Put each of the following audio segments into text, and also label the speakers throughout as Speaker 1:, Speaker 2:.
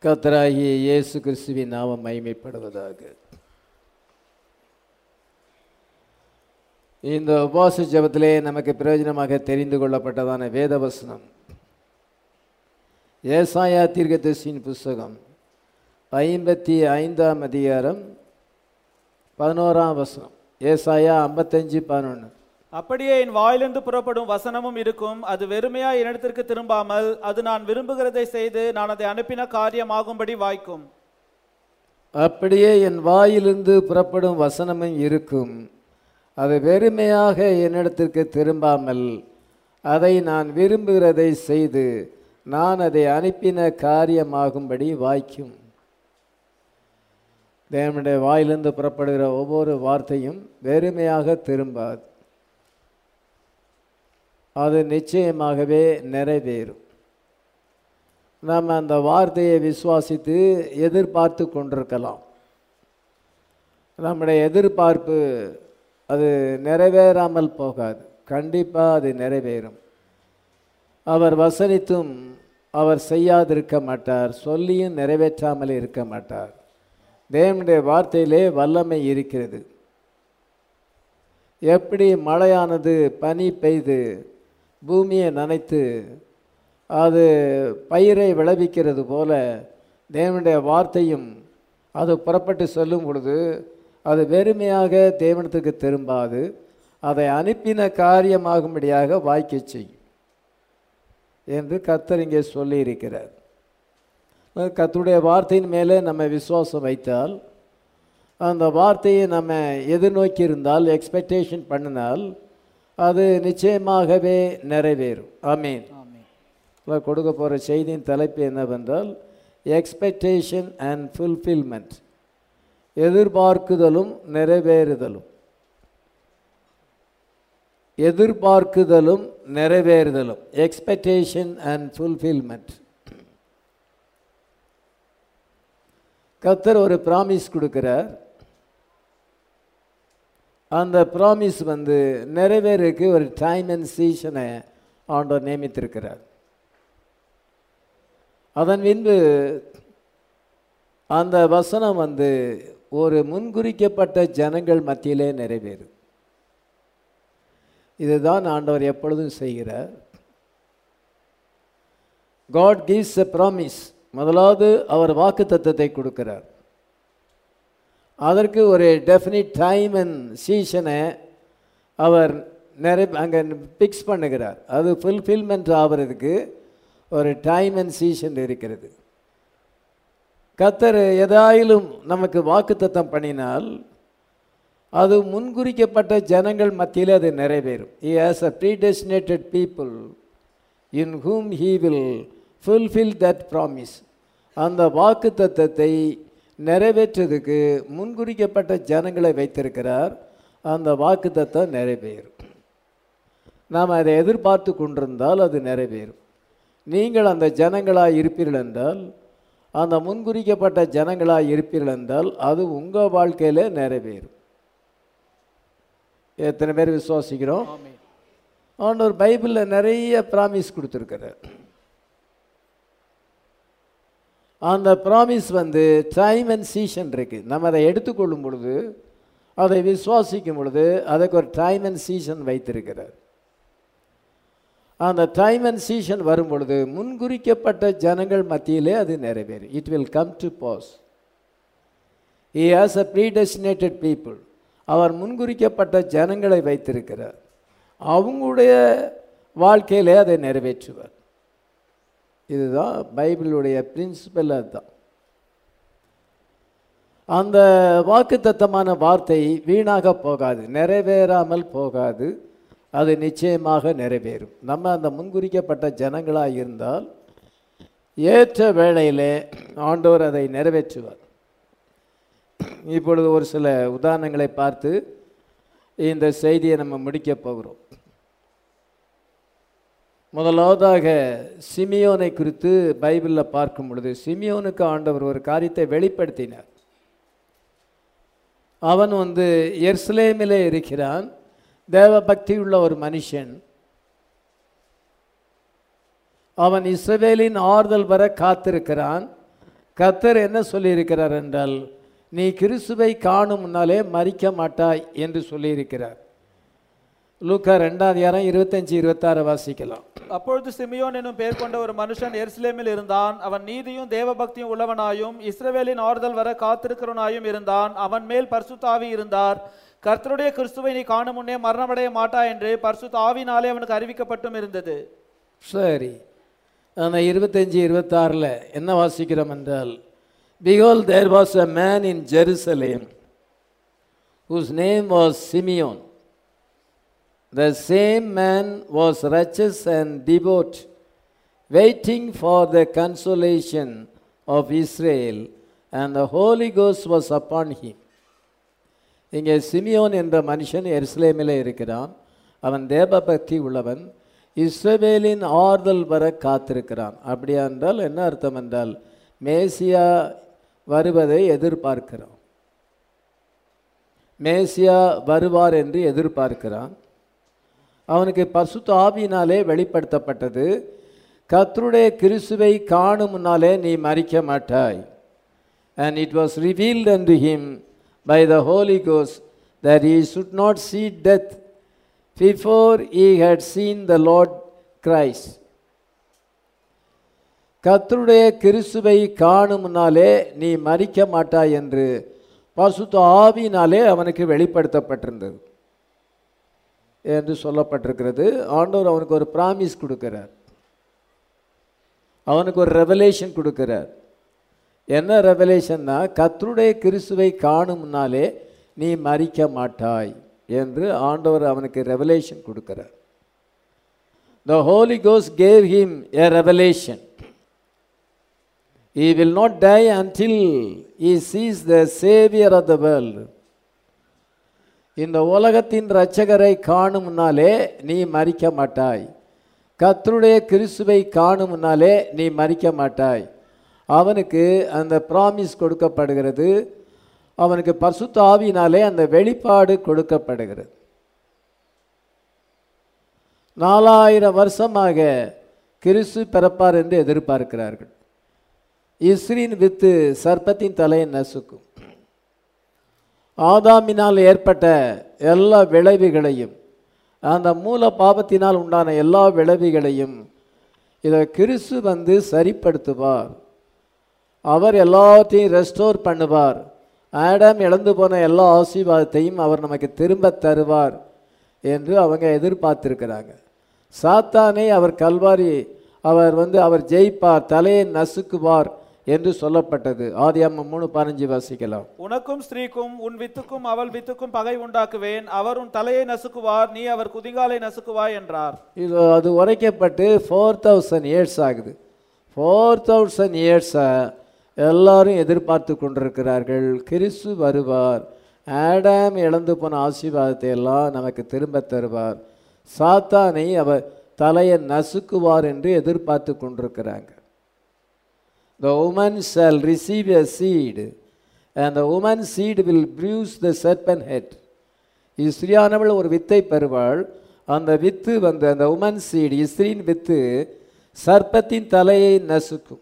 Speaker 1: கத்தராகிய இயேசு கிறிஸ்துவின் நாமம் மகிமைப்படுவதாக இந்த உபவாச ஜெபத்திலே நமக்கு பிரயோஜனமாக தெரிந்து கொள்ளப்பட்டதான வேதவசனம் ஏசாயா தீர்க்கதரிசியின் புஸ்தகம் ஐம்பத்தி ஐந்தாம் அதிகாரம் பதினோராம் வசனம் ஏசாயா ஐம்பத்தஞ்சு பதினொன்று
Speaker 2: அப்படியே என் வாயிலிருந்து புறப்படும் வசனமும் இருக்கும் அது வெறுமையா என்னிடத்திற்கு திரும்பாமல் அது நான் விரும்புகிறதை செய்து நான் அதை அனுப்பின காரியமாகும்படி வாய்க்கும்
Speaker 1: அப்படியே என் வாயிலிருந்து புறப்படும் வசனமும் இருக்கும் அது வெறுமையாக என்னிடத்திற்கு திரும்பாமல் அதை நான் விரும்புகிறதை செய்து நான் அதை அனுப்பின காரியமாகும்படி வாய்க்கும் தேவனுடைய வாயிலிருந்து புறப்படுகிற ஒவ்வொரு வார்த்தையும் வெறுமையாக திரும்பாது அது நிச்சயமாகவே நிறைவேறும் நாம் அந்த வார்த்தையை விசுவாசித்து எதிர்பார்த்து கொண்டிருக்கலாம் நம்முடைய எதிர்பார்ப்பு அது நிறைவேறாமல் போகாது கண்டிப்பாக அது நிறைவேறும் அவர் வசனித்தும் அவர் செய்யாதிருக்க மாட்டார் சொல்லியும் நிறைவேற்றாமல் இருக்க மாட்டார் தேவனுடைய வார்த்தையிலே வல்லமை இருக்கிறது எப்படி மழையானது பனி பெய்து பூமியை நனைத்து அது பயிரை விளைவிக்கிறது போல தேவனுடைய வார்த்தையும் அது புறப்பட்டு சொல்லும் பொழுது அது வெறுமையாக தேவனத்துக்கு திரும்பாது அதை அனுப்பின காரியமாகும்படியாக வாய்க்க செய்யும் என்று கத்தர் இங்கே சொல்லியிருக்கிறார் கத்துடைய வார்த்தையின் மேலே நம்ம விசுவாசம் வைத்தால் அந்த வார்த்தையை நம்ம எதிர்நோக்கி இருந்தால் எக்ஸ்பெக்டேஷன் பண்ணினால் அது நிச்சயமாகவே நிறைவேறும் ஆமீன் இப்போ கொடுக்க போகிற செய்தியின் தலைப்பு என்னவென்றால் எக்ஸ்பெக்டேஷன் அண்ட் ஃபுல்ஃபில்மெண்ட் எதிர்பார்க்குதலும் நிறைவேறுதலும் எதிர்பார்க்குதலும் நிறைவேறுதலும் எக்ஸ்பெக்டேஷன் அண்ட் ஃபுல்ஃபில்மெண்ட் கத்தர் ஒரு ப்ராமிஸ் கொடுக்குறார் அந்த ப்ராமிஸ் வந்து நிறைவேறக்கு ஒரு டைம் அண்ட் சீசனை ஆண்டவர் நியமித்திருக்கிறார் அதன் பின்பு அந்த வசனம் வந்து ஒரு முன்குறிக்கப்பட்ட ஜனங்கள் மத்தியிலே நிறைவேறும் இதுதான் ஆண்டவர் எப்பொழுதும் செய்கிறார் காட் கிவ்ஸ் எ ப்ராமிஸ் முதலாவது அவர் வாக்கு தத்துவத்தை கொடுக்கிறார் அதற்கு ஒரு டெஃபினிட் டைம் அண்ட் சீசனை அவர் நிறைய அங்கே ஃபிக்ஸ் பண்ணுகிறார் அது ஃபுல்ஃபில்மெண்ட் ஆகிறதுக்கு ஒரு டைம் அண்ட் சீசன் இருக்கிறது கத்தர் எதாயிலும் நமக்கு வாக்குத்தத்தம் பண்ணினால் அது முன்குறிக்கப்பட்ட ஜனங்கள் மத்தியில் அது நிறைவேறும் he has a predestinated people in whom he will fulfil that promise அந்த வாக்கு தத்தத்தை நிறைவேற்றதுக்கு முன்குறிக்கப்பட்ட ஜனங்களை வைத்திருக்கிறார் அந்த வாக்கு தத்தம் நிறைவேறும் நாம் அதை எதிர்பார்த்து கொண்டிருந்தால் அது நிறைவேறும் நீங்கள் அந்த ஜனங்களாக இருப்பீர்கள் என்றால் அந்த முன்குறிக்கப்பட்ட ஜனங்களாக இருப்பீர்கள் என்றால் அது உங்கள் வாழ்க்கையில் நிறைவேறும் எத்தனை பேர் விசுவாசிக்கிறோம் ஆண்டவர் பைபிளில் நிறைய ப்ராமிஸ் கொடுத்துருக்கிறார் அந்த ப்ராமிஸ் வந்து டைம் அண்ட் சீசன் இருக்குது நம்ம அதை எடுத்துக்கொள்ளும் பொழுது அதை விசுவாசிக்கும் பொழுது அதுக்கு ஒரு டைம் அண்ட் சீசன் வைத்திருக்கிறார் அந்த டைம் அண்ட் சீசன் வரும் பொழுது முன்குறிக்கப்பட்ட ஜனங்கள் மத்தியிலே அது நிறைவேறும் it will come to pass he has a predestinated people அவர் முன்குறிக்கப்பட்ட ஜனங்களை வைத்திருக்கிறார் அவங்களுடைய வாழ்க்கையிலே அதை நிறைவேற்றுவார் இதுதான் பைபிளுடைய பிரின்சிபல் அதுதான் அந்த வாக்குத்தத்தமான வார்த்தை வீணாக போகாது நிறைவேறாமல் போகாது அது நிச்சயமாக நிறைவேறும் நம்ம அந்த முன்குறிக்கப்பட்ட ஜனங்களாக இருந்தால் ஏற்ற வேளையிலே ஆண்டவர் அதை நிறைவேற்றுவார் இப்பொழுது ஒரு சில உதாரணங்களை பார்த்து இந்த செய்தியை நம்ம முடிக்க போகிறோம் முதலாவதாக சிமியோனை குறித்து பைபிளில் பார்க்கும் பொழுது சிமியோனுக்கு ஆண்டவர் ஒரு காரியத்தை வெளிப்படுத்தினார் அவன் வந்து எர்ஸ்லேமிலே இருக்கிறான் தேவ பக்தி உள்ள ஒரு மனுஷன் அவன் இஸ்ரவேலின் ஆறுதல் வர காத்திருக்கிறான் கத்தர் என்ன சொல்லியிருக்கிறார் என்றால் நீ கிறிஸ்துவை காணும் முன்னாலே மறிக்க மாட்டாய் என்று சொல்லியிருக்கிறார் லூக்கா ரெண்டாம் அதிகாரம் இருபத்தஞ்சி இருபத்தாறு வாசிக்கலாம்
Speaker 2: அப்பொழுது சிமியோன் என்னும் பெயர் கொண்ட ஒரு மனுஷன் எருசலேமில் இருந்தான் அவன் நீதியும் தேவபக்தியும் உள்ளவனாயும் இஸ்ரவேலின் ஆறுதல் வர காத்திருக்கிறவனாயும் இருந்தான் அவன் மேல் பரிசுத்த ஆவி இருந்தார் கர்த்தருடைய கிறிஸ்துவை நீ காணும் முன்னே மரணமடைய மாட்டாய் என்று பரிசுத்த ஆவினாலே அவனுக்கு அறிவிக்கப்பட்டும் இருந்தது
Speaker 1: சரி அந்த இருபத்தஞ்சி இருபத்தாறில் என்ன வாசிக்கிறோம் என்றால் பிகால் there was a man in Jerusalem whose name was Simeon The same man was righteous and devout, waiting for the consolation of Israel, and the Holy Ghost was upon him. இங்கே சிமியோன் என்ற மனுஷன் எருசலேமில் இருக்கிறான் அவன் தேவபக்தி உள்ளவன் இஸ்ரவேலின் ஆறுதல் வர காத்திருக்கிறான் அப்படியா என்றால் என்ன அர்த்தம் என்றால் மேசியா வருவதை எதிர்பார்க்கிறான் மேசியா வருவார் என்று எதிர்பார்க்கிறான் அவனுக்கு பசுத்த ஆவியினாலே வெளிப்படுத்தப்பட்டது கர்த்தருடைய கிறிஸ்துவை காணும் முன்னாலே நீ மறிக்க மாட்டாய் and it was revealed unto him by the Holy Ghost that he should not see death before he had seen the Lord Christ. கர்த்தருடைய கிறிஸ்துவை காணும் முன்னாலே நீ மறிக்க மாட்டாய் என்று பசுத்த ஆவியினாலே அவனுக்கு வெளிப்படுத்தப்பட்டிருந்தது என்று சொல்லப்பட்டிருக்கிறது ஆண்டவர் அவனுக்கு ஒரு ப்ராமிஸ் கொடுக்கிறார் அவனுக்கு ஒரு ரெவலேஷன் கொடுக்கிறார் என்ன ரெவலேஷன்னா கர்த்தருடைய கிறிஸ்துவை காணும் முன்னாலே நீ மறிக்க மாட்டாய் என்று ஆண்டவர் அவனுக்கு ரெவலேஷன் கொடுக்கிறார் த ஹோலி கோஸ் gave him a revelation He will not die until he sees the Savior of the world. இந்த உலகத்தின் இரட்சகரை காணும் முன்னாலே நீ மறிக்க மாட்டாய் கர்த்தருடைய கிறிஸ்துவை காணும் முன்னாலே நீ மறிக்க மாட்டாய் அவனுக்கு அந்த ப்ராமிஸ் கொடுக்கப்படுகிறது அவனுக்கு பசுத்த ஆவியினாலே அந்த வெளிப்பாடு கொடுக்கப்படுகிறது நாலாயிரம் வருஷமாக கிறிஸ்து பிறப்பார் என்று எதிர்பார்க்கிறார்கள் இஸ்ரின் வித்து சர்ப்பத்தின் தலையை நசுக்கும் ஆதாமினால் ஏற்பட்ட எல்லா விளைவுகளையும் அந்த மூல பாவத்தினால் உண்டான எல்லா விளைவுகளையும் இதை கிறிஸ்து வந்து சரிப்படுத்துவார் அவர் எல்லாத்தையும் ரெஸ்டோர் பண்ணுவார் ஆடம் இழந்து போன எல்லா ஆசீர்வாதத்தையும் அவர் நமக்கு திரும்ப தருவார் என்று அவங்க எதிர்பார்த்திருக்கிறாங்க சாத்தானை அவர் கல்வாரி அவர் வந்து அவர் ஜெயிப்பார் தலையை நசுக்குவார் என்று சொல்லப்பட்டது ஆதியாமம் மூணு பதினஞ்சு வாசிக்கலாம்
Speaker 2: உனக்கும் ஸ்திரீக்கும் உன் வித்துக்கும் அவள் வித்துக்கும் பகை உண்டாக்குவேன் அவர் உன் தலையை நசுக்குவார் நீ அவர் குதிங்காலை நசுக்குவாய் என்றார்
Speaker 1: இது அது உரைக்கப்பட்டு ஃபோர் தௌசண்ட் இயர்ஸ் ஆகுது ஃபோர் தௌசண்ட் இயர்ஸாக எல்லாரும் எதிர்பார்த்து கொண்டிருக்கிறார்கள் கிறிஸ்து வருவார் ஆடாம் இழந்து போன ஆசீர்வாதத்தை எல்லாம் நமக்கு திரும்ப தருவார் சாத்தானை அவர் தலையை நசுக்குவார் என்று எதிர்பார்த்து கொண்டிருக்கிறாங்க The woman shall receive a seed, and the woman's seed will bruise the serpent head. இஸ்ரியானவள் ஒரு வித்தை பெறுவாள் அந்த வித்து வந்து அந்த உமன் சீடு இஸ்ரீன் வித்து சர்ப்பத்தின் தலையை நசுக்கும்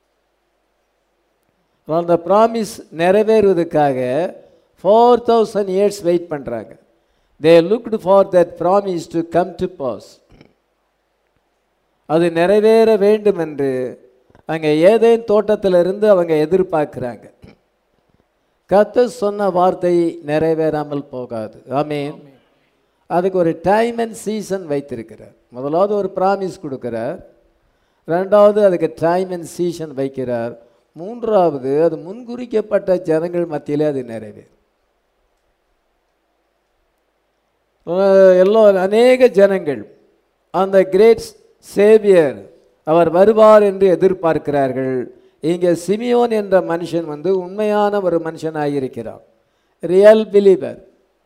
Speaker 1: அந்த ப்ராமிஸ் நிறைவேறுவதற்காக ஃபோர் தௌசண்ட் இயர்ஸ் வெயிட் பண்ணுறாங்க they looked for that promise to come to pass அது நிறைவேற வேண்டும் என்று அங்கே ஏதேன் தோட்டத்திலிருந்து அவங்க எதிர்பார்க்குறாங்க கர்த்தர் சொன்ன வார்த்தை நிறைவேறாமல் போகாது ஆமீன் அதுக்கு ஒரு டைம் அண்ட் சீசன் வைத்திருக்கிறார் முதலாவது ஒரு ப்ராமிஸ் கொடுக்கிறார் ரெண்டாவது அதுக்கு டைம் அண்ட் சீசன் வைக்கிறார் மூன்றாவது அது முன்குறிக்கப்பட்ட ஜனங்கள் மத்தியிலே அது நிறைவேறும் அஹ் எல்லோ அநேக ஜனங்கள் அந்த கிரேட் சேவியர் அவர் வருவார் என்று எதிர்பார்க்கிறார்கள் இங்கே சிமியோன் என்ற மனுஷன் வந்து உண்மையான ஒரு மனுஷனாக இருக்கிறான் ரியல் பிலீவர்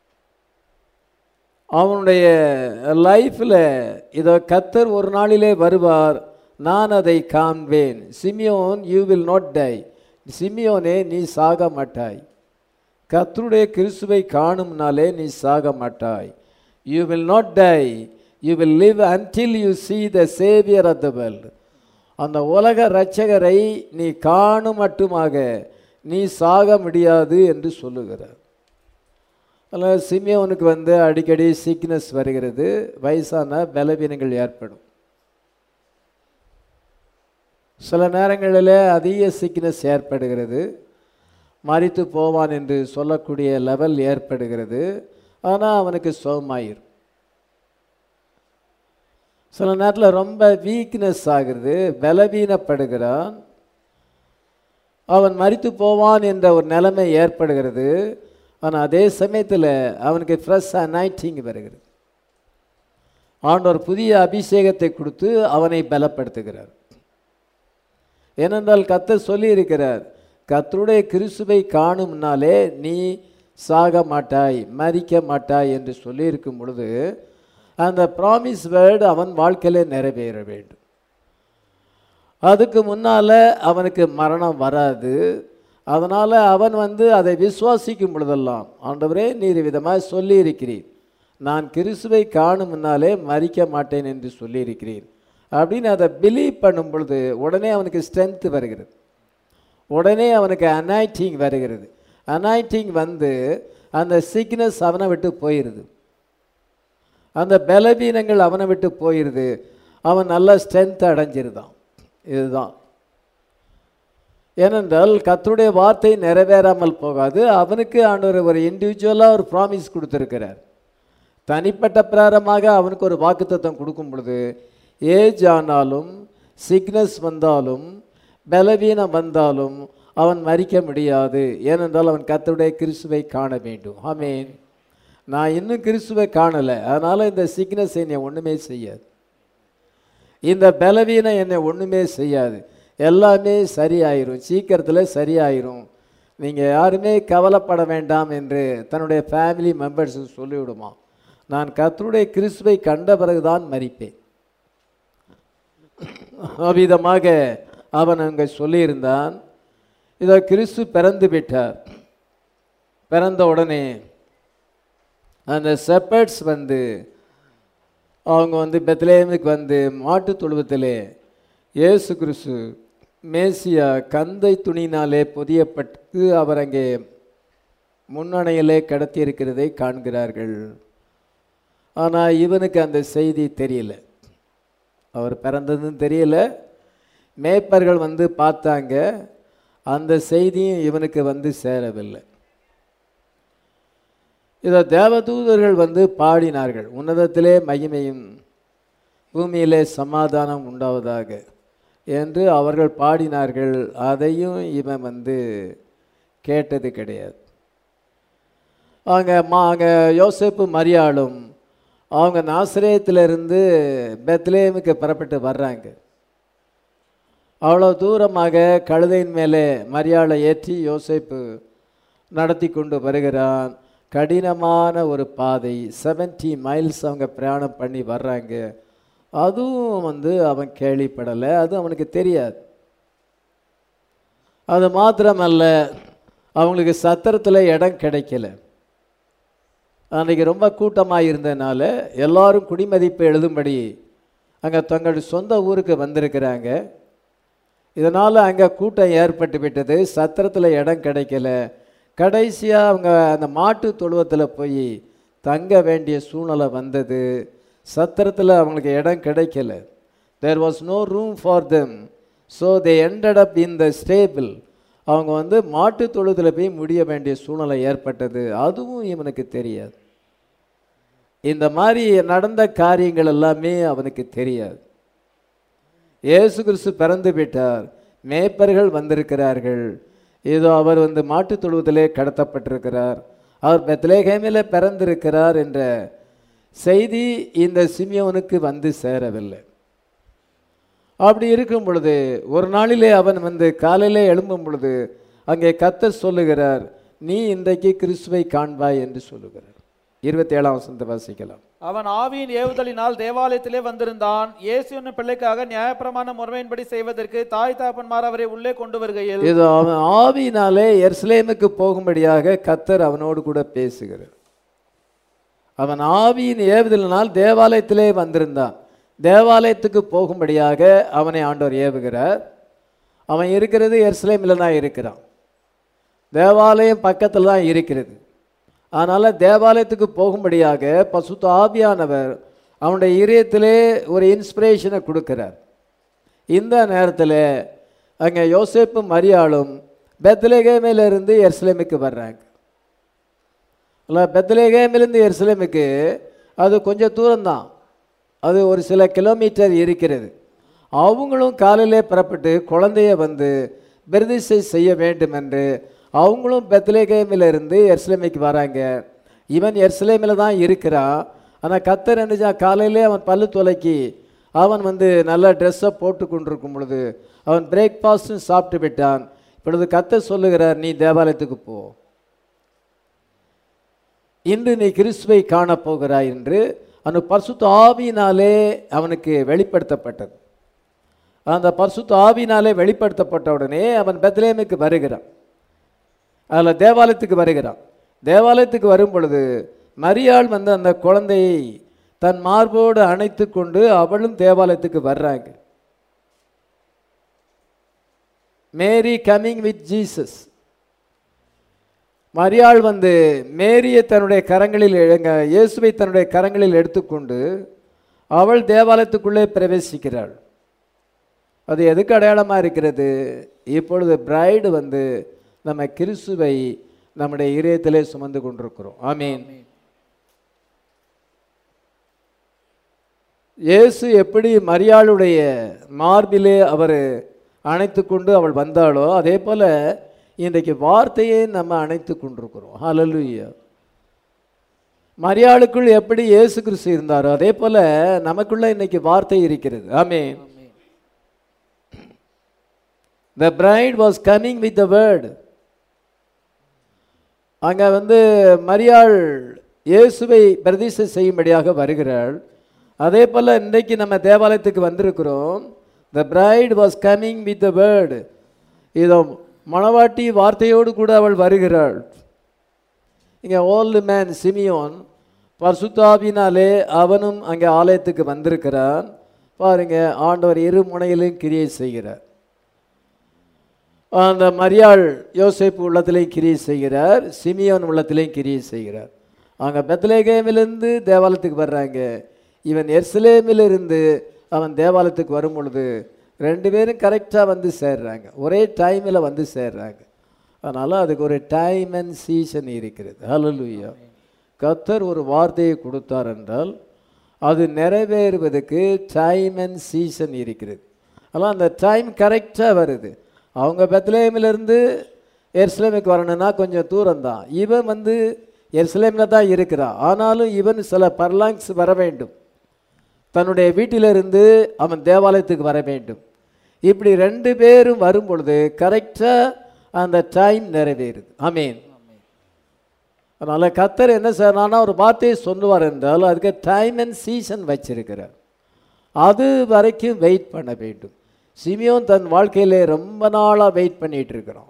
Speaker 1: அவனுடைய லைஃப்பில் இதோ கத்தர் ஒரு நாளிலே வருவார் நான் அதை காண்பேன் Simeon you will not die சிமியோனே நீ சாக மாட்டாய் கத்தருடைய கிறிஸ்துவை காணும்னாலே நீ சாக மாட்டாய் you will not die you will live until you see the saviour of the world அந்த உலக இரட்சகரை நீ காணும் மட்டுமாக நீ சாக முடியாது என்று சொல்லுகிறார் அதில் சிமியோனுக்கு வந்து அடிக்கடி சிக்னஸ் வருகிறது வயசான பலவீனங்கள் ஏற்படும் சில நேரங்களில் அதிக சிக்னஸ் ஏற்படுகிறது மறித்து போவான் என்று சொல்லக்கூடிய லெவல் ஏற்படுகிறது ஆனால் அவனுக்கு சுகமாயிரும் சில நேரத்தில் ரொம்ப வீக்னஸ் ஆகிறது பலவீனப்படுகிறான் அவன் மறித்து போவான் என்ற ஒரு நிலைமை ஏற்படுகிறது ஆனால் அதே சமயத்தில் அவனுக்கு ஃப்ரெஷ் அனைட்டிங் வருகிறது ஆண்டவர் புதிய அபிஷேகத்தை கொடுத்து அவனை பலப்படுத்துகிறார் ஏனென்றால் கத்தர் சொல்லியிருக்கிறார் கத்தருடைய கிறிஸ்துவை காணும்னாலே நீ சாக மாட்டாய் மறிக்க மாட்டாய் என்று சொல்லியிருக்கும் பொழுது அந்த ப்ராமிஸ் வேர்டு அவன் வாழ்க்கையிலே நிறைவேற வேண்டும் அதுக்கு முன்னால் அவனுக்கு மரணம் வராது அதனால் அவன் வந்து அதை விசுவாசிக்கும் பொழுதெல்லாம் ஆண்டவரே நீர் விதமாக சொல்லியிருக்கிறீர் நான் கிறிஸ்துவை காணும் முன்னாலே மறிக்க மாட்டேன் என்று சொல்லியிருக்கிறேன் அப்படின்னு அதை பிலீவ் பண்ணும் பொழுது உடனே அவனுக்கு ஸ்ட்ரென்த்து வருகிறது உடனே அவனுக்கு அனாய்டிங் வருகிறது அனாய்டிங் வந்து அந்த சிக்னஸ் அவனை விட்டு போயிடுது அந்த பலவீனங்கள் அவனை விட்டு போயிடுது அவன் நல்ல ஸ்ட்ரென்த் அடைஞ்சிருதான் இதுதான் ஏனென்றால் கர்த்தருடைய வார்த்தை நிறைவேறாமல் போகாது அவனுக்கு ஆண்டவர் ஒரு இண்டிவிஜுவலாக ஒரு ப்ராமிஸ் கொடுத்துருக்கிறார் தனிப்பட்ட பிரகாரமாக அவனுக்கு ஒரு வாக்குத்தத்தம் கொடுக்கும் பொழுது ஏஜ் ஆனாலும் சிக்னஸ் வந்தாலும் பலவீனம் வந்தாலும் அவன் மறிக்க முடியாது ஏனென்றால் அவன் கர்த்தருடைய கிறிஸ்துவை காண வேண்டும் ஆமேன் நான் இன்னும் கிறிஸ்துவை காணலை அதனால் இந்த சிக்னஸ் என்னை ஒன்றுமே செய்யாது இந்த பலவீனம் என்னை ஒன்றுமே செய்யாது எல்லாமே சரியாயிரும் சீக்கிரத்தில் சரியாயிரும் நீங்கள் யாருமே கவலைப்பட வேண்டாம் என்று தன்னுடைய ஃபேமிலி மெம்பர்ஸுக்கு சொல்லிவிடுமா நான் கர்த்தருடைய கிறிஸ்துவை கண்ட பிறகுதான் மறிப்பேன் அவ்விதமாக அவன் அங்கே சொல்லியிருந்தான் இதோ கிறிஸ்து பிறந்து விட்டார் பிறந்த உடனே அந்த செப்பர்ட்ஸ் வந்து அவங்க வந்து பெத்லேமுக்கு வந்து மாட்டு தொழுவத்திலே இயேசு கிறிஸ்து மேசியா கந்தை துணியினாலே பொதியப்பட்டு அவர் அங்கே முன்னணையிலே கடத்தி இருக்கிறதை காண்கிறார்கள் ஆனால் இவனுக்கு அந்த செய்தி தெரியல அவர் பிறந்ததுன்னு தெரியல மேய்ப்பர்கள் வந்து பார்த்தாங்க அந்த செய்தியும் இவனுக்கு வந்து சேரவில்லை இதை தேவதூதர்கள் வந்து பாடினார்கள் உன்னதத்திலே மகிமையும் பூமியிலே சமாதானம் உண்டாவதாக என்று அவர்கள் பாடினார்கள் அதையும் இவன் வந்து கேட்டது கிடையாது அவங்க மா அங்கே யோசேப்பு மரியாளும் அவங்க நாசிரியத்திலிருந்து பெத்லேமுக்கு புறப்பட்டு வர்றாங்க அவ்வளோ தூரமாக கழுதையின் மேலே மரியாதை ஏற்றி யோசேப்பு நடத்தி கொண்டு வருகிறான் கடினமான ஒரு பாதை 70 மைல்ஸ் அவங்க பிரயாணம் பண்ணி வர்றாங்க அதுவும் வந்து அவன் கேள்விப்படலை அது அவனுக்கு தெரியாது அது மாத்திரமல்ல அவங்களுக்கு சத்திரத்தில் இடம் கிடைக்கல அன்றைக்கி ரொம்ப கூட்டமாக இருந்ததுனால எல்லாரும் குடிமதிப்பு எழுதும்படி அங்கே தங்களுடைய சொந்த ஊருக்கு வந்திருக்கிறாங்க இதனால் அங்கே கூட்டம் ஏற்பட்டு விட்டது சத்திரத்தில் இடம் கிடைக்கல கடைசியாக அவங்க அந்த மாட்டு தொழுவத்தில் போய் தங்க வேண்டிய சூழ்நிலை வந்தது சத்திரத்தில் அவங்களுக்கு இடம் கிடைக்கல there was no room for them so they ended up in the stable அவங்க வந்து மாட்டு தொழுதில் போய் முடிய வேண்டிய சூழ்நிலை ஏற்பட்டது அதுவும் இவனுக்கு தெரியாது இந்த மாதிரி நடந்த காரியங்கள் எல்லாமே அவனுக்கு தெரியாது இயேசு கிறிஸ்து பிறந்து விட்டார் மேய்ப்பர்கள் வந்திருக்கிறார்கள் ஏதோ அவர் வந்து மாட்டுத் தொழுவத்திலே கடத்தப்பட்டிருக்கிறார் அவர் பெத்லேகேமிலே பிறந்திருக்கிறார் என்ற செய்தி இந்த சிமியோனுக்கு வந்து சேரவில்லை அப்படி இருக்கும் பொழுது ஒரு நாளிலே அவன் வந்து காலையிலே எழும்பும் பொழுது அங்கே கத்தர் சொல்லுகிறார் நீ இன்றைக்கு கிறிஸ்துவை காண்பாய் என்று சொல்லுகிறார் இருபத்தி ஏழாம் வசனத்தை வாசிக்கலாம்
Speaker 2: அவன் ஆவியின் ஏவுதலினால் தேவாலயத்திலே வந்திருந்தான் இயேசு என்னும் பிள்ளைக்காக நியாயப்பிரமாண முறைமையின்படி செய்வதற்கு தாய் தாப்பன்மார் அவரை உள்ளே கொண்டு வருகையில்
Speaker 1: இது அவன் ஆவியினாலே எருசலேமுக்கு போகும்படியாக கத்தர் அவனோடு கூட பேசுகிறார் அவன் ஆவியின் ஏவுதலினால் தேவாலயத்திலே வந்திருந்தான் தேவாலயத்துக்கு போகும்படியாக அவனை ஆண்டவர் ஏவுகிறார் அவன் இருக்கிறது எருசலேமில் தான் இருக்கிறான் தேவாலயம் பக்கத்தில் தான் இருக்கிறது அதனால் தேவாலயத்துக்கு போகும்படியாக பசுத்த ஆவியானவர் அவனுடைய இதயத்திலே ஒரு இன்ஸ்பிரேஷனை கொடுக்கிறார் இந்த நேரத்தில் அங்கே யோசேப்பும் மரியாளும் பெத்லேகேமிலிருந்து எருசலேமுக்கு வர்றாங்க இல்லை பெத்லேகேமிலிருந்து எருசலேமுக்கு அது கொஞ்சம் தூரம்தான் அது ஒரு சில கிலோமீட்டர் இருக்கிறது அவங்களும் காலையிலே புறப்பட்டு குழந்தைய வந்து பிரதிஷ்டை செய்ய வேண்டும் என்று அவங்களும் பெத்லேகேமிலிருந்து எருசலேமுக்கு வராங்க இவன் எருசலேமில் தான் இருக்கிறான் ஆனால் கத்தர் என்னச்சா காலையிலே அவன் பல்லு துலக்கி அவன் வந்து நல்ல ட்ரெஸ்ஸை போட்டு கொண்டிருக்கும் பொழுது அவன் பிரேக்ஃபாஸ்ட்டும் சாப்பிட்டு விட்டான் இப்பொழுது கத்தர் சொல்லுகிறார் நீ தேவாலயத்துக்கு போ இன்று நீ கிறிஸ்துவை காணப் போகிறாய் என்று அந்த பரிசுத்த ஆவியினாலே அவனுக்கு வெளிப்படுத்தப்பட்டது அந்த பரிசுத்த ஆவியினாலே வெளிப்படுத்தப்பட்ட உடனே அவன் பெத்லேமுக்கு வருகிறான் அதில் தேவாலயத்துக்கு வருகிறான் தேவாலயத்துக்கு வரும் பொழுது மரியாள் வந்து அந்த குழந்தையை தன் மார்போடு அணைத்து கொண்டு அவளும் தேவாலயத்துக்கு வர்றாங்க மேரி கம்மிங் வித் ஜீசஸ் மரியாள் வந்து மேரியை தன்னுடைய கரங்களில் எங்க இயேசுவை தன்னுடைய கரங்களில் எடுத்துக்கொண்டு அவள் தேவாலயத்துக்குள்ளே பிரவேசிக்கிறாள் அது எதுக்கு அடையாளமாக இருக்கிறது இப்பொழுது பிரைடு வந்து நம்ம கிறிஸ்துவை நம்முடைய இதயத்திலே சுமந்து கொண்டிருக்கிறோம் ஆமீன் இயேசு எப்படி மரியாளுடைய மார்பிலே அவர் அணைத்து கொண்டு அவள் வந்தாளோ அதே போல் இன்றைக்கு வார்த்தையை நம்ம அணைத்து கொண்டிருக்கிறோம் ஹalleluya மரியாளுக்குள் எப்படி இயேசு கிறிஸ்து இருந்தாரோ அதே போல நமக்குள்ள இன்னைக்கு வார்த்தை இருக்கிறது ஆமென் the bride was coming with the word அங்க வந்து மரியாள் இயேசுவை பிரதிஷ்டை செய்யும்படியாக வருகிறாள் அதே போல இன்றைக்கு நம்ம தேவாலயத்துக்கு வந்திருக்கிறோம் the bride was coming with the word இதோ மணவாட்டி வார்த்தையோடு கூட அவள் வருகிறாள் இங்கே ஓல்டு மேன் சிமியோன் பர்சுத்தாவினாலே அவனும் அங்கே ஆலயத்துக்கு வந்திருக்கிறான் பாருங்க ஆண்டவர் இரு முனையிலும் கிரியை செய்கிறார் அந்த மரியாள் யோசேப்பு உள்ளத்திலையும் கிரியை செய்கிறார் சிமியோன் உள்ளத்திலையும் கிரியை செய்கிறார் அங்கே பெத்லேகேமிலிருந்து தேவாலயத்துக்கு வர்றாங்க இவன் எர்சலேமிலிருந்து அவன் தேவாலயத்துக்கு வரும் பொழுது ரெண்டு பேரும் கரெக்டாக வந்து சேர்றாங்க ஒரே டைமில் வந்து சேர்றாங்க அதனால் அதுக்கு ஒரு டைம் அண்ட் சீசன் இருக்கிறது ஹalleluya கத்தர் ஒரு வார்த்தையை கொடுத்தார் என்றால் அது நிறைவேறுவதற்கு டைம் அண்ட் சீசன் இருக்கிறது அதனால் அந்த டைம் கரெக்டாக வருது அவங்க பெத்லேமிலிருந்து எருசலேமுக்கு வரணும்னா கொஞ்சம் தூரம் தான் இவன் வந்து எருசலேமில் தான் இருக்கிறான் ஆனாலும் இவன் சில பர்லாங்ஸ் வர வேண்டும் தன்னுடைய வீட்டிலிருந்து அவன் தேவாலயத்துக்கு வர வேண்டும் இப்படி ரெண்டு பேரும் வரும் பொழுது கரெக்டாக அந்த டைம் நிறைவேறுது ஆமீன் அதனால் கத்தர் என்ன செய்யறானா ஒரு வார்த்தையை சொல்லுவார் என்றால் அதுக்கு டைம் அண்ட் சீசன் வச்சிருக்கிறார் அது வரைக்கும் வெயிட் பண்ண வேண்டும் சிமியோன் தன் வாழ்க்கையிலே ரொம்ப நாளாக வெயிட் பண்ணிட்டு இருக்கிறோம்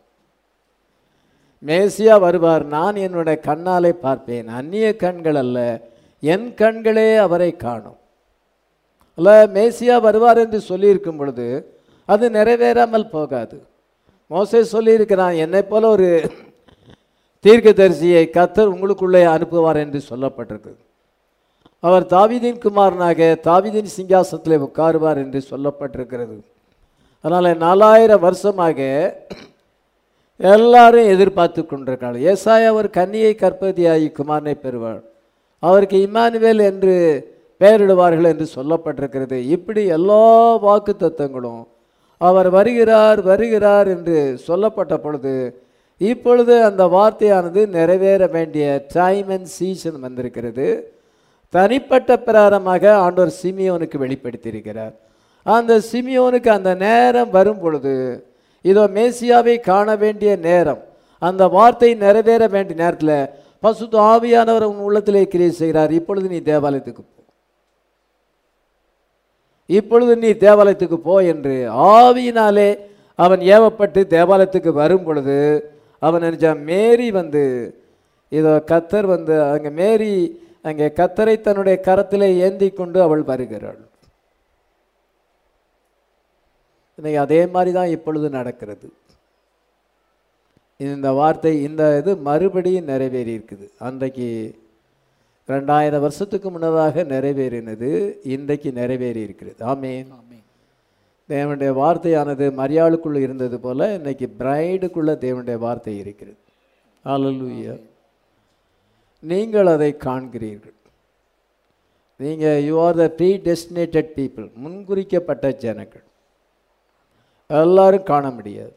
Speaker 1: மேசியா வருவார் நான் என்னுடைய கண்ணாலே பார்ப்பேன் அந்நிய கண்கள் அல்ல என் கண்களே அவரை காணும் அல்ல மேசியா வருவார் என்று சொல்லியிருக்கும் பொழுது அது நிறைவேறாமல் போகாது மோசே சொல்லியிருக்கிறான் என்னை போல ஒரு தீர்க்கதரிசியை கத்தர் உங்களுக்குள்ளே அனுப்புவார் என்று சொல்லப்பட்டிருக்கு அவர் தாவீதின் குமாரனாக தாவீதின் சிங்காசனத்திலே உட்காருவார் என்று சொல்லப்பட்டிருக்கிறது அதனால் நாலாயிரம் வருஷமாக எல்லாரும் எதிர்பார்த்து கொண்டிருக்காங்க ஏசாயா ஒரு கன்னியை கற்பதியாகி குமாரனை பெறுவார் அவருக்கு இமானுவேல் என்று பெயரிடுவார்கள் என்று சொல்லப்பட்டிருக்கிறது இப்படி எல்லா வாக்கு தத்துவங்களும் அவர் வருகிறார் வருகிறார் என்று சொல்லப்பட்ட பொழுது இப்பொழுது அந்த வார்த்தையானது நிறைவேற வேண்டிய டைம் அண்ட் சீசன் வந்திருக்கிறது தனிப்பட்ட பிரகாரமாக ஆண்டவர் சிமியோனுக்கு வெளிப்படுத்தியிருக்கிறார் அந்த சிமியோனுக்கு அந்த நேரம் வரும் பொழுது இதோ மேசியாவை காண வேண்டிய நேரம் அந்த வார்த்தை நிறைவேற வேண்டிய நேரத்தில் பசுத்து ஆவியானவர் உன் உள்ளத்திலே கிரியை செய்கிறார் இப்பொழுது நீ தேவாலயத்துக்கு போ இப்பொழுது நீ தேவாலயத்துக்கு போ என்று ஆவியினாலே அவன் ஏவப்பட்டு தேவாலயத்துக்கு வரும் பொழுது அவன் நினைச்சான் மேரி வந்து இதோ கத்தர் வந்து அங்கே மேரி அங்கே கத்தரை தன்னுடைய கரத்திலே ஏந்தி கொண்டு அவள் வருகிறாள் இன்னைக்கு அதே மாதிரி தான் இப்பொழுது நடக்கிறது இந்த வார்த்தை இந்த இது மறுபடியும் நிறைவேறி இருக்குது அன்றைக்கு ரெண்டாயிரம் வருஷத்துக்கு முன்னதாக நிறைவேறினது இன்றைக்கு நிறைவேறி இருக்கிறது ஆமேன்
Speaker 2: ஆமென்
Speaker 1: தேவனுடைய வார்த்தையானது மரியாளுக்குள்ள இருந்தது போல இன்னைக்கு பிரைடுக்குள்ள தேவனுடைய வார்த்தை இருக்கிறது ஹalleluya நீங்கள் அதை காண்கிறீர்கள் நீங்கள் you are the predestinated people முன்குறிக்கப்பட்ட ஜனங்கள் எல்லாரும் காண முடியாது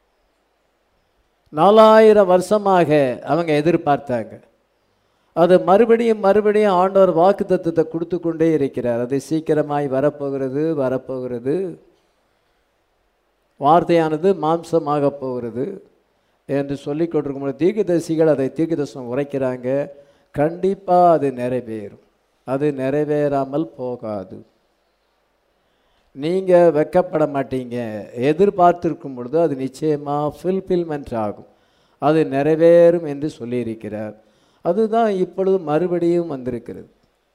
Speaker 1: நாலாயிரம் வருஷமாக அவங்க எதிர்பார்த்தாங்க அது மறுபடியும் மறுபடியும் ஆண்டவர் வாக்கு தத்துவத்தை கொடுத்து கொண்டே இருக்கிறார் அது சீக்கிரமாய் வரப்போகிறது வரப்போகிறது வார்த்தையானது மாம்சமாக போகிறது என்று சொல்லிக் கொண்டிருக்கும் தீர்க்கதரிசிகள் அதை தீர்க்கதரிசனம் உரைக்கிறாங்க கண்டிப்பாக அது நிறைவேறும் அது நிறைவேறாமல் போகாது நீங்கள் வெக்கப்பட மாட்டீங்க எதிர்பார்த்திருக்கும் பொழுது அது நிச்சயமாக ஃபுல்ஃபில்மெண்ட் ஆகும் அது நிறைவேறும் என்று சொல்லியிருக்கிறார் அதுதான் இப்பொழுது மறுபடியும் வந்திருக்கிறது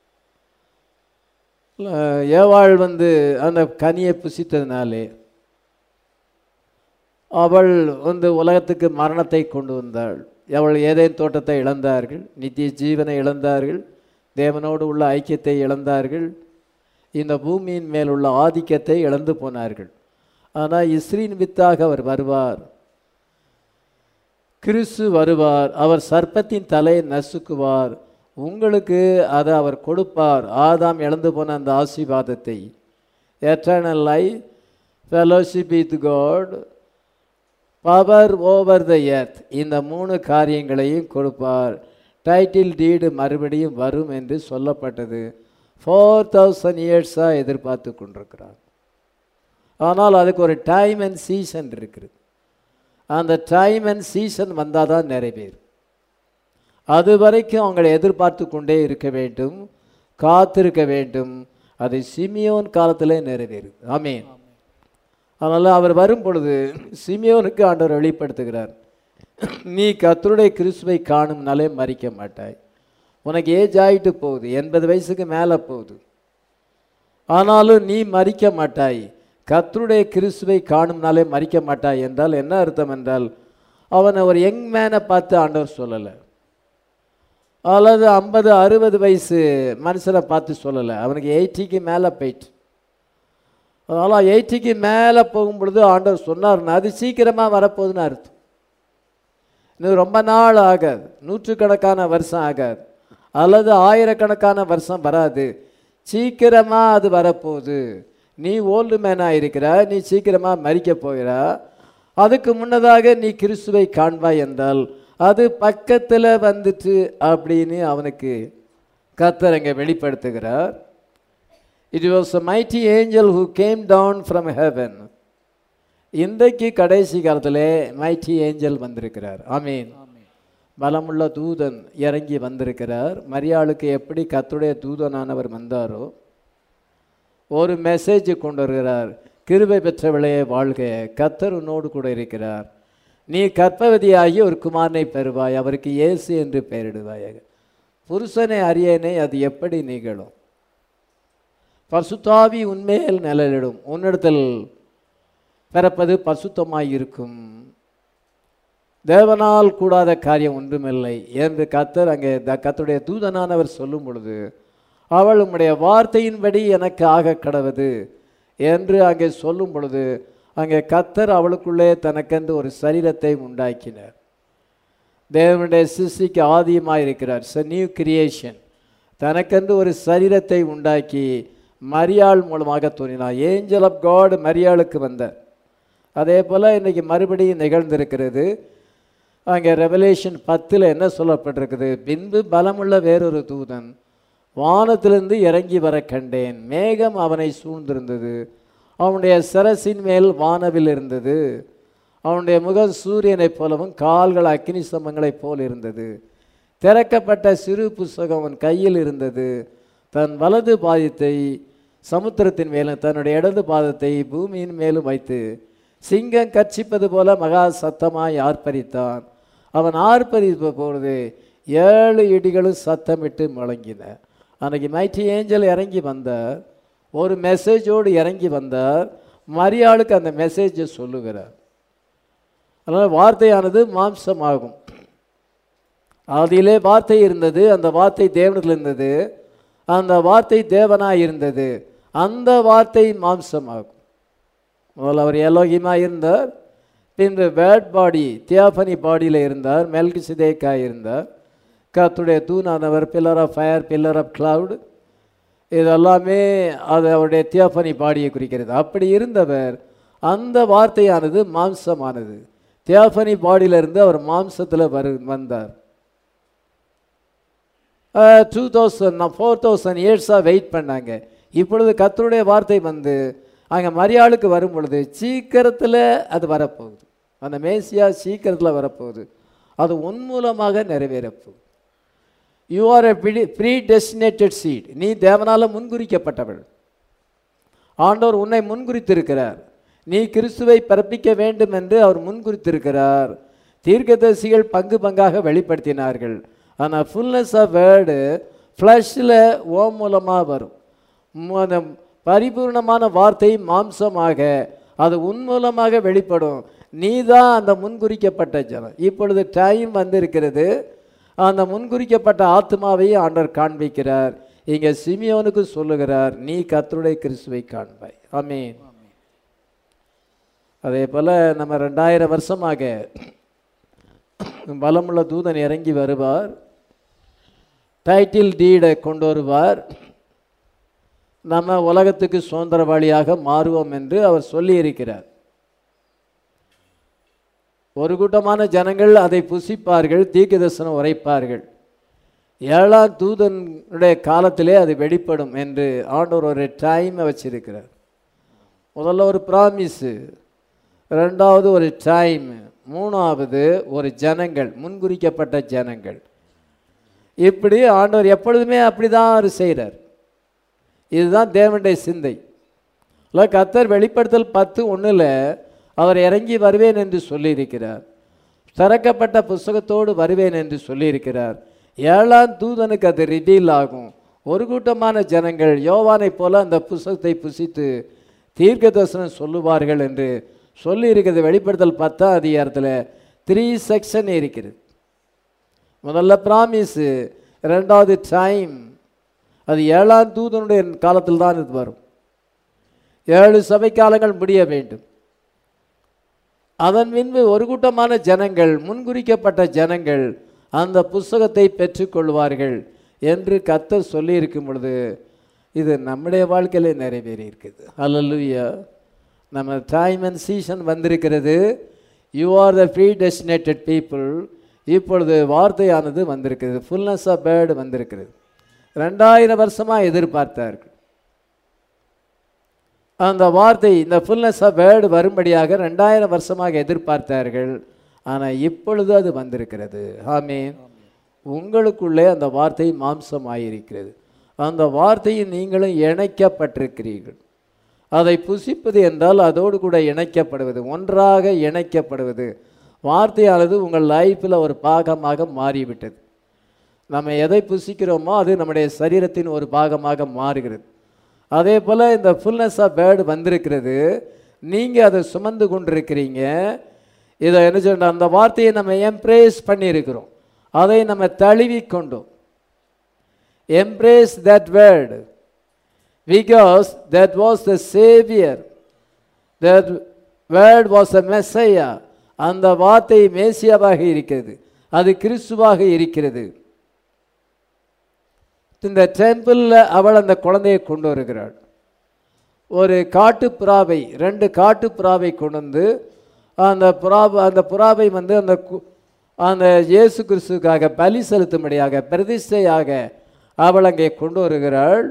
Speaker 1: அஹ் ஏவாள் வந்து அந்த கனியை புசித்ததினாலே அவள் வந்து உலகத்துக்கு மரணத்தை கொண்டு வந்தாள் அவள் ஏதேன் தோட்டத்தை இழந்தார்கள் நித்திய ஜீவனை இழந்தார்கள் தேவனோடு உள்ள ஐக்கியத்தை இழந்தார்கள் இந்த பூமியின் மேல் உள்ள ஆதிக்கத்தை இழந்து போனார்கள் ஆனால் இஸ்ரீன் வித்தாக அவர் வருவார் கிறிஸ்து வருவார் அவர் சர்ப்பத்தின் தலையை நசுக்குவார் உங்களுக்கு அதை அவர் கொடுப்பார் ஆதாம் இழந்து போன அந்த ஆசீர்வாதத்தை eternal life fellowship with God power over the earth இந்த மூணு காரியங்களையும் கொடுப்பார் டைட்டில் டீடு மறுபடியும் வரும் என்று சொல்லப்பட்டது ஃபோர் தௌசண்ட் இயர்ஸாக எதிர்பார்த்து கொண்டிருக்கிறார் ஆனால் அதுக்கு ஒரு டைம் அண்ட் சீசன் இருக்குது அந்த டைம் அண்ட் சீசன் வந்தால் தான் நிறைவேறும் அது வரைக்கும் அவங்களை எதிர்பார்த்து கொண்டே இருக்க வேண்டும் காத்திருக்க வேண்டும் அது சிமியோன் காலத்திலே நிறைவேறும் ஆமீன் அதனால் அவர் வரும் பொழுது சிமியோனுக்கு ஆண்டவர் வெளிப்படுத்துகிறார் நீ கத்தருடைய கிறிஸ்துவை காணும்னாலே மறிக்க மாட்டாய் உனக்கு ஏஜ் ஆகிட்டு போகுது எண்பது வயசுக்கு மேலே போகுது ஆனாலும் நீ மறிக்க மாட்டாய் கத்தருடைய கிறிஸ்துவை காணும்னாலே மறிக்க மாட்டாய் என்றால் என்ன அர்த்தம் என்றால் அவனை ஒரு யங் மேனை பார்த்து ஆண்டவர் சொல்லலை அல்லது ஐம்பது அறுபது வயசு மனுஷனை பார்த்து சொல்லலை அவனுக்கு எயிட்டிக்கு மேலே போயிட்டு அதனால் எயிட்டிக்கு மேலே போகும் பொழுது ஆண்டவர் சொன்னார்னா அது சீக்கிரமாக வரப்போகுதுன்னு அர்த்தம் இன்னும் ரொம்ப நாள் ஆகாது நூற்றுக்கணக்கான வருஷம் ஆகாது அல்லது ஆயிரக்கணக்கான வருஷம் வராது சீக்கிரமாக அது வரப்போகுது நீ ஓல்டு மேனாக இருக்கிற நீ சீக்கிரமாக மறிக்க போகிறா அதுக்கு முன்னதாக நீ கிறிஸ்துவை காண்பாய் என்றால் அது பக்கத்தில் வந்துட்டு அப்படின்னு அவனுக்கு கத்தர் அங்கே வெளிப்படுத்துகிறார் it was a mighty angel who came down from heaven இன்றைக்கு கடைசி காலத்தில் மைட்டி ஏஞ்சல் வந்திருக்கிறார் ஆமீன் பலமுள்ள தூதன் இறங்கி வந்திருக்கிறார் மரியாளுக்கு எப்படி கத்துடைய தூதனானவர் வந்தாரோ ஒரு மெசேஜ் கொண்டு வருகிறார் கிருபை பெற்றவளையே வாழ்க கத்தர் உன்னோடு கூட இருக்கிறார் நீ கற்பவதியாகி ஒரு குமாரனை பெறுவாய் அவருக்கு இயேசு என்று பெயரிடுவாயாக புருஷனை அறியேனே அது எப்படி நிகழும் பசுத்தாவி உண்மையில் நிழலிடும் உன்னிடத்தில் பிறப்பது பசுத்தமாய் இருக்கும் தேவனால் கூடாத காரியம் ஒன்றுமில்லை என்று கத்தர் அங்கே த கத்தருடைய தூதனானவர் சொல்லும் பொழுது அவள் உம்முடைய வார்த்தையின்படி எனக்கு ஆக கடவது என்று அங்கே சொல்லும் பொழுது அங்கே கத்தர் அவளுக்குள்ளே தனக்கென்று ஒரு சரீரத்தை உண்டாக்கினார் தேவனுடைய சிருஷ்டிக்கு ஆதியமாக இருக்கிறார் ச நியூ கிரியேஷன் தனக்கென்று ஒரு சரீரத்தை உண்டாக்கி மரியாள் மூலமாக தோன்றினார் ஏஞ்சல் ஆஃப் காட் மரியாளுக்கு வந்தார் அதே போல் இன்றைக்கி மறுபடியும் நிகழ்ந்திருக்கிறது அங்கே ரெவலேஷன் பத்தில் என்ன சொல்லப்பட்டிருக்குது பின்பு பலமுள்ள வேறொரு தூதன் வானத்திலிருந்து இறங்கி வர கண்டேன் மேகம் அவனை சூழ்ந்திருந்தது அவனுடைய சரசின் மேல் வானவில் இருந்தது அவனுடைய முகம் சூரியனைப் போலவும் கால்கள் அக்கினி ஸ்தம்பங்களைப் போல் இருந்தது திறக்கப்பட்ட சிறு புஸ்தகம் அவன் கையில் இருந்தது தன் வலது பாதத்தை சமுத்திரத்தின் மேலும் தன்னுடைய இடது பாதத்தை பூமியின் மேலும் வைத்து சிங்கம் கர்ச்சிப்பது போல மகா சத்தமாய் ஆர்ப்பரித்தான் அவன் ஆர்ப்பரிப்ப பொழுது ஏழு இடிகளும் சத்தமிட்டு முழங்கின அன்னைக்கு மைட்டி ஏஞ்சல் இறங்கி வந்தார் ஒரு மெசேஜோடு இறங்கி வந்தார் மரியாளுக்கு அந்த மெசேஜை சொல்லுகிறார் அதனால் வார்த்தையானது மாம்சமாகும் ஆதியிலே வார்த்தை இருந்தது அந்த வார்த்தை தேவனத்தில் இருந்தது அந்த வார்த்தை தேவனாய் இருந்தது அந்த வார்த்தை மாம்சமாகும் முதல்ல அவர் எலோகியமாக இருந்தார் பின்பு பேட் பாடி தியாபனி பாடியில் இருந்தார் மெல்கி சிதேக்காய் இருந்தார் கத்துடைய தூணானவர் pillar of fire pillar of cloud இதெல்லாமே அது அவருடைய தியாபனி பாடியை குறிக்கிறது அப்படி இருந்தவர் அந்த வார்த்தையானது மாம்சமானது தியாபனி பாடியிலிருந்து அவர் மாம்சத்தில் வரு வந்தார் டூ தௌசண்ட் ஃபோர் தௌசண்ட் இயர்ஸாக வெயிட் பண்ணாங்க இப்பொழுது கத்தருடைய வார்த்தை வந்து அங்கே மரியாளுக்கு வரும் பொழுது சீக்கிரத்தில் அது வரப்போகுது அந்த மேசியா சீக்கிரத்தில் வரப்போகுது அது உன் மூலமாக நிறைவேறப்போகுது you are a pre predestinated seed நீ தேவனால் முன்குறிக்கப்பட்டவள் ஆண்டவர் உன்னை முன்குறித்திருக்கிறார் நீ கிறிஸ்துவை பிறப்பிக்க வேண்டும் என்று அவர் முன்குறித்திருக்கிறார் தீர்க்கதரிசிகள் பங்கு பங்காக வெளிப்படுத்தினார்கள் ஆனால் ஃபுல்னஸ் ஆஃப் வேர்டு ஃப்ளஷில் ஓ மூலமாக வரும் மு- அந்த பரிபூர்ணமான வார்த்தை மாம்சமாக அது உன் மூலமாக வெளிப்படும் நீ தான் அந்த முன்குறிக்கப்பட்ட ஜனம் இப்பொழுது டைம் வந்திருக்கிறது அந்த முன்குறிக்கப்பட்ட ஆத்மாவை ஆண்டவர் காண்பிக்கிறார் இங்கே சிமியோனுக்கு சொல்லுகிறார் நீ கர்த்தருடைய கிறிஸ்துவை காண்பாய் ஆமென் அதே போல் நம்ம ரெண்டாயிரம் வருஷமாக பலமுள்ள தூதன் இறங்கி வருவார் டைட்டில் டீடை கொண்டு வருவார் நம்ம உலகத்துக்கு சுதந்திரவாளியாக மாறுவோம் என்று அவர் சொல்லியிருக்கிறார் ஒரு கூட்டமான ஜனங்கள் அதை புசிப்பார்கள் தீர்க்கதரிசனம் உரைப்பார்கள் ஏழாம் தூதனுடைய காலத்திலே அது வெளிப்படும் என்று ஆண்டவர் ஒரு டைமை வச்சிருக்கிறார் முதல்ல ஒரு ப்ராமிஸு ரெண்டாவது ஒரு டைம் மூணாவது ஒரு ஜனங்கள் முன்குறிக்கப்பட்ட ஜனங்கள் இப்படி ஆண்டவர் எப்பொழுதுமே அப்படி தான் அவர் செய்கிறார் இதுதான் தேவனுடைய சிந்தை இல்லை கத்தர் வெளிப்படுத்தல் பத்து ஒன்றில் அவர் இறங்கி வருவேன் என்று சொல்லியிருக்கிறார் திறக்கப்பட்ட புஸ்தகத்தோடு வருவேன் என்று சொல்லியிருக்கிறார் ஏழாம் தூதனுக்கு அது ரிவீல் ஆகும் ஒரு கூட்டமான ஜனங்கள் யோவானைப் போல அந்த புஸ்தகத்தை புசித்து தீர்க்க தரிசனம் சொல்லுவார்கள் என்று சொல்லியிருக்கிறது வெளிப்படுத்தல் பத்தாம் அதிகாரத்தில் த்ரீ செக்ஷன் இருக்கிறது முதல்ல ப்ராமிஸு ரெண்டாவது டைம் அது ஏழாம் தூதனுடைய காலத்தில் தான் இது வரும் ஏழு சபை காலங்கள் முடிய வேண்டும் அதன் பின்பு ஒரு கூட்டமான ஜனங்கள் முன்குறிக்கப்பட்ட ஜனங்கள் அந்த புஸ்தகத்தை பெற்றுக்கொள்வார்கள் என்று கத்தர் சொல்லியிருக்கும் பொழுது இது நம்முடைய வாழ்க்கையில நிறைவேறி இருக்குது அல்லலுயா நம்ம டைம் அண்ட் சீசன் வந்திருக்கிறது you are the predestinated people இப்பொழுது வார்த்தையானது வந்திருக்கிறது ஃபுல்னஸ் ஆஃப் பேர்டு வந்திருக்கிறது ரெண்டாயிரம் வருஷமாக எதிர்பார்த்தார்கள் அந்த வார்த்தை இந்த ஃபுல்னஸ் ஆஃப் வேர்டு வரும்படியாக ரெண்டாயிரம் வருஷமாக எதிர்பார்த்தார்கள் ஆனால் இப்பொழுது அது வந்திருக்கிறது ஆமீன் உங்களுக்குள்ளே அந்த வார்த்தை மாம்சமாயிருக்கிறது அந்த வார்த்தையில் நீங்களும் இணைக்கப்பட்டிருக்கிறீர்கள் அதை புசிப்பது என்றால் அதோடு கூட இணைக்கப்படுவது ஒன்றாக இணைக்கப்படுவது வார்த்தையானது உங்கள் லைஃப்பில் ஒரு பாகமாக மாறிவிட்டது நம்ம எதை புசிக்கிறோமோ அது நம்முடைய சரீரத்தின் ஒரு பாகமாக மாறுகிறது அதே போல் இந்த ஃபுல்னஸ் ஆஃப் பேர்டு வந்திருக்கிறது நீங்கள் அதை சுமந்து கொண்டிருக்கிறீங்க இதை என்ன சொல்ற அந்த வார்த்தையை நம்ம எம்ப்ரேஸ் பண்ணியிருக்கிறோம் அதை நம்ம தழுவி கொண்டோம் embrace that word because that was the saviour that word was a messiah அந்த வார்த்தை மேசியாவாக இருக்கிறது அது கிறிஸ்துவாக இருக்கிறது இந்த டெம்பிளில் அவள் அந்த குழந்தையை கொண்டு வருகிறாள் ஒரு காட்டு புறாவை ரெண்டு காட்டு புறாவை கொண்டு வந்து அந்த புறாவை அந்த புறாவை வந்து அந்த கு- அந்த இயேசு கிறிஸ்துக்காக பலி செலுத்தும்படியாக பிரதிஷ்டையாக அவள் அங்கே கொண்டு வருகிறாள்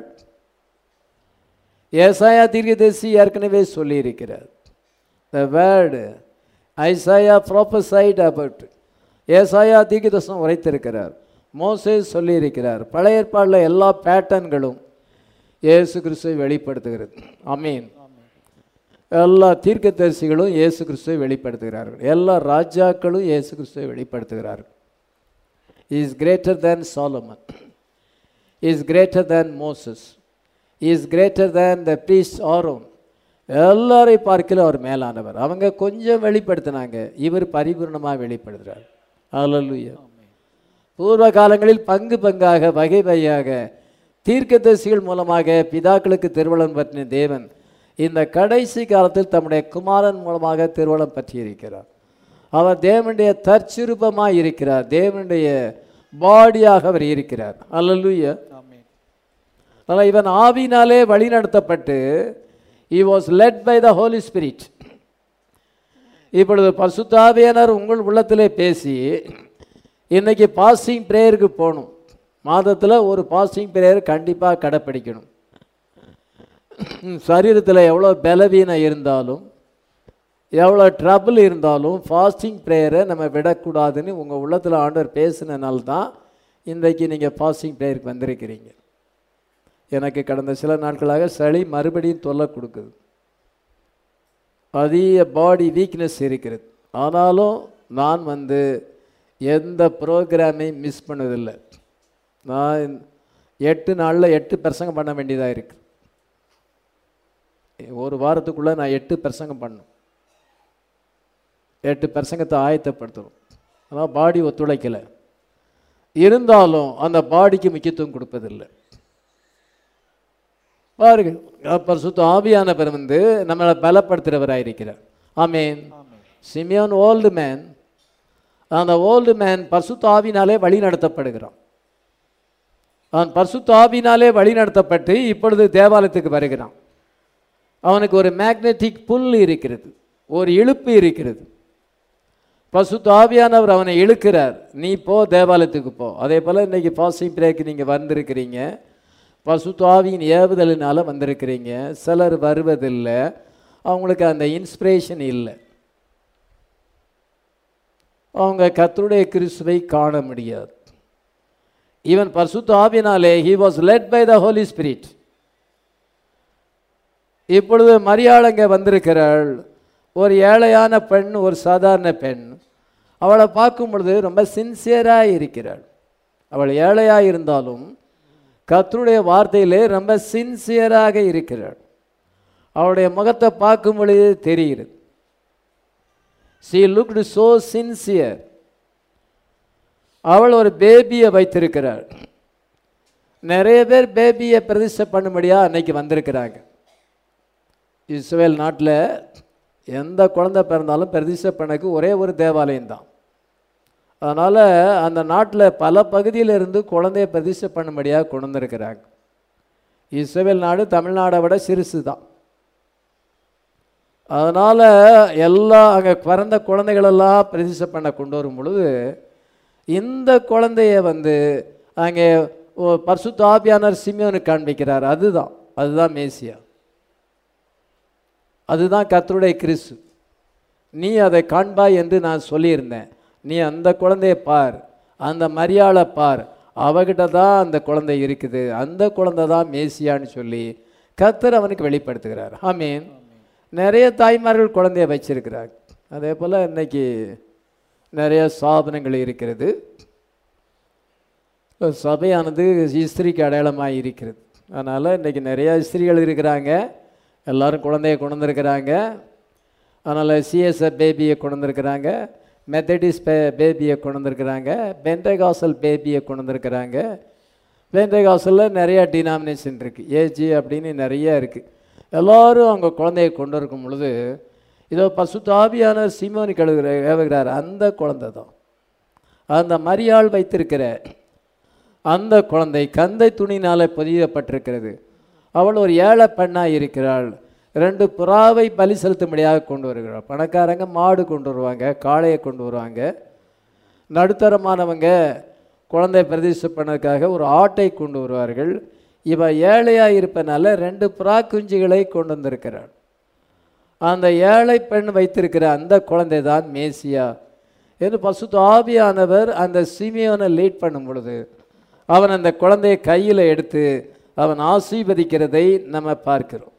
Speaker 1: ஏசாயா தீர்க்கதரிசி ஏற்கனவே சொல்லியிருக்கிறார் the word Isaiah prophesied about ஏசாயா தீர்க்கதரிசனம் உரைத்திருக்கிறார் மோசேஸ் சொல்லியிருக்கிறார் பழைய ஏற்பாடில் எல்லா பேட்டர்ன்களும் இயேசு கிறிஸ்துவை வெளிப்படுத்துகிறது அமீன் எல்லா தீர்க்கதரிசிகளும் இயேசு கிறிஸ்துவை வெளிப்படுத்துகிறார்கள் எல்லா ராஜாக்களும் இயேசு கிறிஸ்துவை வெளிப்படுத்துகிறார்கள் is greater than Solomon is greater than Moses is greater than the priest Aaron எல்லாரை பார்க்கல அவர் மேலானவர் அவங்க கொஞ்சம் வெளிப்படுத்தினாங்க இவர் பரிபூர்ணமாக வெளிப்படுத்துறார் அல்லேலூயா பூர்வ காலங்களில் பங்கு பங்காக வகை வகையாக தீர்க்கதரிசிகள் மூலமாக பிதாக்களுக்கு திருவளம் பற்றின தேவன் இந்த கடைசி காலத்தில் தம்முடைய குமாரன் மூலமாக திருவளம் பற்றியிருக்கிறார் அவர் தேவனுடைய தற்சிருப்பமாக இருக்கிறார் தேவனுடைய பாடியாக அவர் இருக்கிறார் அல்லேலூயா
Speaker 2: ஆமென்
Speaker 1: அதனால் இவன் ஆவினாலே வழிநடத்தப்பட்டு he was led by the holy spirit இப்பொழுது பசுத்தாவியனர் உங்கள் உள்ளத்திலே பேசி இன்னைக்கு பாஸ்டிங் ப்ரேயருக்கு போகணும் மாதத்தில் ஒரு பாஸ்டிங் ப்ரேயர் கண்டிப்பாக கடைப்பிடிக்கணும் சரீரத்தில் எவ்வளோ பலவீனம் இருந்தாலும் எவ்வளோ ட்ரபிள் இருந்தாலும் ஃபாஸ்டிங் ப்ரேயரை நம்ம விடக்கூடாதுன்னு உங்கள் உள்ளத்தில் ஆண்டவர் பேசினனால தான் இன்றைக்கு நீங்கள் ஃபாஸ்டிங் ப்ரேயருக்கு வந்திருக்கிறீங்க எனக்கு கடந்த சில நாட்களாக சளி மறுபடியும் தொல்லை கொடுக்குது அதிக பாடி வீக்னஸ் இருக்கிறது ஆனாலும் நான் வந்து எந்த ப்ரோக்ராமையும் மிஸ் பண்ணதில்லை நான் எட்டு நாளில் எட்டு பிரசங்கம் பண்ண வேண்டியதாக இருக்கு ஒரு வாரத்துக்குள்ளே நான் எட்டு பிரசங்கம் பண்ணணும் எட்டு பிரசங்கத்தை ஆயத்தப்படுத்தணும் ஆனால் பாடி ஒத்துழைக்கலை இருந்தாலும் அந்த பாடிக்கு முக்கியத்துவம் கொடுப்பதில்லை பாருங்க பரிசுத்த ஆவியானவர் வந்து நம்மளை பலப்படுத்துகிறவராக இருக்கிறார் ஆமேன் சிமியோன் ஓல்டு மேன் அந்த ஓல்டு மேன் பரிசுத்த ஆவினாலே வழி நடத்தப்படுகிறான் அவன் பரிசுத்த ஆவினாலே வழி நடத்தப்பட்டு இப்பொழுது தேவாலயத்துக்கு வருகிறான் அவனுக்கு ஒரு மேக்னெட்டிக் புல் இருக்கிறது ஒரு இழுப்பு இருக்கிறது பசுத்த ஆவியானவர் அவனை இழுக்கிறார் நீ போ தேவாலயத்துக்கு போ அதே போல் இன்னைக்கு பாசிங் பிரேக்கு நீங்கள் வந்திருக்கிறீங்க பசுத்த ஆவியின் ஏவுதலினால வந்திருக்கிறீங்க சிலர் வருவதில்லை அவங்களுக்கு அந்த இன்ஸ்பிரேஷன் இல்லை அவங்க கர்த்தருடைய கிறிஸ்துவை காண முடியாது ஈவன் பரிசுத்த ஆவினாலே he was led by the Holy Spirit இப்பொழுது மரியாளங்க வந்திருக்கிறாள் ஒரு ஏழையான பெண் ஒரு சாதாரண பெண் அவளை பார்க்கும் பொழுது ரொம்ப சின்சியராக இருக்கிறாள் அவள் ஏழையாக இருந்தாலும் கர்த்தருடைய வார்த்தையிலே ரொம்ப சின்சியராக இருக்கிறாள் அவளுடைய முகத்தை பார்க்கும் பொழுது தெரிகிறது சி லுக்டு சோ சின்சியர் அவள் ஒரு பேபியை வைத்திருக்கிறாள் நிறைய பேர் பேபியை பிரதிஷ்டை பண்ணும்படியாக அன்னைக்கு வந்திருக்கிறாங்க இஸ்ரேல் நாட்டில் எந்த குழந்தை பிறந்தாலும் பிரதிஷ்டை பண்ணக்கு ஒரே ஒரு தேவாலயம் தான் அதனால் அந்த நாட்டில் பல பகுதியில் இருந்து குழந்தைய பிரதிஷ்டை பண்ணும்படியாக கொண்டு வந்திருக்கிறாங்க இஸ்ரேல் நாடு தமிழ்நாடை விட சிறுசு தான் அதனால் எல்லா அங்கே பிறந்த குழந்தைகளெல்லாம் பிரதிஷ்டை பண்ண கொண்டு வரும் பொழுது இந்த குழந்தைய வந்து அங்கே பர்சுத்த ஆபியானர் சிமியோனுக்கு காண்பிக்கிறார் அதுதான் அதுதான் மேசியா அதுதான் கர்த்தருடைய கிறிஸ்து நீ அதை காண்பாய் என்று நான் சொல்லியிருந்தேன் நீ அந்த குழந்தைய பார் அந்த மரியாளை பார் அவகிட்ட தான் அந்த குழந்தை இருக்குது அந்த குழந்தை தான் மேசியான்னு சொல்லி கர்த்தர் அவனுக்கு வெளிப்படுத்துகிறார் ஆமீன் நிறைய தாய்மார்கள் குழந்தைய வச்சிருக்கிறாங்க அதே போல் இன்னைக்கு நிறைய சாதனங்கள் இருக்கிறது சபையானது இஸ்திரிக்கு அடையாளமாக இருக்கிறது அதனால் இன்றைக்கி நிறையா இஸ்திரிகள் இருக்கிறாங்க எல்லாரும் குழந்தைய கொண்டு வந்திருக்கிறாங்க அதனால் சிஎஸ்எஃப் பேபியை கொண்டு வந்திருக்கிறாங்க மெத்தடிஸ் பே பேபியை கொண்டு வந்திருக்கிறாங்க பென்டகாசல் பேபியை கொண்டு வந்திருக்கிறாங்க பென்டகாசலில் நிறையா டினாமினேஷன் இருக்குது ஏஜி அப்படின்னு நிறைய இருக்குது எல்லோரும் அவங்க குழந்தைய கொண்டு இருக்கும் பொழுது இதோ பசுத்தாபியான சிமோனி கழுகுற ஏவுகிறார் அந்த குழந்தை தான் அந்த மரியாள் வைத்திருக்கிற அந்த குழந்தை கந்தை துணினால் பொதியப்பட்டிருக்கிறது அவள் ஒரு ஏழை பெண்ணாக இருக்கிறாள் ரெண்டு புறாவை பலி செலுத்தும்படியாக கொண்டு வருகிறாள் பணக்காரங்க மாடு கொண்டு வருவாங்க காளையை கொண்டு வருவாங்க நடுத்தரமானவங்க குழந்தை பிரதிஷ்டை பண்ணதுக்காக ஒரு ஆட்டை கொண்டு வருவார்கள் இவ ஏழையாக இருப்பனால ரெண்டு புறா குஞ்சுகளை கொண்டு வந்திருக்கிறாள் அந்த ஏழை பெண் வைத்திருக்கிற அந்த குழந்தை தான் மேசியா என்று பசுத்து ஆவியானவர் அந்த சிமியோனை லீட் பண்ணும் பொழுது அவன் அந்த குழந்தையை கையில் எடுத்து அவன் ஆசீர்வதிக்கிறதை நம்ம பார்க்கிறோம்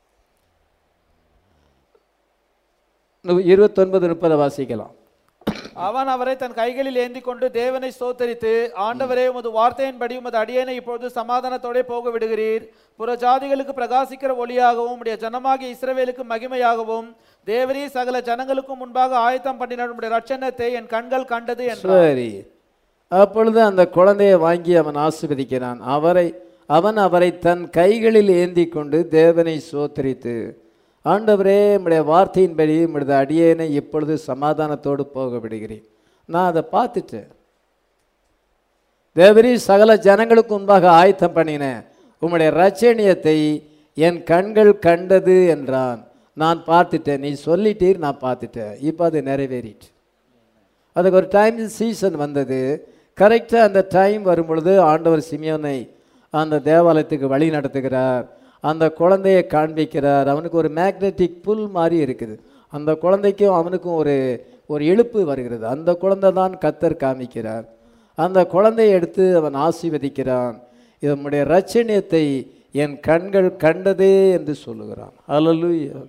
Speaker 1: இருபத்தொன்பது முப்பதை வாசிக்கலாம்
Speaker 2: அவன் அவரை தன் கைகளில் ஏந்தி கொண்டு தேவனை ஸ்தோத்தரித்து ஆண்டவரே உமது வார்த்தையின்படி உமது அடியேனை இப்பொழுது சமாதானத்தோடே போக விடுகிறீர் புற ஜாதிகளுக்கு பிரகாசிக்கிற ஒளியாகவும் உடைய ஜனமாகிய இஸ்ரவேலுக்கு மகிமையாகவும் தேவரீ சகல ஜனங்களுக்கும் முன்பாக ஆயத்தம் பண்ணின உம்முடைய ரட்சணத்தை என் கண்கள் கண்டது என்றார்
Speaker 1: சரி அப்பொழுது அந்த குழந்தையை வாங்கி அவன் ஆசீர்வதிக்கிறான் அவரை அவன் அவரை தன் கைகளில் ஏந்தி கொண்டு தேவனை சோத்தரித்து ஆண்டவரே உம்முடைய வார்த்தையின்படி உம்முடைய அடியேனை இப்பொழுது சமாதானத்தோடு போக விடுகிறேன் நான் அதை பார்த்துட்டேன் தேவரி சகல ஜனங்களுக்கு முன்பாக ஆயத்தம் பண்ணினேன் உம்முடைய ரச்சனியத்தை என் கண்கள் கண்டது என்றான் நான் பார்த்துட்டேன் நீ சொல்லிட்டீர் நான் பார்த்துட்டேன் இப்போ அது நிறைவேறிட்டு அதுக்கு ஒரு டைம் சீசன் வந்தது கரெக்டாக அந்த டைம் வரும் பொழுது ஆண்டவர் சிமியோனை அந்த தேவாலயத்துக்கு வழி நடத்துகிறார் அந்த குழந்தையை காண்பிக்கிறார் அவனுக்கு ஒரு மேக்னெட்டிக் புல் மாதிரி இருக்குது அந்த குழந்தைக்கும் அவனுக்கும் ஒரு ஒரு இழுப்பு வருகிறது அந்த குழந்தை தான் கத்தர் காமிக்கிறார் அந்த குழந்தையை எடுத்து அவன் ஆசீர்வதிக்கிறான் இதனுடைய ரட்சணியத்தை என் கண்கள் கண்டதே என்று சொல்லுகிறான் அல்லேலூயா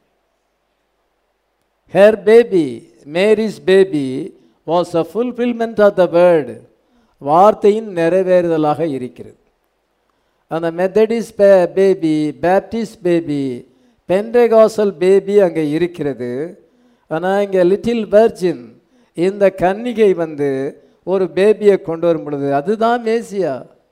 Speaker 1: her baby, Mary's baby, was a fulfillment of the word. வார்த்தையின் நிறைவேறுதலாக இருக்கிறது அந்த Methodist baby Baptist baby Pentecostal baby அங்கே இருக்கிறது ஆனால் இங்கே லிட்டில் வெர்ஜின் இந்த கன்னிகை வந்து ஒரு பேபியை கொண்டு வரும் பொழுது அதுதான் மேசியா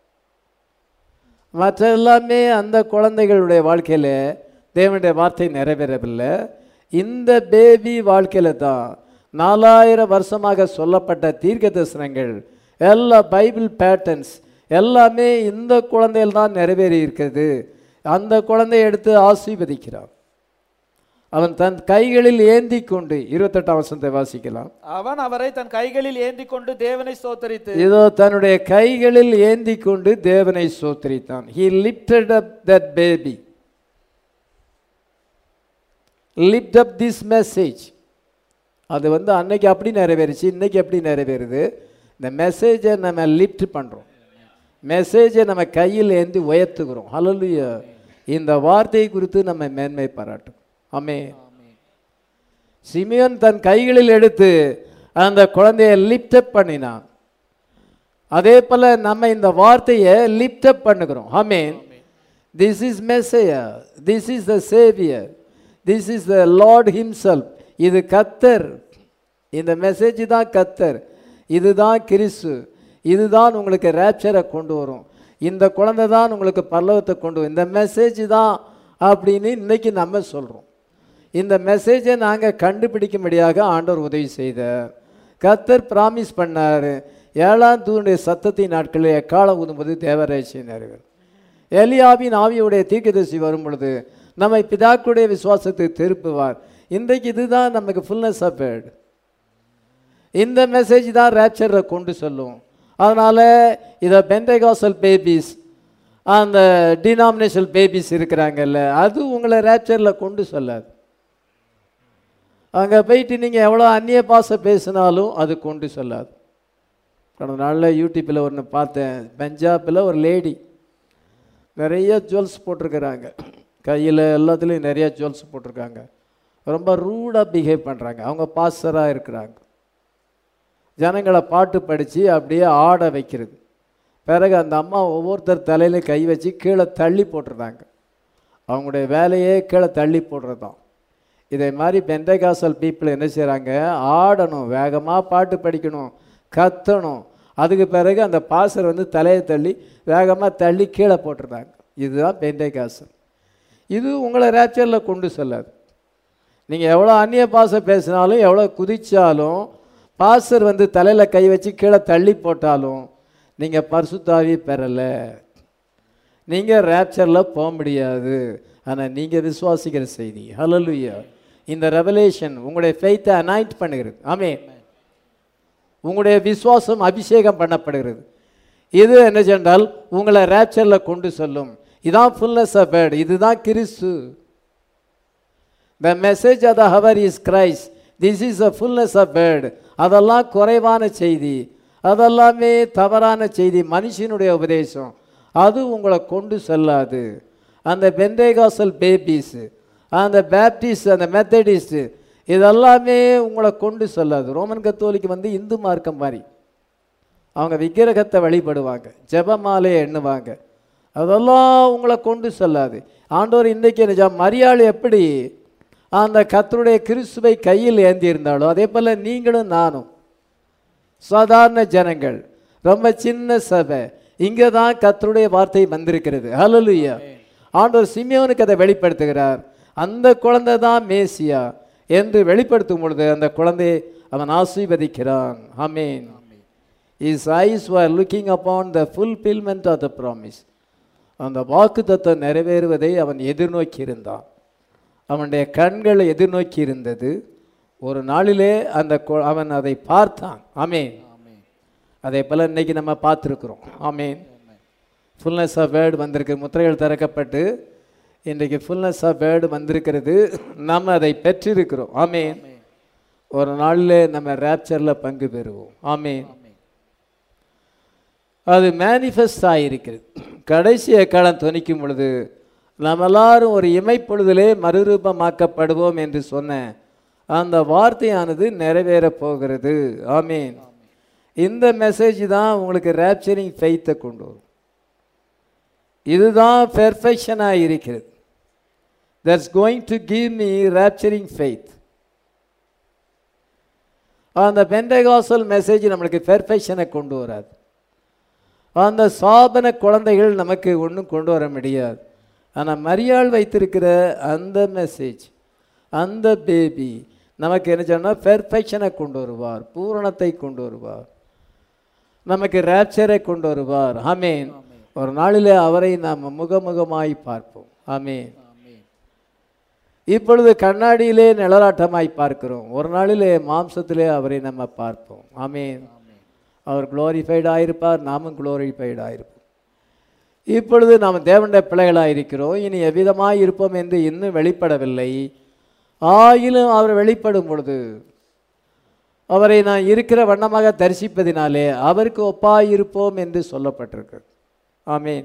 Speaker 1: மற்ற எல்லாமே அந்த குழந்தைகளுடைய வாழ்க்கையில் தேவனுடைய வார்த்தை நிறைவேறவில்லை இந்த பேபி வாழ்க்கையில் தான் நாலாயிரம் வருஷமாக சொல்லப்பட்ட தீர்க்க தரிசனங்கள் எல்லா பைபிள் பேட்டர்ன்ஸ் எல்லாமே இந்த குழந்தையில் தான் நிறைவேறி இருக்கிறது அந்த குழந்தையை எடுத்து ஆசீர்வதிக்கிறான் அவன் தன் கைகளில் ஏந்தி கொண்டு இருபத்தெட்டாம் வசனத்தை வாசிக்கலாம்
Speaker 2: அவன் அவரை தன் கைகளில் ஏந்தி கொண்டு தேவனை ஸ்தோத்தரித்து
Speaker 1: இதோ தன்னுடைய கைகளில் ஏந்தி கொண்டு தேவனை சோத்தரித்தான் he lifted up that baby lift up this message அது வந்து அன்னைக்கு அப்படி நிறைவேறுச்சு இன்னைக்கு எப்படி நிறைவேறுது இந்த மெசேஜை நம்ம லிஃப்ட் பண்ணுறோம் மெசேஜை நம்ம கையில் ஏந்தி உயர்த்துகிறோம் ஹalleluya இந்த வார்த்தையை குறித்து நம்ம மேன்மை பாராட்டும் ஆமே சிமியோன் தன் கைகளில் எடுத்து அந்த குழந்தையை லிஃப்ட் அப் பண்ணினான் அதே போல நம்ம இந்த வார்த்தையை லிஃப்ட் அப் பண்ணுகிறோம் ஆமீன் this is messiah this is the saviour this is the Lord himself இது கத்தர் இந்த மெசேஜ் தான் கத்தர் இதுதான் கிறிஸ்து இதுதான் உங்களுக்கு ரேப்சரை கொண்டு வரும் இந்த குழந்தை தான் உங்களுக்கு பல்லவத்தை கொண்டு வரும் இந்த மெசேஜ் தான் அப்படின்னு இன்னைக்கு நம்ம சொல்கிறோம் இந்த மெசேஜை நாங்கள் கண்டுபிடிக்கும்படியாக ஆண்டவர் உதவி செய்தார் கத்தர் பிராமிஸ் பண்ணார் ஏழாம் தூணுடைய சத்தத்தின் நாட்களில் எக்காலம் ஊதும்போது தேவராட்சி நிறைவேறும் எலியாவின் ஆவியுடைய தீர்க்கதரிசி வரும் பொழுது நம்மை பிதாக்களுடைய விசுவாசத்தை திருப்புவார் இன்றைக்கு இதுதான் நமக்கு ஃபுல்னஸ் ஆஃப் வேர்டு இந்த மெசேஜ் தான் ரேப்சரை கொண்டு சொல்லும் அதனால் இதை பென்டகாசல் பேபிஸ் அந்த டினாமினேஷனல் பேபிஸ் இருக்கிறாங்கல்ல அது உங்களை ரேப்சரில் கொண்டு சொல்லாது அங்கே போயிட்டு நீங்கள் எவ்வளோ அந்நிய பாசை பேசினாலும் அது கொண்டு சொல்லாது கடந்த நாளில் யூடியூப்பில் ஒன்று பார்த்தேன் பஞ்சாபில் ஒரு லேடி நிறைய ஜுவல்ஸ் போட்டிருக்கிறாங்க கையில் எல்லாத்துலேயும் நிறைய ஜுவல்ஸ் போட்டிருக்காங்க ரொம்ப ரூடாக பிஹேவ் பண்ணுறாங்க அவங்க பாஸ்டராக இருக்கிறாங்க ஜனங்களை பாட்டு படித்து அப்படியே ஆட வைக்கிறது பிறகு அந்த அம்மா ஒவ்வொருத்தர் தலையில கை வச்சு கீழே தள்ளி போட்டுருந்தாங்க அவங்களுடைய வேலையே கீழே தள்ளி போடுறது தான் இதே மாதிரி பெந்தகாசல் பீப்புள் என்ன செய்கிறாங்க ஆடணும் வேகமாக பாட்டு படிக்கணும் கத்தணும் அதுக்கு பிறகு அந்த பாசர் வந்து தலையை தள்ளி வேகமாக தள்ளி கீழே போட்டுருந்தாங்க இதுதான் பெந்தகாசல் இது உங்களை ரேப்சரில் கொண்டு செல்லாது நீங்கள் எவ்வளோ அந்நிய பாசம் பேசினாலும் எவ்வளோ குதிச்சாலும் பாசர் வந்து தலையில் கை வச்சு கீழே தள்ளி போட்டாலும் நீங்கள் பரிசுத்தாவி பெறலை நீங்கள் ரேப்சரில் போக முடியாது ஆனால் நீங்கள் விசுவாசிக்கிற செய்தி ஹலலுயா இந்த ரெவலேஷன் உங்களுடைய ஃபெய்த்தை அனாயிண்ட் பண்ணுகிறது ஆமே உங்களுடைய விசுவாசம் அபிஷேகம் பண்ணப்படுகிறது இது என்ன சென்றால் உங்களை ரேப்சரில் கொண்டு சொல்லும் இதான் ஃபுல்னஸ் ஆஃப் வேர்ட் இதுதான் கிறிஸ்து the message of the hour is Christ this is a fullness of word அதெல்லாம் குறைவான செய்தி அதெல்லாமே தவறான செய்தி மனுஷனுடைய உபதேசம் அது உங்களை கொண்டு செல்லாது அந்த பெந்தேகாசல் பேபிஸு அந்த பேப்டிஸ்ட் அந்த மெத்தடிஸ்ட்டு இதெல்லாமே உங்களை கொண்டு செல்லாது ரோமன் கத்தோலிக்கு வந்து இந்து மார்க்கம் மாதிரி அவங்க விக்கிரகத்தை வழிபடுவாங்க ஜெபமாலையை எண்ணுவாங்க அதெல்லாம் உங்களை கொண்டு செல்லாது ஆண்டவர் இன்றைக்கி நிஜம் மரியாள் எப்படி அந்த கத்தருடைய கிறிஸ்துவை கையில் ஏந்தி இருந்தாலோ அதே போல் நீங்களும் நானும் சாதாரண ஜனங்கள் ரொம்ப சின்ன சபை இங்கே தான் கத்தருடைய வார்த்தை வந்திருக்கிறது ஹalleluya ஆண்டவர் சிமியோனுக்கு அதை வெளிப்படுத்துகிறார் அந்த குழந்தை தான் மேசியா என்று வெளிப்படுத்தும் பொழுது அந்த குழந்தையை அவன் ஆசீர்வதிக்கிறான் ஆமென் his eyes were looking upon the fulfilment of the promise அந்த வாக்கு நிறைவேறுவதை அவன் எதிர்நோக்கி இருந்தான் அவனுடைய கண்கள் எதிர்நோக்கி இருந்தது ஒரு நாளிலே அந்த கு- அவன் அதை பார்த்தான் ஆமென்
Speaker 2: ஆமென்
Speaker 1: அதே போல் இன்னைக்கு நம்ம பார்த்துருக்குறோம் ஆமீன் ஃபுல்னஸ் ஆஃப் வேர்டு வந்திருக்கு முத்திரைகள் திறக்கப்பட்டு இன்றைக்கு ஃபுல்னஸ் ஆஃப் வேர்டு வந்திருக்கிறது நம்ம அதை பெற்றிருக்கிறோம் ஆமீன் ஒரு நாளில் நம்ம ரேப்சரில் பங்கு பெறுவோம் ஆமீன்
Speaker 2: ஆமென்
Speaker 1: அது மேனிஃபெஸ்ட் ஆகியிருக்கிறது கடைசி எக்காலம் துணிக்கும் பொழுது நாம் எல்லாரும் ஒரு இமைப்பொழுதிலே மறுரூபமாக்கப்படுவோம் என்று சொன்ன அந்த வார்த்தையானது நிறைவேறப் போகிறது ஆமீன் இந்த மெசேஜ் தான் உங்களுக்கு ரேப்சரிங் ஃபெய்த்தை கொண்டு வரும் இதுதான் பெர்ஃபெக்ஷனாக இருக்கிறது that's going to give me rapturing faith அந்த பெண்டகாசல் மெசேஜ் நம்மளுக்கு பெர்ஃபெக்ஷனை கொண்டு வராது அந்த சாபன குழந்தைகள் நமக்கு ஒன்றும் கொண்டு வர முடியாது ஆனால் மரியாள் வைத்திருக்கிற அந்த மெசேஜ் அந்த பேபி நமக்கு என்ன சொன்னால் பெர்ஃபெக்ஷனை கொண்டு வருவார் பூரணத்தை கொண்டு வருவார் நமக்கு ரேப்சரை கொண்டு வருவார் ஆமேன் ஒரு நாளிலே அவரை நாம் முகமுகமாய் பார்ப்போம் ஆமேன்
Speaker 2: ஆமென்
Speaker 1: இப்பொழுது கண்ணாடியிலே நிழலாட்டமாய் பார்க்கிறோம் ஒரு நாளிலே மாம்சத்திலே அவரை நம்ம பார்ப்போம் ஆமேன்
Speaker 2: ஆமென்
Speaker 1: அவர் குளோரிஃபைடாக இருப்பார் நாமும் குளோரிஃபைடாக இருப்போம் இப்பொழுது நாம் தேவனுடைய பிள்ளைகளாக இருக்கிறோம் இனி எவ்விதமாய் இருப்போம் என்று இன்னும் வெளிப்படவில்லை ஆயிலும் அவர் வெளிப்படும் பொழுது அவரை நான் இருக்கிற வண்ணமாக தரிசிப்பதினாலே அவருக்கு ஒப்பாய் இருப்போம் என்று சொல்லப்பட்டிருக்கு ஆமீன்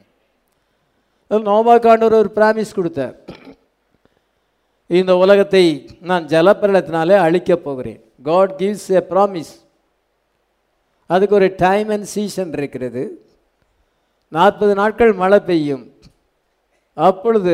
Speaker 2: ஆமென்
Speaker 1: நோவாக்காண்டவர் ஒரு பிராமிஸ் கொடுத்தார் இந்த உலகத்தை நான் ஜலப்பிரளத்தினாலே அழிக்கப் போகிறேன் காட் கிவ்ஸ் எ ப்ராமிஸ் அதுக்கு ஒரு டைம் அண்ட் சீசன் இருக்கிறது நாற்பது நாட்கள் மழை பெய்யும் அப்பொழுது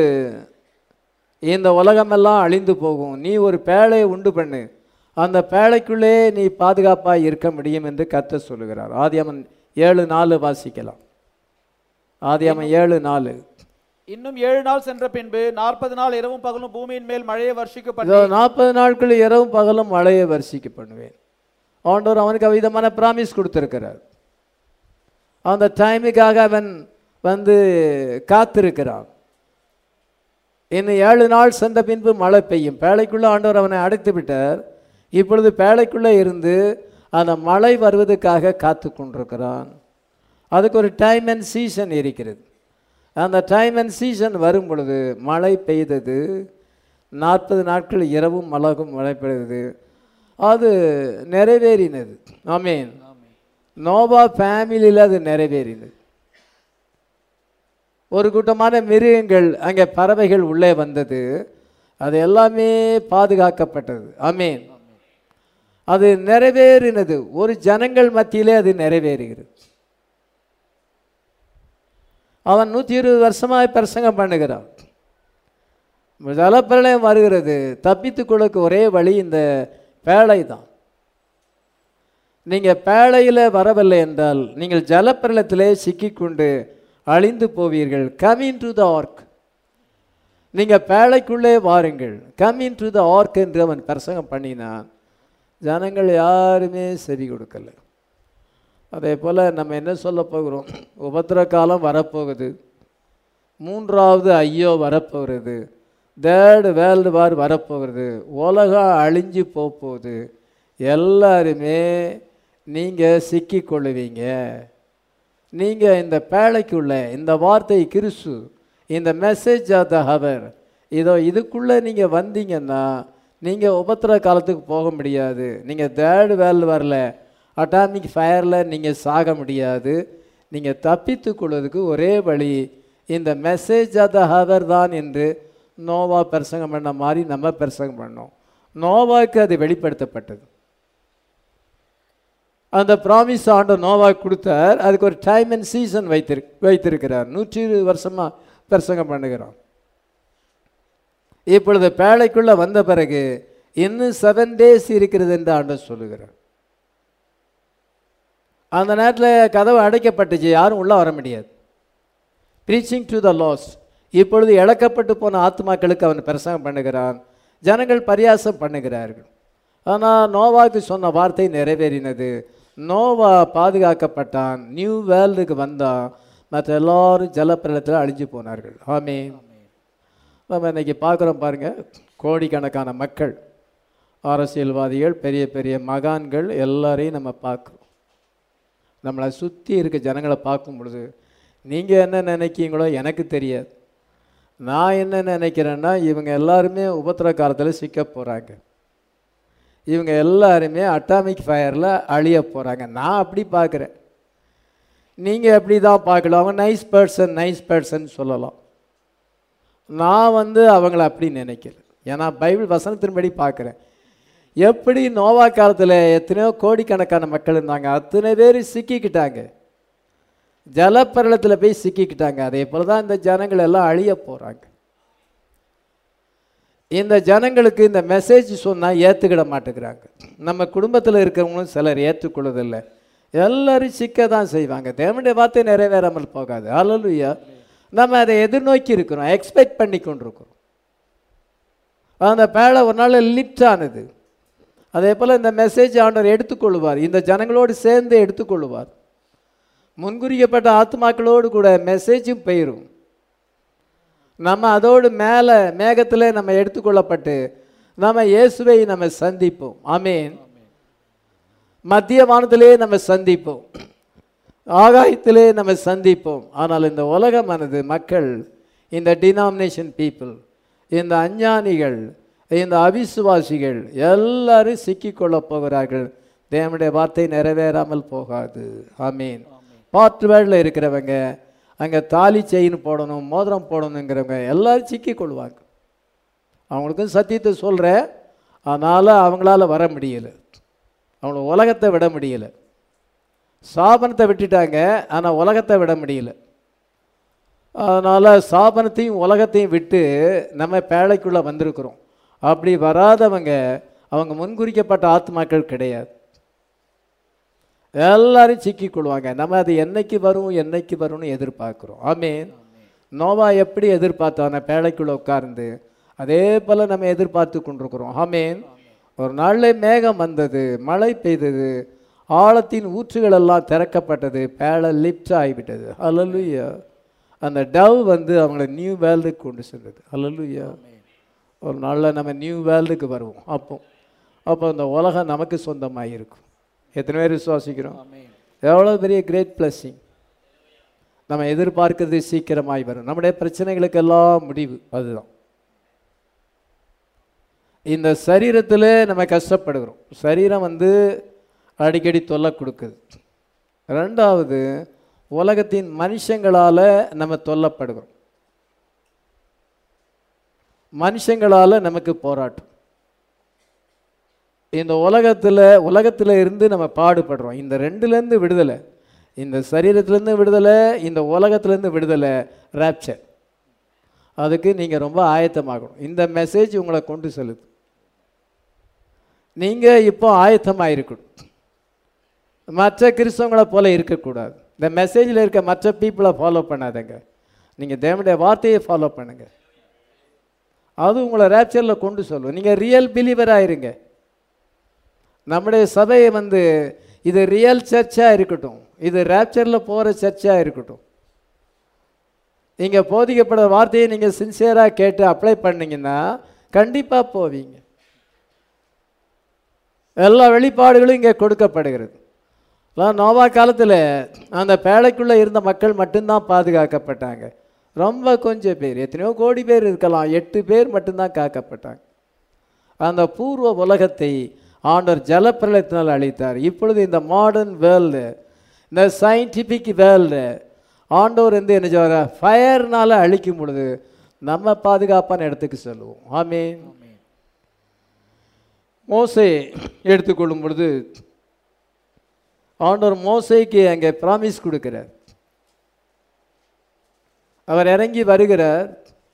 Speaker 1: இந்த உலகமெல்லாம் அழிந்து போகும் நீ ஒரு பேழையை உண்டு பண்ணு அந்த பேழைக்குள்ளே நீ பாதுகாப்பாக இருக்க முடியும் என்று கத்த சொல்லுகிறார் ஆதியாமன் ஏழு நாலு வாசிக்கலாம் ஆதியாமன் ஏழு நாலு
Speaker 2: இன்னும் ஏழு நாள் சென்ற பின்பு நாற்பது நாள் இரவும் பகலும் பூமியின் மேல் மழையை வர்ஷிக்க பண்ணி
Speaker 1: இதோ நாற்பது நாட்கள் இரவும் பகலும் மழையை வரிசிக்க பண்ணுவேன் ஆண்டவர் அவனுக்கு அவ்விதமான பிராமிஸ் கொடுத்திருக்கிறார் அந்த டைமுக்காக அவன் வந்து காத்திருக்கிறான் இன்னும் ஏழு நாள் சென்ற பின்பு மழை பெய்யும் பேழைக்குள்ளே ஆண்டவர் அவனை அடைத்து விட்டார் இப்பொழுது பேழைக்குள்ளே இருந்து அந்த மழை வருவதற்காக காத்து கொண்டிருக்கிறான் அதுக்கு ஒரு டைம் அண்ட் சீசன் இருக்கிறது அந்த டைம் அண்ட் சீசன் வரும் பொழுது மழை பெய்தது நாற்பது நாட்கள் இரவும் மழகும் மழை பெய்தது அது நிறைவேறினது ஆமீன்
Speaker 2: ஆமென்
Speaker 1: நோவா ஃபேமிலியில் அது நிறைவேறினது ஒரு கூட்டமான மிருகங்கள் அங்கே பறவைகள் உள்ளே வந்தது அது எல்லாமே பாதுகாக்கப்பட்டது ஆமீன் அது நிறைவேறினது ஒரு ஜனங்கள் மத்தியிலே அது நிறைவேறுகிறது அவன் நூற்றி இருபது வருஷமாக பிரசங்கம் பண்ணுகிறான் ஜலப்பிரளயம் வருகிறது தப்பித்துக் கொள்ளக்கு ஒரே வழி இந்த பேழை தான் நீங்கள் பேழையில் வரவில்லை என்றால் நீங்கள் ஜலப்பிரளயத்திலே சிக்கிக்கொண்டு அழிந்து போவீர்கள் கமின் டு த ஆர்க் நீங்கள் பேழைக்குள்ளே வாருங்கள் கமின் டு த ஆர்க் என்று அவன் பிரசங்கம் பண்ணினான் ஜனங்கள் யாருமே செவி கொடுக்கல அதே போல் நம்ம என்ன சொல்ல போகிறோம் உபத்திர காலம் வரப்போகுது மூன்றாவது ஐயோ வரப்போகிறது தேர்டு வேர்ல்டு வார் வரப்போகிறது உலகம் அழிஞ்சு போக போகுது எல்லாருமே நீங்கள் சிக்கிக்கொள்ளுவீங்க நீங்கள் இந்த பேழைக்குள்ள இந்த வார்த்தை கிறிஸ்து இந்த மெசேஜ் ஆஃப் த ஹவர் இதோ இதுக்குள்ளே நீங்கள் வந்தீங்கன்னா நீங்கள் உபத்திர காலத்துக்கு போக முடியாது நீங்கள் தேர்டு வேர்ல்டு வரல அட்டாமிக் ஃபயரில் நீங்கள் சாக முடியாது நீங்கள் தப்பித்து கொள்வதற்கு ஒரே வழி இந்த மெசேஜ் ஆஃப் த ஹவர் தான் என்று நோவா பிரசங்கம் பண்ண மாதிரி நம்ம பிரசங்கம் பண்ணோம் நோவாக்கு அது வெளிப்படுத்தப்பட்டது அந்த ப்ராமிஸ் ஆண்டவர் நோவாக்கு கொடுத்தார் அதுக்கு ஒரு டைம் அண்ட் சீசன் வைத்திரு வைத்திருக்கிறார் நூற்றி இருபது வருஷமாக பிரசங்கம் பண்ணுகிறோம் இப்பொழுது பேழைக்குள்ளே வந்த பிறகு இன்னும் செவன் டேஸ் இருக்கிறது என்று ஆண்டவர் சொல்லுகிறார் அந்த நேரத்தில் கதவு அடைக்கப்பட்டுச்சு யாரும் உள்ளே வர முடியாது ப்ரீச்சிங் டு த லாஸ்ட் இப்பொழுது இழக்கப்பட்டு போன ஆத்மாக்களுக்கு அவன் பிரசங்கம் பண்ணுகிறான் ஜனங்கள் பரியாசம் பண்ணுகிறார்கள் ஆனால் நோவாக்கு சொன்ன வார்த்தை நிறைவேறினது நோவா பாதுகாக்கப்பட்டான் நியூ வேர்ல்டுக்கு வந்தான் மற்ற எல்லாரும் ஜலப்பிரளத்தில் அழிஞ்சு போனார்கள் ஆமே நம்ம இன்னைக்கு பார்க்குறோம் பாருங்கள் கோடிக்கணக்கான மக்கள் அரசியல்வாதிகள் பெரிய பெரிய மகான்கள் எல்லாரையும் நம்ம பார்க்குறோம் நம்மளை சுற்றி இருக்க ஜனங்களை பார்க்கும் பொழுது நீங்கள் என்ன நினைக்கீங்களோ எனக்கு தெரியாது நான் என்ன நினைக்கிறேன்னா இவங்க எல்லாருமே உபத்திர காலத்தில் சிக்க போகிறாங்க இவங்க எல்லாருமே அட்டாமிக் ஃபயரில் அழிய போகிறாங்க நான் அப்படி பார்க்குறேன் நீங்கள் எப்படி தான் பார்க்கலாம் அவங்க நைஸ் பர்சன் நைஸ் பர்சன் சொல்லலாம் நான் வந்து அவங்கள அப்படி நினைக்கிறேன் ஏன்னா பைபிள் வசனத்தின்படி பார்க்குறேன் எப்படி நோவா காலத்தில் எத்தனையோ கோடிக்கணக்கான மக்கள் இருந்தாங்க அத்தனை பேர் சிக்கிக்கிட்டாங்க ஜலப்பரளத்தில் போய் சிக்கிக்கிட்டாங்க அதே போல் தான் இந்த ஜனங்கள் எல்லாம் அழிய போகிறாங்க இந்த ஜனங்களுக்கு இந்த மெசேஜ் சொன்னால் ஏற்றுக்கிட மாட்டேங்கிறாங்க நம்ம குடும்பத்தில் இருக்கிறவங்களும் சிலர் ஏற்றுக்கொள்வதில்லை எல்லாரும் சிக்க தான் செய்வாங்க தேவனுடைய வார்த்தை நிறைவேறாமல் போகாது அலலுயா நம்ம அதை எதிர்நோக்கி இருக்கிறோம் எக்ஸ்பெக்ட் பண்ணி கொண்டிருக்கிறோம் அந்த பேழை ஒரு நாள் லிப்ட் ஆனது அதே போல் இந்த மெசேஜ் ஆண்டவர் எடுத்துக்கொள்வார் இந்த ஜனங்களோடு சேர்ந்து எடுத்துக்கொள்வார் முன்குறிக்கப்பட்ட ஆத்மாக்களோடு கூட மெசேஜும் போயிடும் நம்ம அதோடு மேலே மேகத்தில் நம்ம எடுத்துக்கொள்ளப்பட்டு நம்ம இயேசுவை நம்ம சந்திப்போம் ஆமேன் மத்திய வானத்திலே நம்ம சந்திப்போம் ஆகாயத்திலே நம்ம சந்திப்போம் ஆனால் இந்த உலகமானது மக்கள் இந்த டினாமினேஷன் பீப்புள் இந்த அஞ்ஞானிகள் இந்த அவிசுவாசிகள் எல்லாரும் சிக்கிக்கொள்ளப் போகிறார்கள் தேவனுடைய வார்த்தை நிறைவேறாமல் போகாது ஆமீன் பாட்டு வேர்டில் இருக்கிறவங்க அங்கே தாலி செயின் போடணும் மோதிரம் போடணுங்கிறவங்க எல்லாரும் சிக்கிக்கொள்வாங்க அவங்களுக்கும் சத்தியத்தை சொல்கிறேன் அதனால் அவங்களால வர முடியலை அவங்கள உலகத்தை விட முடியலை சாபனத்தை விட்டுட்டாங்க ஆனால் உலகத்தை விட முடியல அதனால் சாபனத்தையும் உலகத்தையும் விட்டு நம்ம பேழைக்குள்ளே வந்திருக்கிறோம் அப்படி வராதவங்க அவங்க முன்குறிக்கப்பட்ட ஆத்மாக்கள் கிடையாது எல்லாரும் சிக்கிக்கொள்வாங்க நம்ம அது என்னைக்கு வரும் என்னைக்கு வரும்னு எதிர்பார்க்குறோம் ஆமீன் நோவா எப்படி எதிர்பார்த்தான பேழைக்குள்ளே உட்கார்ந்து அதே போல் நம்ம எதிர்பார்த்து கொண்டிருக்கிறோம் ஆமீன் ஒரு நாளில் மேகம் வந்தது மழை பெய்தது ஆழத்தின் ஊற்றுகள் எல்லாம் திறக்கப்பட்டது பேழை லிப்ட் ஆகிவிட்டது அலலுயா அந்த டவ் வந்து அவங்கள நியூ வேர்ல்டுக்கு கொண்டு சென்றது அலலுயா ஒரு நாளில் நம்ம நியூ வேர்ல்டுக்கு வருவோம் அப்போ அப்போ அந்த உலகம் நமக்கு சொந்தமாக இருக்கும் எத்தனை பேர் விசுவாசிக்கிறோம் எவ்வளோ பெரிய கிரேட் பிளஸ்ஸிங் நம்ம எதிர்பார்க்கிறது சீக்கிரமாய் வரும் நம்முடைய பிரச்சனைகளுக்கெல்லாம் முடிவு அதுதான் இந்த சரீரத்தில் நம்ம கஷ்டப்படுகிறோம் சரீரம் வந்து அடிக்கடி தொல்லை கொடுக்குது ரெண்டாவது உலகத்தின் மனுஷங்களால் நம்ம தொல்லப்படுகிறோம் மனுஷங்களால் நமக்கு போராட்டம் இந்த உலகத்தில் உலகத்தில் இருந்து நம்ம பாடுபடுறோம் இந்த ரெண்டுலேருந்து விடுதலை இந்த சரீரத்திலேருந்து விடுதலை இந்த உலகத்துலேருந்து விடுதலை ரேப்சர் அதுக்கு நீங்கள் ரொம்ப ஆயத்தமாகணும் இந்த மெசேஜ் உங்களை கொண்டு செல்லுது நீங்கள் இப்போ ஆயத்தமாக இருக்கணும் மற்ற கிறிஸ்தவங்களை போல இருக்கக்கூடாது இந்த மெசேஜில் இருக்க மற்ற பீப்புளை ஃபாலோ பண்ணாதங்க நீங்கள் தேவனுடைய வார்த்தையை ஃபாலோ பண்ணுங்க அது உங்களை ரேப்சரில் கொண்டு சொல்லும் நீங்கள் ரியல் பிலீவராக இருங்க நம்முடைய சபையை வந்து இது ரியல் சர்ச்சாக இருக்கட்டும் இது ரேப்சரில் போகிற சர்ச்சாக இருக்கட்டும் நீங்கள் போதிக்கப்படுற வார்த்தையை நீங்கள் சின்சியராக கேட்டு அப்ளை பண்ணீங்கன்னா கண்டிப்பாக போவீங்க எல்லா வெளிப்பாடுகளும் இங்கே கொடுக்கப்படுகிறது அதான் நோவா காலத்தில் அந்த பேழைக்குள்ளே இருந்த மக்கள் மட்டும்தான் பாதுகாக்கப்பட்டாங்க ரொம்ப கொஞ்சம் பேர் எத்தனையோ கோடி பேர் இருக்கலாம் எட்டு பேர் மட்டும்தான் காக்கப்பட்டாங்க அந்த பூர்வ உலகத்தை ஆண்டவர் ஜலப்பிரளயத்தினால் அழித்தார் இப்பொழுது இந்த மாடர்ன் வேர்ல்டு இந்த சயின்டிஃபிக் வேர்ல்டு ஆண்டவர் வந்து என்ன சொல்ற ஃபயர்னால் அழிக்கும் பொழுது நம்ம பாதுகாப்பான இடத்துக்கு சொல்லுவோம் ஆமீன் மோசே எடுத்துக்கொள்ளும் பொழுது ஆண்டவர் மோசேக்கு அங்கே ப்ராமிஸ் கொடுக்கிறார் அவர் இறங்கி வருகிறார்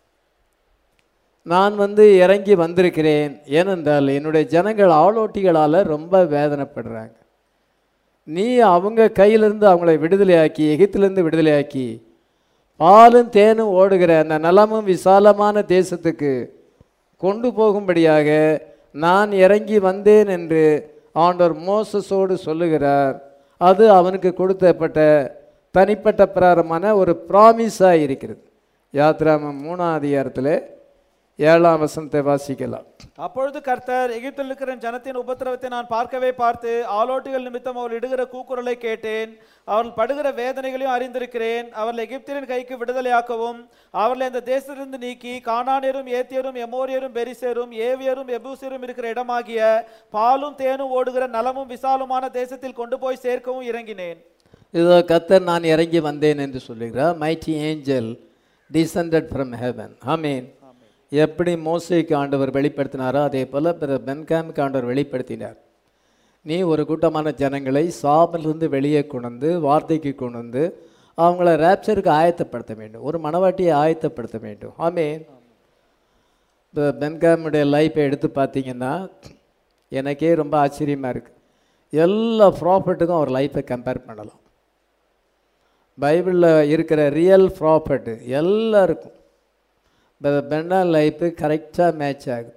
Speaker 1: நான் வந்து இறங்கி வந்திருக்கிறேன் ஏனென்றால் என்னுடைய ஜனங்கள் ஆளோட்டிகளால் ரொம்ப வேதனைப்படுறாங்க நீ அவங்க கையிலிருந்து அவங்களை விடுதலையாக்கி எகிப்திலிருந்து விடுதலையாக்கி பாலும் தேனும் ஓடுகிற அந்த நலமும் விசாலமான தேசத்துக்கு கொண்டு போகும்படியாக நான் இறங்கி வந்தேன் என்று ஆண்டவர் மோசஸோடு சொல்லுகிறார் அது அவனுக்கு கொடுத்தப்பட்ட தனிப்பட்ட பிரகாரமான ஒரு ப்ராமிஸாக இருக்கிறது யாத்ராமம் மூணாம் அதிகாரத்தில் ஏழாம் வசனத்தை வாசிக்கலாம்
Speaker 2: அப்பொழுது கர்த்தர் எகிப்தில் இருக்கிற ஜனத்தின் உபத்திரவத்தை நான் பார்க்கவே பார்த்து ஆலோட்டுகள் நிமித்தம் அவர்கள் இடுகிற கூக்குரலை கேட்டேன் அவர்கள் படுகிற வேதனைகளையும் அறிந்திருக்கிறேன் அவர்கள் எகிப்தியரின் கைக்கு விடுதலையாக்கவும் அவர்களை அந்த தேசத்திலிருந்து நீக்கி கானானியரும் ஏத்தியரும் எமோரியரும் பெரிசேரும் ஏவியரும் எபூசியரும் இருக்கிற இடமாகிய பாலும் தேனும் ஓடுகிற நலமும் விசாலுமான தேசத்தில் கொண்டு போய் சேர்க்கவும் இறங்கினேன்
Speaker 1: இதோ கத்தர் நான் இறங்கி வந்தேன் என்று சொல்லுகிறார் mighty angel descended from heaven ஆமீன் எப்படி மோசைக்கு ஆண்டவர் வெளிப்படுத்தினாரோ அதே போல் பிற பென்காமுக்கு ஆண்டவர் வெளிப்படுத்தினார் நீ ஒரு கூட்டமான ஜனங்களை சாபிலிருந்து வெளியே கொண்டு வந்து வார்த்தைக்கு கொண்டு வந்து அவங்கள ரேப்சருக்கு ஆயத்தப்படுத்த வேண்டும் ஒரு மனவாட்டியை ஆயத்தப்படுத்த வேண்டும் ஆமீன் இப்போ பென்காமுடைய லைஃப்பை எடுத்து பார்த்தீங்கன்னா எனக்கே ரொம்ப ஆச்சரியமாக இருக்குது எல்லா ப்ராஃபிட்டுக்கும் அவர் லைஃப்பை கம்பேர் பண்ணலாம் பைபிளில் இருக்கிற ரியல் ப்ராப்பர்ட்டு எல்லாருக்கும் பென்னா லைஃப்பு கரெக்டாக மேட்ச் ஆகுது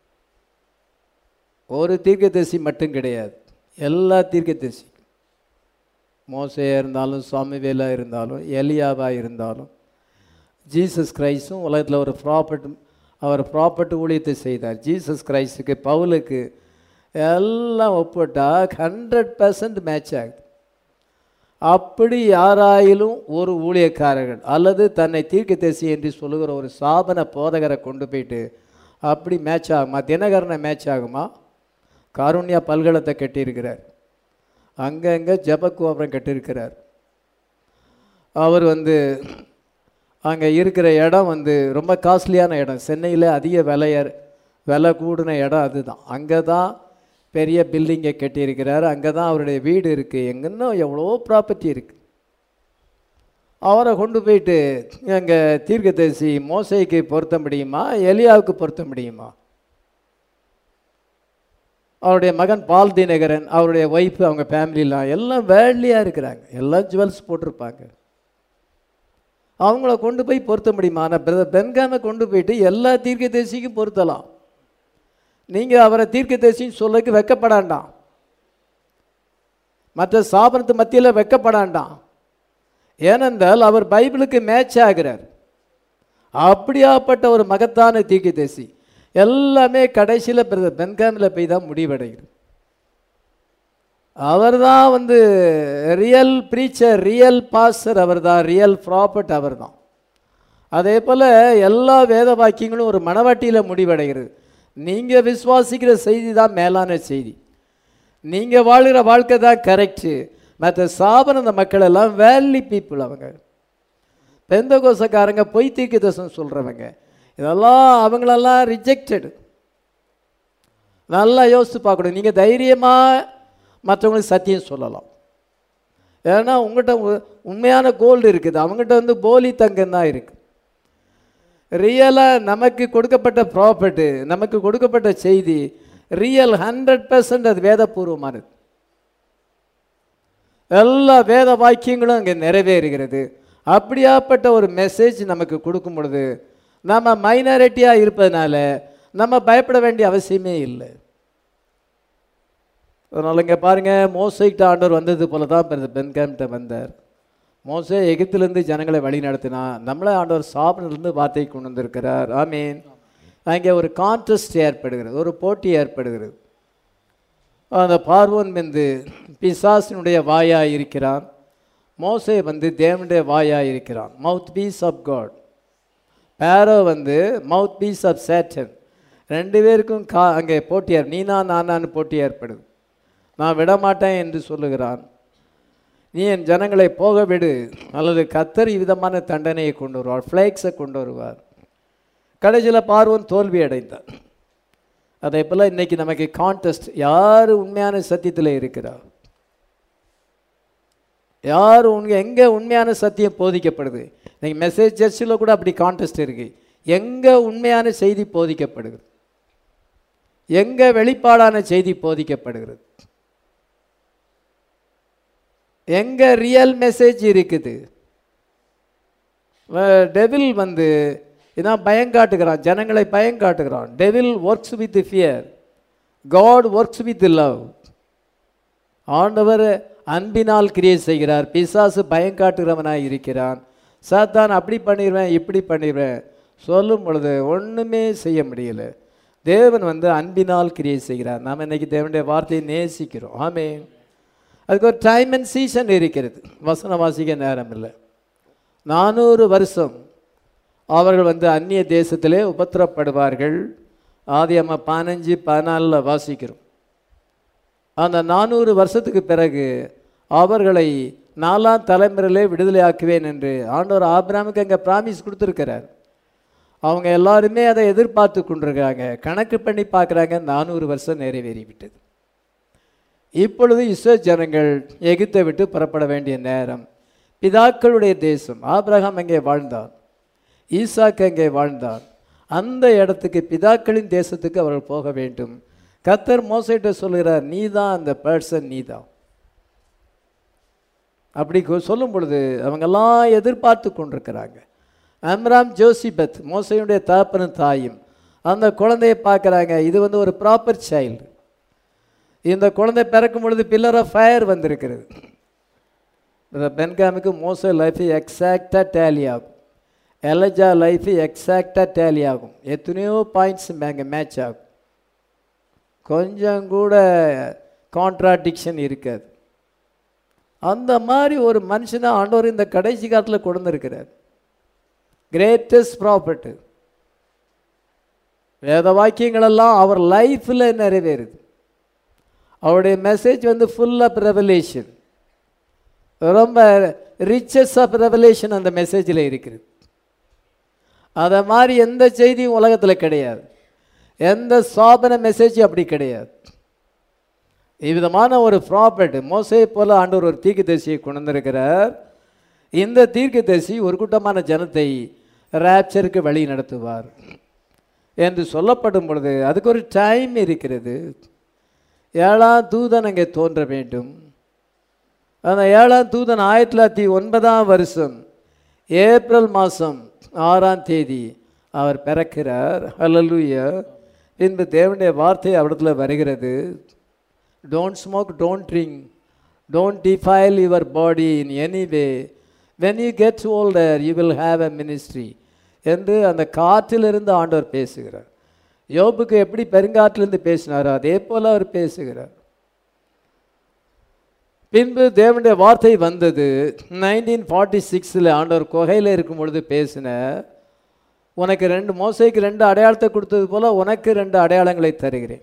Speaker 1: ஒரு தீர்க்கதரிசி மட்டும் கிடையாது எல்லா தீர்க்கதரிசி மோசையாக இருந்தாலும் சுவாமிவேலாக இருந்தாலும் எலியாவாக இருந்தாலும் ஜீசஸ் கிரைஸ்டும் உலகத்தில் ஒரு ப்ராப்பர்ட் அவர் ப்ராப்பர்ட் ஊழியத்தை செய்தார் ஜீசஸ் கிரைஸ்டுக்கு பவுலுக்கு எல்லாம் ஒப்பிட்டா ஹண்ட்ரட் பர்சன்ட் மேட்ச் ஆகுது அப்படி யாராயிலும் ஒரு ஊழியக்காரர்கள் அல்லது தன்னை தீர்க்கதரிசி என்று சொல்லுகிற ஒரு சாபன போதகரை கொண்டு போயிட்டு அப்படி மேட்ச் ஆகுமா தினகரனை மேட்ச் ஆகுமா காருண்யா பல்கலத்தை கட்டியிருக்கிறார் அங்கங்கே ஜபக்கோபுரம் கட்டியிருக்கிறார் அவர் வந்து அங்கே இருக்கிற இடம் வந்து ரொம்ப காஸ்ட்லியான இடம் சென்னையில் அதிக விலைய விலை கூடின இடம் அதுதான் அங்கே தான் பெரிய பில்டிங்கை கட்டியிருக்கிறார் அங்கே தான் அவருடைய வீடு இருக்குது எங்கன்னா எவ்வளோ ப்ராப்பர்ட்டி இருக்குது அவரை கொண்டு போயிட்டு எங்கள் தீர்க்கதரிசி மோசைக்கு பொருத்த முடியுமா எலியாவுக்கு பொருத்த முடியுமா அவருடைய மகன் பால் தினகரன் அவருடைய ஒய்ஃபு அவங்க ஃபேமிலிலாம் எல்லாம் வேர்லியாக இருக்கிறாங்க எல்லாம் ஜுவல்ஸ் போட்டிருப்பாங்க அவங்கள கொண்டு போய் பொருத்த முடியுமா ஆனால் பிரதர் பென்காமை கொண்டு போயிட்டு எல்லா தீர்க்கதரிசிக்கும் பொருத்தலாம் நீங்கள் அவரை தீர்க்கதரிசின்னு சொல்லக்கு வெக்கப்படாண்டாம் மற்ற சாபனத்து மத்தியில் வெக்கப்படாண்டாம் ஏனென்றால் அவர் பைபிளுக்கு மேட்ச் ஆகிறார் அப்படியாப்பட்ட ஒரு மகத்தான தீர்க்கதரிசி எல்லாமே கடைசியில் பிரதர் பென்காமில் போய் தான் முடிவடைகிறது அவர் தான் வந்து ரியல் ப்ரீச்சர் ரியல் பாஸ்டர் அவர் தான் ரியல் ப்ராப்பர்ட் அவர் தான் அதே போல் எல்லா வேத வாக்கியங்களும் ஒரு மனவாட்டியில் முடிவடைகிறது நீங்கள் விசுவாசிக்கிற செய்தி தான் மேலான செய்தி நீங்கள் வாழ்கிற வாழ்க்கை தான் கரெக்டு மற்ற சாபன அந்த மக்கள் எல்லாம் வேலி பீப்புள் அவங்க பெந்த கோசக்காரங்க பொய் தீர்க்க தசம் சொல்கிறவங்க இதெல்லாம் அவங்களெல்லாம் ரிஜெக்டடு நல்லா யோசித்து பார்க்கணும் நீங்கள் தைரியமாக மற்றவங்களுக்கு சத்தியம் சொல்லலாம் ஏன்னா உங்கள்கிட்ட உ- உண்மையான கோல்டு இருக்குது அவங்ககிட்ட வந்து போலி தங்கம் தான் இருக்குது ரியலாக நமக்கு கொடுக்கப்பட்ட ப்ராப்பர்ட்டு நமக்கு கொடுக்கப்பட்ட செய்தி ரியல் ஹண்ட்ரட் பர்சன்ட் அது வேதபூர்வமானது எல்லா வேத வாக்கியங்களும் அங்கே நிறைவேறுகிறது அப்படியாப்பட்ட ஒரு மெசேஜ் நமக்கு கொடுக்கும் பொழுது நம்ம மைனாரிட்டியாக இருப்பதனால நம்ம பயப்பட வேண்டிய அவசியமே இல்லை அதனால் இங்கே பாருங்கள் மோசைக்கிட்ட ஆண்டவர் வந்தது போல தான் பென்காம்கிட்ட வந்தார் மோசே எகிப்திலிருந்து ஜனங்களை வழி நடத்தினா நம்மளே ஆண்டவர் சாப்பிலிருந்து வார்த்தை கொண்டு வந்திருக்கிறார் ஆமீன் அங்கே ஒரு கான்டெஸ்ட் ஏற்படுகிறது ஒரு போட்டி ஏற்படுகிறது அந்த பார்வோன் வந்து பிசாசினுடைய வாயாக இருக்கிறான் மோசே வந்து தேவனுடைய வாயாக இருக்கிறான் மவுத் பீஸ் ஆஃப் காட் பேரோ வந்து மவுத் பீஸ் ஆஃப் சேட்டன் ரெண்டு பேருக்கும் கா அங்கே போட்டி ஏற் நீனா நானான்னு போட்டி ஏற்படுது நான் விட மாட்டேன் என்று சொல்லுகிறான் நீ என் ஜனங்களை போக விடு அல்லது கத்தர் விதமான தண்டனையை கொண்டு வருவார் ஃப்ளேக்ஸை கொண்டு வருவார் கடைசியில் பார்வன் தோல்வி அடைந்தார் அதே போல் இன்னைக்கு நமக்கு கான்டெஸ்ட் யார் உண்மையான சத்தியத்தில் இருக்கிறார் யார் உண்மை எங்கே உண்மையான சத்தியம் போதிக்கப்படுது இன்னைக்கு மெசேஜ் சர்ச்சில் கூட அப்படி கான்டெஸ்ட் இருக்குது எங்கே உண்மையான செய்தி போதிக்கப்படுகிறது எங்கே வெளிப்பாடான செய்தி போதிக்கப்படுகிறது எங்கே ரியல் மெசேஜ் இருக்குது டெவில் வந்து இதான் பயங்காட்டுகிறான் ஜனங்களை பயங்காட்டுகிறான் devil works with fear God works with love ஆண்டவர் அன்பினால் கிரியை செய்கிறார் பிசாசு பயங்காட்டுகிறவனாய் இருக்கிறான் சாத்தான் அப்படி பண்ணிடுவேன் இப்படி பண்ணிடுவேன் சொல்லும் பொழுது ஒன்றுமே செய்ய முடியல தேவன் வந்து அன்பினால் கிரியை செய்கிறார் நாம் இன்னைக்கு தேவனுடைய வார்த்தையை நேசிக்கிறோம் ஆமே அதுக்கு ஒரு டைம் அண்ட் சீசன் இருக்கிறது வசனம் வாசிக்க நேரம் இல்லை நானூறு வருஷம் அவர்கள் வந்து அந்நிய தேசத்திலே உபத்திரப்படுவார்கள் ஆதி அம்மா பதினஞ்சு பதினாலில் வாசிக்கிறோம் அந்த நானூறு வருஷத்துக்கு பிறகு அவர்களை நாலாம் தலைமுறையிலே விடுதலை ஆக்குவேன் என்று ஆண்டவர் ஆபிராமுக்கு அங்கே ப்ராமிஸ் கொடுத்துருக்கிறார் அவங்க எல்லாருமே அதை எதிர்பார்த்து கொண்டிருக்கிறாங்க கணக்கு பண்ணி பார்க்குறாங்க நானூறு வருஷம் நிறைவேறிவிட்டது இப்பொழுது இஸ்ரோ ஜனங்கள் எகிப்தை விட்டு புறப்பட வேண்டிய நேரம் பிதாக்களுடைய தேசம் ஆபிரகாம் அங்கே வாழ்ந்தான் ஈசாக்கு அங்கே வாழ்ந்தான் அந்த இடத்துக்கு பிதாக்களின் தேசத்துக்கு அவர்கள் போக வேண்டும் கத்தர் மோசைட்ட சொல்கிறார் நீ தான் அந்த பர்சன் நீ தான் அப்படி கொ- சொல்லும் பொழுது அவங்கெல்லாம் எதிர்பார்த்து கொண்டிருக்கிறாங்க அம்ராம் ஜோசிபத் மோசையுடைய தகப்பனும் தாயும் அந்த குழந்தையை பார்க்குறாங்க இது வந்து ஒரு ப்ராப்பர் சைல்டு இந்த குழந்தை பிறக்கும் பொழுது பில்லர் ஆஃப் ஃபயர் வந்திருக்கிறது இந்த பென்காமுக்கு மோச லைஃப் எக்ஸாக்டாக டேலி ஆகும் எலஜா லைஃப் எக்ஸாக்டாக டேலி ஆகும் எத்தனையோ பாயிண்ட்ஸ் அங்கே மேட்ச் ஆகும் கொஞ்சம் கூட கான்ட்ராடிக்ஷன் இருக்காது அந்த மாதிரி ஒரு மனுஷனை ஆண்டவர் இந்த கடைசி காலத்தில் கொண்டு இருக்கிறார் கிரேட்டஸ்ட் ப்ராப்பர்ட்டு வேத வாக்கியங்களெல்லாம் அவர் லைஃப்பில் நிறைவேறுது அவருடைய மெசேஜ் வந்து ஃபுல் ஆஃப் ரெவலேஷன் ரொம்ப ரிச்சஸ் ஆஃப் ரெவலேஷன் அந்த மெசேஜில் இருக்குது அதை மாதிரி எந்த செய்தியும் உலகத்தில் கிடையாது எந்த சாபன மெசேஜும் அப்படி கிடையாது இவ்விதமான ஒரு ப்ராப்பர்ட் மோசே போல ஆண்டவர் ஒரு தீர்க்கதரிசியை கொண்டு வந்திருக்கிறார் இந்த தீர்க்கதரிசி ஒரு கூட்டமான ஜனத்தை ரேப்சருக்கு வழி நடத்துவார் என்று சொல்லப்படும் பொழுது அதுக்கு ஒரு டைம் இருக்கிறது ஏழாம் தூதன் அங்கே தோன்ற வேண்டும் அந்த ஏழாம் தூதன் ஆயிரத்தி தொள்ளாயிரத்தி ஒன்பதாம் வருஷம் ஏப்ரல் மாதம் ஆறாம் தேதி அவர் பிறக்கிறார் ஹalleluya பின்பு தேவனுடைய வார்த்தை அவரிடத்துல வருகிறது don't smoke don't drink don't defile your body in any way when you get older you will have a ministry என்று அந்த காற்றிலிருந்து ஆண்டவர் பேசுகிறார் யோபுக்கு எப்படி பெருங்காற்றிலிருந்து பேசினாரோ அதே போல் அவர் பேசுகிறார் பின்பு தேவனுடைய வார்த்தை வந்தது நைன்டீன் ஃபார்ட்டி சிக்ஸில் ஆண்டவர் குகையில் இருக்கும் பொழுது பேசின உனக்கு ரெண்டு மோசைக்கு ரெண்டு அடையாளத்தை கொடுத்தது போல உனக்கு ரெண்டு அடையாளங்களை தருகிறேன்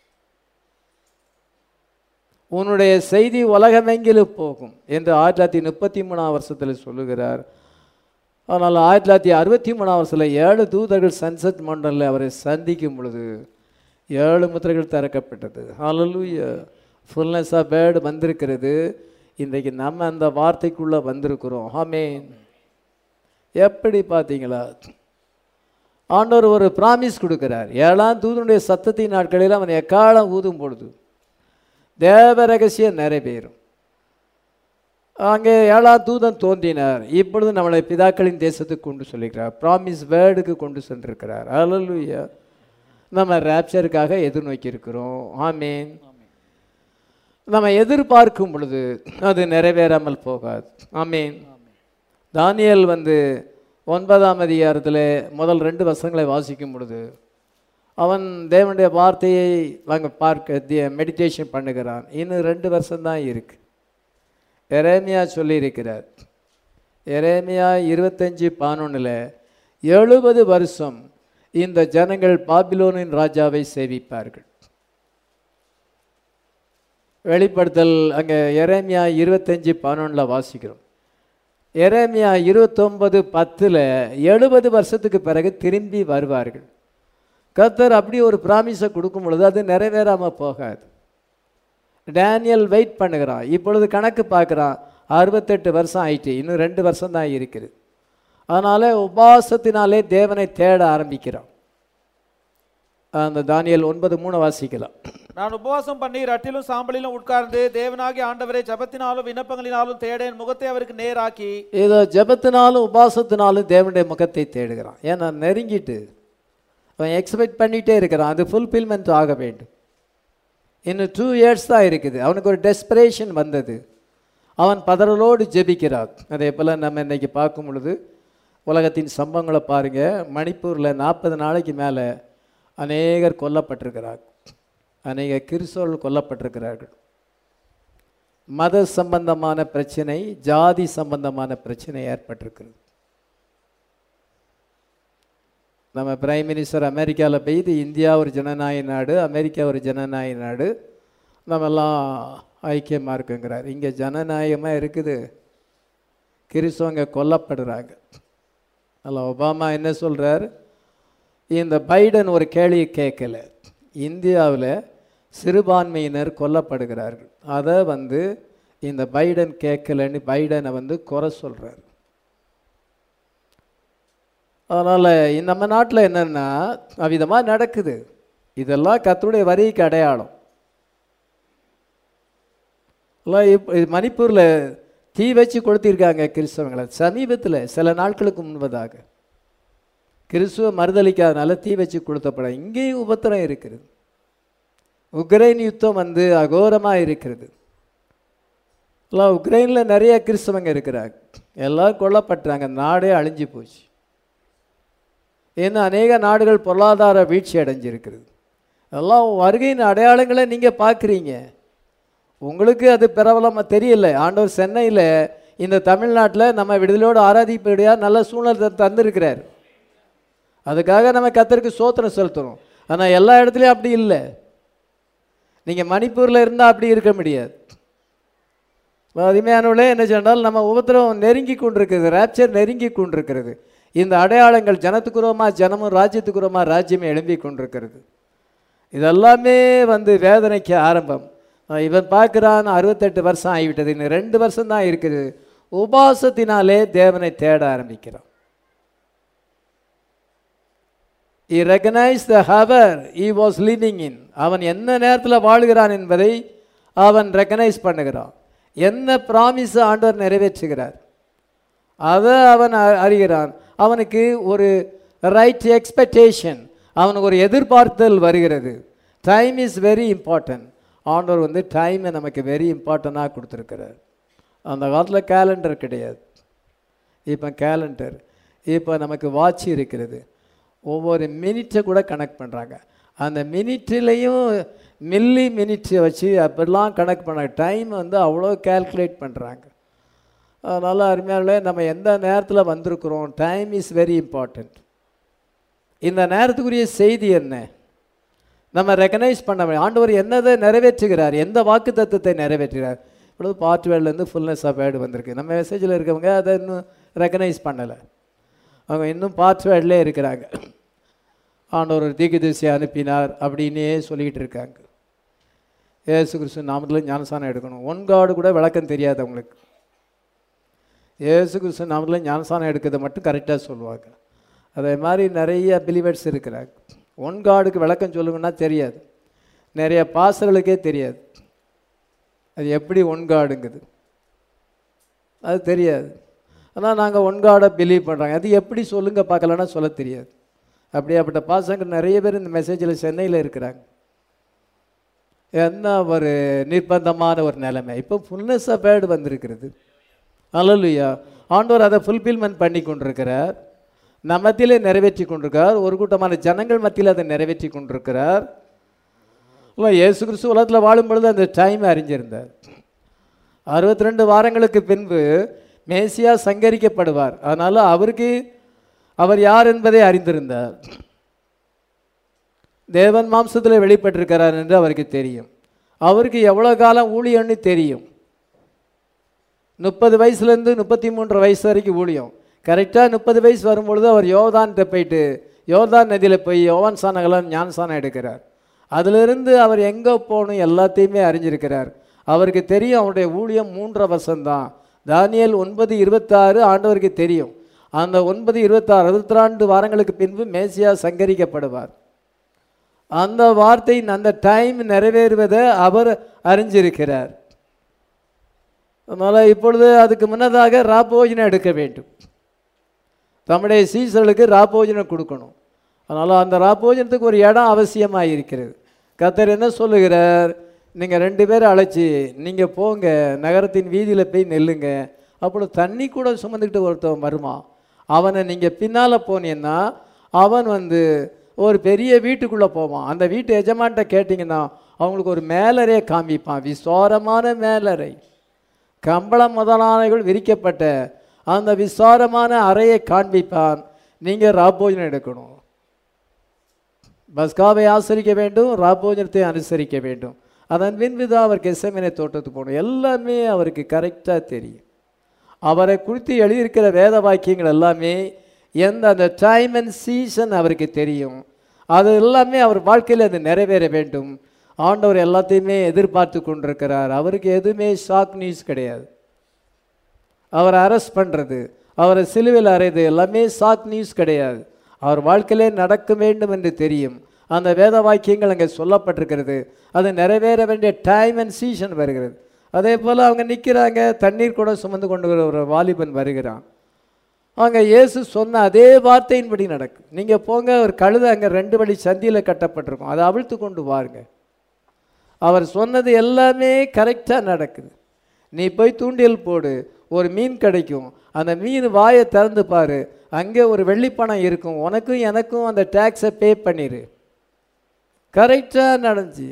Speaker 1: உன்னுடைய செய்தி உலகமெங்கிலும் போகும் என்று ஆயிரத்தி தொள்ளாயிரத்தி முப்பத்தி மூணாம் வருஷத்தில் சொல்லுகிறார் ஆனால் ஆயிரத்தி தொள்ளாயிரத்தி அறுபத்தி மூணாம் வருஷத்தில் ஏழு தூதர்கள் சன்செட் மண்டலில் அவரை சந்திக்கும் பொழுது ஏழு முத்திரைகள் திறக்கப்பட்டது ஹalleluya ஃபுல்னஸ் ஆஃப் வேர்டு வந்திருக்கிறது இன்றைக்கு நம்ம அந்த வார்த்தைக்குள்ளே வந்திருக்கிறோம் ஆமென் எப்படி பார்த்தீங்களா ஆண்டவர் ஒரு ப்ராமிஸ் கொடுக்கிறார் ஏழாம் தூதனுடைய சத்தத்தின் நாட்களில் அவன் எக்காலம் ஊதும் பொழுது தேவ ரகசியம் நிறைவேறும் அங்கே ஏழாம் தூதன் தோன்றினார் இப்பொழுது நம்மளை பிதாக்களின் தேசத்துக்கு கொண்டு சொல்லிக்கிறார் ப்ராமிஸ் வேர்டுக்கு கொண்டு சென்றிருக்கிறார் அல்லலுயா நம்ம ரேப்சருக்காக எதிர்நோக்கி இருக்கிறோம் ஆமீன் நம்ம எதிர்பார்க்கும் பொழுது அது நிறைவேறாமல் போகாது ஆமீன் தானியேல் வந்து ஒன்பதாம் அதிகாரத்தில் முதல் ரெண்டு வசனங்களை வாசிக்கும் பொழுது அவன் தேவனுடைய வார்த்தையை வாங்க பார்க்க மெடிடேஷன் பண்ணுகிறான் இன்னும் ரெண்டு வருஷம்தான் இருக்கு எரேமியா சொல்லியிருக்கிறார் எரேமியா இருபத்தஞ்சி பதினொன்றில் எழுபது வருஷம் இந்த ஜனங்கள் பாபிலோனின் ராஜாவை சேவிப்பார்கள் வெளிப்படுத்தல் அங்கே எரேமியா இருபத்தஞ்சி பதினொன்றில் வாசிக்கிறோம் எரேமியா இருபத்தொன்பது பத்தில் எழுபது வருஷத்துக்கு பிறகு திரும்பி வருவார்கள் கர்த்தர் அப்படி ஒரு ப்ராமிஸை கொடுக்கும் பொழுது அது நிறைவேறாமல் போகாது டேனியல் வெயிட் பண்ணுகிறான் இப்பொழுது கணக்கு பார்க்குறான் அறுபத்தெட்டு வருஷம் ஆயிட்டு இன்னும் ரெண்டு வருஷம் தான் இருக்குது அதனால் உபாசத்தினாலே தேவனை தேட ஆரம்பிக்கிறான் அந்த தானியல் ஒன்பது மூணு வாசிக்கலாம்
Speaker 2: நான் உபவாசம் பண்ணி ரட்டிலும் சாம்பலிலும் உட்கார்ந்து தேவனாகி ஆண்டவரை ஜபத்தினாலும் விண்ணப்பங்களினாலும் தேட என் முகத்தை அவருக்கு நேராக்கி
Speaker 1: ஏதோ ஜெபத்தினாலும் உபாசத்தினாலும் தேவனுடைய முகத்தை தேடுகிறான் ஏன்னா நெருங்கிட்டு அவன் எக்ஸ்பெக்ட் பண்ணிகிட்டே இருக்கிறான் அது ஃபுல்ஃபில்மெண்ட் ஆக வேண்டும் இன்னும் டூ இயர்ஸ் தான் இருக்குது அவனுக்கு ஒரு டெஸ்பிரேஷன் வந்தது அவன் பதறலோடு ஜெபிக்கிறான் அதே போல் நம்ம இன்னைக்கு பார்க்கும் பொழுது உலகத்தின் சம்பவங்களை பாருங்கள் மணிப்பூரில் நாற்பது நாளைக்கு மேலே அநேகர் கொல்லப்பட்டிருக்கிறார் அநேக கிறிஸ்தவர்கள் கொல்லப்பட்டிருக்கிறார்கள் மத சம்பந்தமான பிரச்சனை ஜாதி சம்பந்தமான பிரச்சனை ஏற்பட்டிருக்கிறது நம்ம பிரைம் மினிஸ்டர் அமெரிக்காவில் பெய்து இந்தியா ஒரு ஜனநாயக நாடு அமெரிக்கா ஒரு ஜனநாயக நாடு நம்மெல்லாம் ஐக்கியமாக இருக்குங்கிறார் இங்கே ஜனநாயகமாக இருக்குது கிறிஸ்தவங்க கொல்லப்படுறாங்க அல்ல ஒபாமா என்ன சொல்கிறார் இந்த பைடன் ஒரு கேள்வி கேட்கல இந்தியாவில் சிறுபான்மையினர் கொல்லப்படுகிறார்கள் அதை வந்து இந்த பைடன் கேட்கலன்னு பைடனை வந்து குறை சொல்கிறார் அதனால் நம்ம நாட்டில் என்னென்னா அவ்விதமாக நடக்குது இதெல்லாம் கத்தருடைய வரிக்கு அடையாளம் எல்லாம் இப் மணிப்பூரில் தீ வச்சு கொளுத்திருக்காங்க கிறிஸ்தவங்களை சமீபத்தில் சில நாட்களுக்கு முன்பதாக கிறிஸ்துவ மறுதளிக்காதனால தீ வச்சு கொளுத்தப்பட இங்கேயும் உபத்திரம் இருக்கிறது உக்ரைன் யுத்தம் வந்து அகோரமாக இருக்கிறது எல்லாம் உக்ரைனில் நிறைய கிறிஸ்தவங்க இருக்கிறாங்க எல்லாம் கொல்லப்பட்டாங்க நாடே அழிஞ்சு போச்சு ஏன்னா அநேக நாடுகள் பொருளாதார வீழ்ச்சி அடைஞ்சிருக்கிறது எல்லாம் வருகையின் அடையாளங்களை நீங்கள் பார்க்குறீங்க உங்களுக்கு அது பிரபலமாக தெரியல ஆண்டவர் சென்னையில் இந்த தமிழ்நாட்டில் நம்ம விடுதலையோடு ஆராதிப்படியாக நல்ல சூழ்நிலை தந்திருக்கிறார் அதுக்காக நம்ம கத்தருக்கு சோத்திரம் செலுத்துகிறோம் ஆனால் எல்லா இடத்துலையும் அப்படி இல்லை நீங்கள் மணிப்பூரில் இருந்தால் அப்படி இருக்க முடியாது அருமையானவளே என்ன சொன்னால் நம்ம உபத்திரம் நெருங்கி கொண்டிருக்கிறது ரேப்சர் நெருங்கி கொண்டிருக்கிறது இந்த அடையாளங்கள் ஜனத்துக்குறமாக ஜனமும் ராஜ்யத்துக்குறமாக ராஜ்யமே எழும்பி கொண்டிருக்கிறது இதெல்லாமே வந்து வேதனைக்கு ஆரம்பம் இவன் பார்க்குறான் அறுபத்தெட்டு வருஷம் ஆகிவிட்டது இன்னும் ரெண்டு வருஷம் தான் இருக்குது உபாசத்தினாலே தேவனை தேட ஆரம்பிக்கிறான் he recognise the hour he was living in அவன் என்ன நேரத்தில் வாழ்கிறான் என்பதை அவன் ரெக்கனைஸ் பண்ணுகிறான் என்ன ப்ராமிஸ் ஆண்டவர் நிறைவேற்றுகிறார் அதை அவன் அறிகிறான் அவனுக்கு ஒரு ரைட் எக்ஸ்பெக்டேஷன் அவனுக்கு ஒரு எதிர்பார்த்தல் வருகிறது டைம் இஸ் வெரி இம்பார்ட்டன்ட் ஆண்டவர் வந்து டைமை நமக்கு வெரி இம்பார்ட்டண்ட்டாக கொடுத்துருக்கிறார் அந்த காலத்தில் கேலண்டர் கிடையாது இப்போ கேலண்டர் இப்போ நமக்கு வாட்ச் இருக்கிறது ஒவ்வொரு மினிட்டை கூட கனெக்ட் பண்ணுறாங்க அந்த மினிட்லேயும் மில்லி மினிட்ஸை வச்சு அப்படிலாம் கனெக்ட் பண்ண டைம் வந்து அவ்வளோ கேல்குலேட் பண்ணுறாங்க அதனால் அருமையாவில் நம்ம எந்த நேரத்தில் வந்திருக்கிறோம் டைம் இஸ் வெரி இம்பார்ட்டண்ட் இந்த நேரத்துக்குரிய செய்தி என்ன நம்ம ரெக்கனைஸ் பண்ண வேண்டும் ஆண்டவர் என்னதை நிறைவேற்றுகிறார் எந்த வாக்கு தத்துவத்தை நிறைவேற்றுகிறார் இப்பொழுது பார்ட் வேர்ட்லேருந்து ஃபுல்னஸ் ஆஃப் வேர்டு வந்திருக்கு நம்ம மெசேஜில் இருக்கவங்க அதை இன்னும் ரெக்கனைஸ் பண்ணலை அவங்க இன்னும் பார்ட் வேர்ட்லேயே இருக்கிறாங்க ஆண்டவர் ஒரு தீர்க்கதரிசியை அனுப்பினார் அப்படின்னே சொல்லிக்கிட்டு இருக்காங்க ஏசு கிறிஸ்து நாமத்தில் ஞானசானம் எடுக்கணும் ஒன் காடு கூட விளக்கம் தெரியாது அவங்களுக்கு ஏசு கிறிஸ்து நாமத்தில் ஞானசானம் எடுக்கிறத மட்டும் கரெக்டாக சொல்லுவாங்க அதே மாதிரி நிறைய பிலிவர்ஸ் இருக்கிறாங்க ஒன் காடுக்கு விளக்கம் சொல்லுங்கன்னா தெரியாது நிறைய பாசர்களுக்கே தெரியாது அது எப்படி ஒன் காடுங்குது அது தெரியாது ஆனால் நாங்கள் ஒன் காடை பிலீவ் பண்ணுறாங்க அது எப்படி சொல்லுங்க பார்க்கலன்னா சொல்ல தெரியாது அப்படியாப்பட்ட பாசங்க நிறைய பேர் இந்த மெசேஜில் சென்னையில் இருக்கிறாங்க என்ன ஒரு நிர்பந்தமான ஒரு நிலைமை இப்போ ஃபுல்னஸ் ஆஃப் வேர்டு வந்திருக்கிறது அல்லலுயா ஆண்டவர் அதை ஃபுல்ஃபில்மெண்ட் பண்ணி கொண்டிருக்கிறார் நம்ம மத்தியிலே நிறைவேற்றி கொண்டிருக்கிறார் ஒரு கூட்டமான ஜனங்கள் மத்தியில் அதை நிறைவேற்றி கொண்டிருக்கிறார் இல்லை இயேசு கிறிஸ்து உலகத்தில் வாழும் பொழுது அந்த டைம் அறிஞ்சிருந்தார் அறுபத்தி ரெண்டு வாரங்களுக்கு பின்பு மேசியா சங்கரிக்கப்படுவார் அதனால் அவருக்கு அவர் யார் என்பதை அறிந்திருந்தார் தேவன் மாம்சத்தில் வெளிப்பட்டிருக்கிறார் என்று அவருக்கு தெரியும் அவருக்கு எவ்வளோ காலம் ஊழியம்னு தெரியும் முப்பது வயசுலேருந்து முப்பத்தி மூன்று வயசு வரைக்கும் ஊழியம் கரெக்டாக முப்பது வயசு வரும்பொழுது அவர் யோதான்கிட்ட போயிட்டு யோர்தான் நதியில் போய் யோவான் சானகலாம் ஞானசானம் எடுக்கிறார் அதிலிருந்து அவர் எங்கே போகணும் எல்லாத்தையுமே அறிஞ்சிருக்கிறார் அவருக்கு தெரியும் அவருடைய ஊழியம் மூன்றரை வருஷம்தான் தானியேல் ஒன்பது இருபத்தாறு ஆண்டவருக்கு தெரியும் அந்த ஒன்பது இருபத்தாறு அறுபத்தி ரெண்டு வாரங்களுக்கு பின்பு மேசியா சங்கரிக்கப்படுவார் அந்த வார்த்தை அந்த டைம் நிறைவேறுவதை அவர் அறிஞ்சிருக்கிறார் அதனால் இப்பொழுது அதுக்கு முன்னதாக ராப்போஜனம் எடுக்க வேண்டும் தம்முடைய சீசர்களுக்கு ராப்போஜனம் கொடுக்கணும் அதனால் அந்த ராப்போஜனத்துக்கு ஒரு இடம் அவசியமாக இருக்கிறது கத்தர் என்ன சொல்லுகிறார் நீங்கள் ரெண்டு பேரை அழைச்சி நீங்கள் போங்க நகரத்தின் வீதியில் போய் நெல்லுங்க அப்பொழுது தண்ணி கூட சுமந்துக்கிட்டு ஒருத்தவன் வருமா அவனை நீங்கள் பின்னால் போனீங்கன்னா அவன் வந்து ஒரு பெரிய வீட்டுக்குள்ளே போவான் அந்த வீட்டு எஜமான்ட்ட கேட்டிங்கன்னா அவங்களுக்கு ஒரு மேலறையை காமிப்பான் விசாரமான மேலறை கம்பளம் முதலானவைகள் விரிக்கப்பட்ட அந்த விசாரமான அறையை காண்பிப்பான் நீங்கள் ராப்போஜனம் எடுக்கணும் பஸ்காவை ஆசரிக்க வேண்டும் ராப்போஜனத்தை அனுசரிக்க வேண்டும் அதன் பின்புதான் அவர் கெசமேனை தோட்டத்துக்கு போகணும் எல்லாமே அவருக்கு கரெக்டாக தெரியும் அவரை குறித்து எழுதியிருக்கிற வேத வாக்கியங்கள் எல்லாமே எந்த அந்த டைம் அண்ட் சீசன் அவருக்கு தெரியும் அது எல்லாமே அவர் வாழ்க்கையில் அது நிறைவேற வேண்டும் ஆண்டவர் எல்லாத்தையுமே எதிர்பார்த்து கொண்டிருக்கிறார் அவருக்கு எதுவுமே ஷாக் நியூஸ் கிடையாது அவரை அரெஸ்ட் பண்ணுறது அவரை சிலுவையில் அறையுது எல்லாமே ஷாக் நியூஸ் கிடையாது அவர் வாழ்க்கையிலே நடக்க வேண்டும் என்று தெரியும் அந்த வேத வாக்கியங்கள் அங்கே சொல்லப்பட்டிருக்கிறது அது நிறைவேற வேண்டிய டைம் அண்ட் சீசன் வருகிறது அதே போல் அவங்க நிற்கிறாங்க தண்ணீர் கூட சுமந்து கொண்டு வர ஒரு வாலிபன் வருகிறான் அங்கே இயேசு சொன்ன அதே வார்த்தையின்படி நடக்கும் நீங்கள் போங்க ஒரு கழுதை அங்கே ரெண்டு வழி சந்தியில் கட்டப்பட்டிருக்கும் அதை அவிழ்த்து கொண்டு வாருங்க அவர் சொன்னது எல்லாமே கரெக்டாக நடக்குது நீ போய் தூண்டில் போடு ஒரு மீன் கிடைக்கும் அந்த மீன் வாயை திறந்து பாரு அங்கே ஒரு வெள்ளிப்பணம் இருக்கும் உனக்கும் எனக்கும் அந்த டேக்ஸை பே பண்ணிடு கரெக்டாக நடந்துச்சு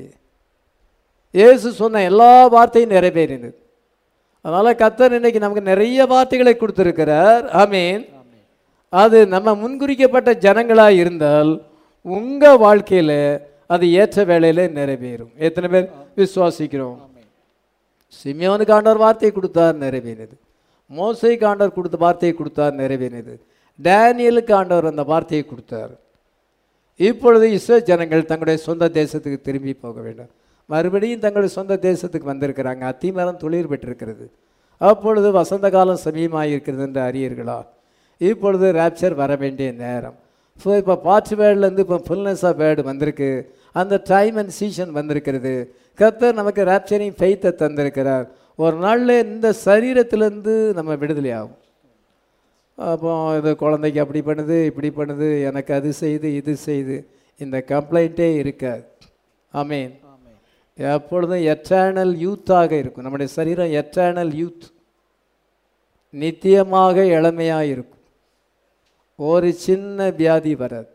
Speaker 1: இயேசு சொன்ன எல்லா வார்த்தையும் நிறைவேறினது அதனால் கத்தர் இன்னைக்கு நமக்கு நிறைய வார்த்தைகளை கொடுத்துருக்கிறார் ஆமீன் அது நம்ம முன்குறிக்கப்பட்ட ஜனங்களாக இருந்தால் உங்கள் வாழ்க்கையில் அது ஏற்ற வேளையில் நிறைவேறும் எத்தனை பேர் விசுவாசிக்கிறோம் சிமியோனுக்கு ஆண்டவர் வார்த்தையை கொடுத்தார் நிறைவேறினது மோசைக்கு ஆண்டவர் கொடுத்த வார்த்தையை கொடுத்தார் நிறைவேறினது டேனியலுக்கு ஆண்டவர் அந்த வார்த்தையை கொடுத்தார் இப்பொழுது இஸ்ரோ ஜனங்கள் தங்களுடைய சொந்த தேசத்துக்கு திரும்பி போக வேண்டும் மறுபடியும் தங்களுடைய சொந்த தேசத்துக்கு வந்திருக்கிறாங்க அத்திமரம் துளிர் பெற்றிருக்கிறது அப்பொழுது வசந்த காலம் சமீபமாக இருக்கிறது என்று அறியீர்களா இப்பொழுது ரேப்சர் வர வேண்டிய நேரம் ஸோ இப்போ பார்ட் வேர்ட்லேருந்து இப்போ ஃபுல்னஸ் ஆஃப் வேர்டு வந்திருக்கு அந்த டைம் அண்ட் சீசன் வந்திருக்கிறது கர்த்தர் நமக்கு ரேப்சரிங் ஃபெய்த்தை தந்திருக்கிறார் ஒரு நாளில் இந்த சரீரத்திலேருந்து நம்ம விடுதலை ஆகும் அப்போ இது குழந்தைக்கு அப்படி பண்ணுது இப்படி பண்ணுது எனக்கு அது செய்து இது செய்து இந்த கம்ப்ளைண்ட்டே இருக்காது ஆமீன் எப்பொழுதும் எட்டர்னல் யூத்தாக இருக்கும் நம்முடைய சரீரம் எட்டர்னல் யூத் நித்தியமாக இளமையாக இருக்கும் ஒரு சின்ன வியாதி வராது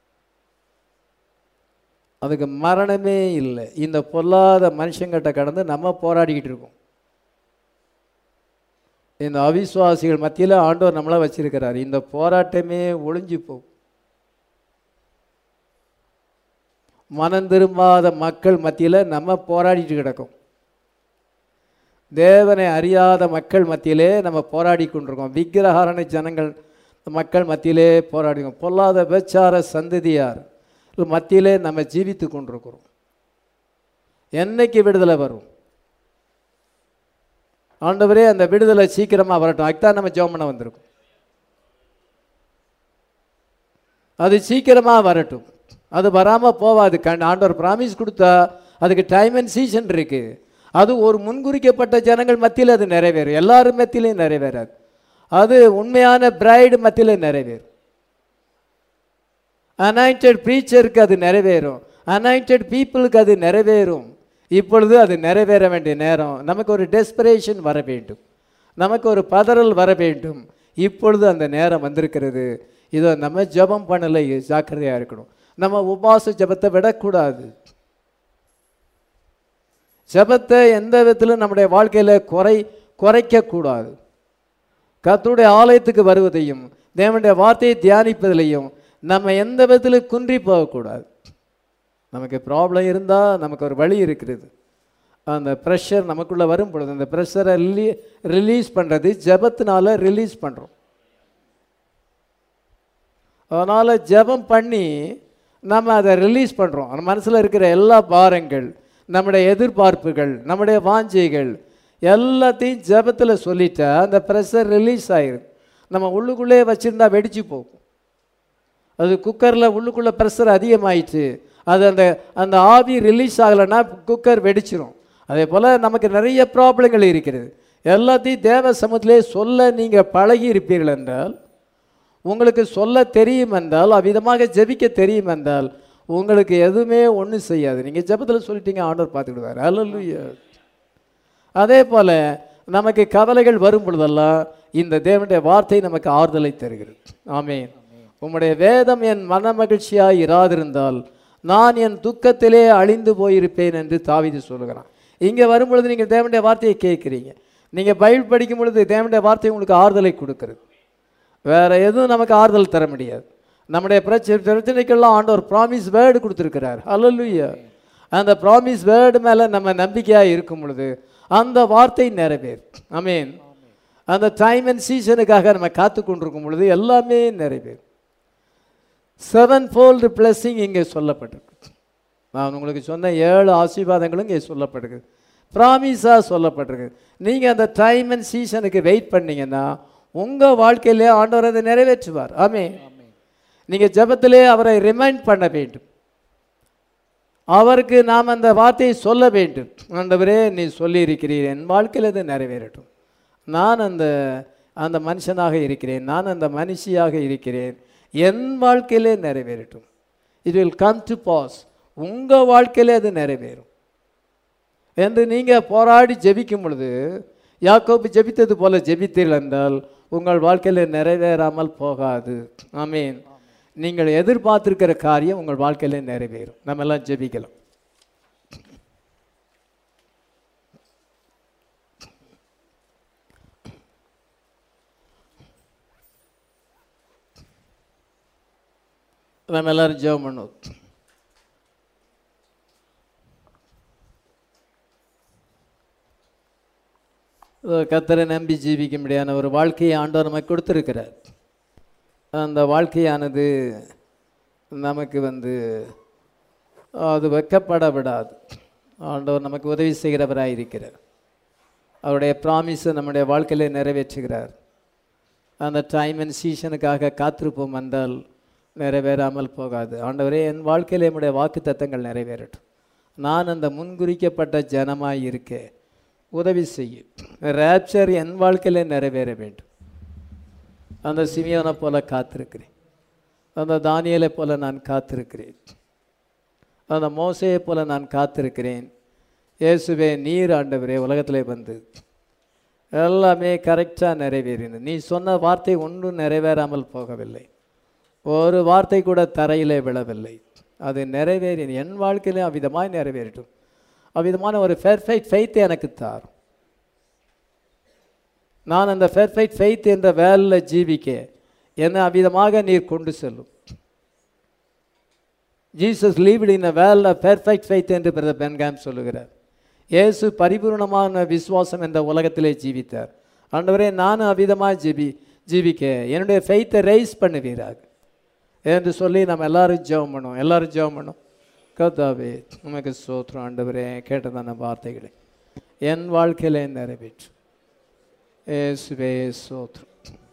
Speaker 1: அதுக்கு மரணமே இல்லை இந்த பொல்லாத மனுஷங்கிட்ட கடந்து நம்ம போராடிக்கிட்டு இருக்கோம் இந்த அவிசுவாசிகள் மத்தியில் ஆண்டவர் நம்மளை வச்சிருக்கிறார் இந்த போராட்டமே ஒளிஞ்சு போகும் மனம் திரும்பாத மக்கள் மத்தியில் நம்ம போராடிட்டு கிடக்கும் தேவனை அறியாத மக்கள் மத்தியிலே நம்ம போராடி கொண்டிருக்கோம் விக்கிரகாரண ஜனங்கள் மக்கள் மத்தியிலே போராடிக்கோம் பொல்லாத விபச்சார சந்ததியார் மத்தியிலே நம்ம ஜீவித்து கொண்டிருக்கிறோம் என்னைக்கு விடுதலை வரும் ஆண்டவரே அந்த விடுதலை சீக்கிரமாக வரட்டும் அதுதான் நம்ம ஜெபம் பண்ண வந்திருக்கோம் அது சீக்கிரமாக வரட்டும் அது வராமல் போவாது கண் ஆண்டவர் ப்ராமிஸ் கொடுத்தா அதுக்கு டைம் அண்ட் சீசன் இருக்கு அது ஒரு முன்குறிக்கப்பட்ட ஜனங்கள் மத்தியில் அது நிறைவேறும் எல்லாரும் மத்தியிலையும் நிறைவேறாது அது உண்மையான பிரைடு மத்தியில் நிறைவேறும் அனாயிண்டட் ப்ரீச்சருக்கு அது நிறைவேறும் அனாயிண்டட் பீப்புளுக்கு அது நிறைவேறும் இப்பொழுது அது நிறைவேற வேண்டிய நேரம் நமக்கு ஒரு டெஸ்பரேஷன் வர வேண்டும் நமக்கு ஒரு பதறல் வர வேண்டும் இப்பொழுது அந்த நேரம் வந்திருக்கிறது இதை நம்ம ஜெபம் பண்ணலை ஜாக்கிரதையாக இருக்கணும் நம்ம உபாச ஜெபத்தை விடக்கூடாது ஜெபத்தை எந்த விதத்திலும் நம்முடைய வாழ்க்கையில் குறை குறைக்கக்கூடாது கர்த்தருடைய ஆலயத்துக்கு வருவதையும் தேவனுடைய வார்த்தையை தியானிப்பதிலையும் நம்ம எந்த விதத்திலும் குன்றி போகக்கூடாது நமக்கு ப்ராப்ளம் இருந்தால் நமக்கு ஒரு வழி இருக்கிறது அந்த ப்ரெஷர் நமக்குள்ளே வரும் பொழுது அந்த ப்ரெஷரை ரிலீ ரிலீஸ் பண்ணுறது ஜெபத்தினால ரிலீஸ் பண்ணுறோம் அதனால் ஜெபம் பண்ணி நம்ம அதை ரிலீஸ் பண்ணுறோம் நம்ம மனசில் இருக்கிற எல்லா பாரங்கள் நம்முடைய எதிர்பார்ப்புகள் நம்முடைய வாஞ்சைகள் எல்லாத்தையும் ஜெபத்தில் சொல்லிட்டா அந்த ப்ரெஷர் ரிலீஸ் ஆயிரும் நம்ம உள்ளுக்குள்ளே வச்சுருந்தா வெடிச்சு போகும் அது குக்கரில் உள்ளுக்குள்ளே ப்ரெஷர் அதிகமாயிடுச்சு அது அந்த அந்த ஆவி ரிலீஸ் ஆகலைன்னா குக்கர் வெடிச்சிரும் அதே போல் நமக்கு நிறைய ப்ராப்ளங்கள் இருக்கிறது எல்லாத்தையும் தேவ சமூகத்திலே சொல்ல நீங்கள் பழகி இருப்பீர்கள் என்றால் உங்களுக்கு சொல்ல தெரியும் என்றால் அவ்விதமாக ஜெபிக்க தெரியும் என்றால் உங்களுக்கு எதுவுமே ஒன்றும் செய்யாது நீங்கள் ஜெபத்தில் சொல்லிட்டீங்க ஆண்டவர் பார்த்துக்கிடுவார் அல்ல அதே போல் நமக்கு கவலைகள் வரும் பொழுதெல்லாம் இந்த தேவனுடைய வார்த்தை நமக்கு ஆறுதலை தருகிறது ஆமென் உம்முடைய வேதம் என் மன மகிழ்ச்சியாய் இராதிருந்தால் நான் என் துக்கத்திலே அழிந்து போயிருப்பேன் என்று தாவீது சொல்லுகிறான் இங்கே வரும் பொழுது நீங்கள் தேவனுடைய வார்த்தையை கேட்குறீங்க நீங்கள் பைபிள் படிக்கும் பொழுது தேவனுடைய வார்த்தை உங்களுக்கு ஆறுதலை கொடுக்குறது வேற எதுவும் நமக்கு ஆறுதல் தர முடியாது நம்முடைய பிரச்சனை பிரச்சனைக்கெல்லாம் ஆண்டவர் ப்ராமிஸ் வேர்டு கொடுத்துருக்கிறார் அல்லலுயா அந்த ப்ராமிஸ் வேர்டு மேலே நம்ம நம்பிக்கையாக இருக்கும் பொழுது அந்த வார்த்தை நிறைவேறும் ஆமென் அந்த டைம் அண்ட் சீசனுக்காக நம்ம காத்து கொண்டிருக்கும் பொழுது எல்லாமே நிறைவேறும் செவன் ஃபோல்டு பிளஸ்ஸிங் இங்கே சொல்லப்பட்டிருக்கு நான் உங்களுக்கு சொன்ன ஏழு ஆசீர்வாதங்களும் இங்கே சொல்லப்பட்டிருக்கு ப்ராமிஸாக சொல்லப்பட்டிருக்கு நீங்கள் அந்த டைம் அண்ட் சீசனுக்கு வெயிட் பண்ணீங்கன்னா உங்கள் வாழ்க்கையிலே ஆண்டவர் அதை நிறைவேற்றுவார் ஆமே நீங்கள் ஜெபத்திலே அவரை ரிமைண்ட் பண்ண வேண்டும் அவருக்கு நாம் அந்த வார்த்தையை சொல்ல வேண்டும் ஆண்டவரே நீ சொல்லியிருக்கிறீர் என் வாழ்க்கையில் இது நிறைவேறட்டும் நான் அந்த அந்த மனுஷனாக இருக்கிறேன் நான் அந்த மனுஷியாக இருக்கிறேன் என் வாழ்க்கையிலே நிறைவேறட்டும் it will come to pass உங்கள் வாழ்க்கையிலே அது நிறைவேறும் என்று நீங்கள் போராடி ஜெபிக்கும் பொழுது யாக்கோபு ஜெபித்தது போல ஜெபித்தீர்கள் என்றால் உங்கள் வாழ்க்கையில் நிறைவேறாமல் போகாது ஆமீன் நீங்கள் எதிர்பார்த்திருக்கிற காரியம் உங்கள் வாழ்க்கையில் நிறைவேறும் நம்ம எல்லாம் ஜெபிக்கலாம் நம்ம எல்லாரும் ஜெபம் பண்ணுவோம் கத்தரை நம்பி ஜீவிக்க முடியாத ஒரு வாழ்க்கையை ஆண்டவர் நமக்கு கொடுத்துருக்கிறார் அந்த வாழ்க்கையானது நமக்கு வந்து அது வெக்கப்பட விடாது ஆண்டவர் நமக்கு உதவி செய்கிறவராக இருக்கிறார் அவருடைய ப்ராமிஸை நம்முடைய வாழ்க்கையில் நிறைவேற்றுகிறார் அந்த டைம் அண்ட் சீசனுக்காக காத்திருப்போம் வந்தால் நிறைவேறாமல் போகாது ஆண்டவரே என் வாழ்க்கையில் என்னுடைய வாக்கு தத்தங்கள் நிறைவேறட்டும் நான் அந்த முன்குறிக்கப்பட்ட ஜனமாய் இருக்கேன் உதவி செய்யும் ரேப்சர் என் வாழ்க்கையில் நிறைவேற வேண்டும் அந்த சிமியோனை போல காத்திருக்கிறேன் அந்த தானியலை போல நான் காத்திருக்கிறேன் அந்த மோசையை போல நான் காத்திருக்கிறேன் இயேசுவே நீர் ஆண்டவரே உலகத்திலே வந்து எல்லாமே கரெக்டாக நிறைவேறினது நீ சொன்ன வார்த்தை ஒன்றும் நிறைவேறாமல் போகவில்லை ஒரு வார்த்தை கூட தரையிலே விழவில்லை அது நிறைவேறி என் வாழ்க்கையிலே அவ்விதமாய் நிறைவேறட்டும் அவ்விதமான ஒரு பெர்ஃபெக்ட் ஃபெய்த் எனக்கு தார் நான் அந்த பெர்ஃபெக்ட் ஃபெய்த் என்ற வேலில் ஜீவிக்க என்னை அவ்விதமாக நீர் கொண்டு செல்லும் Jesus lived in a veil perfect faith என்று பிரதர் பென்காம் சொல்லுகிறார் இயேசு பரிபூர்ணமான விசுவாசம் என்ற உலகத்திலே ஜீவித்தார் ஆண்டவரே நானும் அவ்விதமாக ஜீவி ஜீவிக்க என்னுடைய ஃபெய்த்தை ரைஸ் பண்ணுவீராக என்று சொல்லி நம்ம எல்லாரும் ஜெபம் பண்ணுவோம் எல்லாரும் ஜெபம் பண்ணும் கர்த்தாவே உமக்கு சோத்திரம் ஆண்டவரே கேட்டதான வார்த்தைகளை என் வாழ்க்கையிலே நிறைவேற்று ஏசுவே சோத்திரம்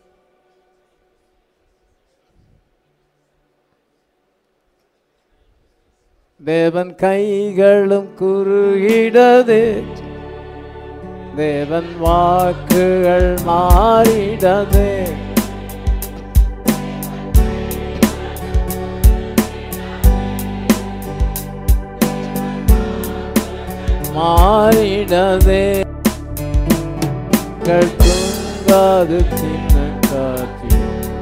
Speaker 1: தேவன் கைகளும் குறுகிடது தேவன் வாக்குகள் மாறிடது மாறிடதே கள் தூங்காது சின்ன காட்சி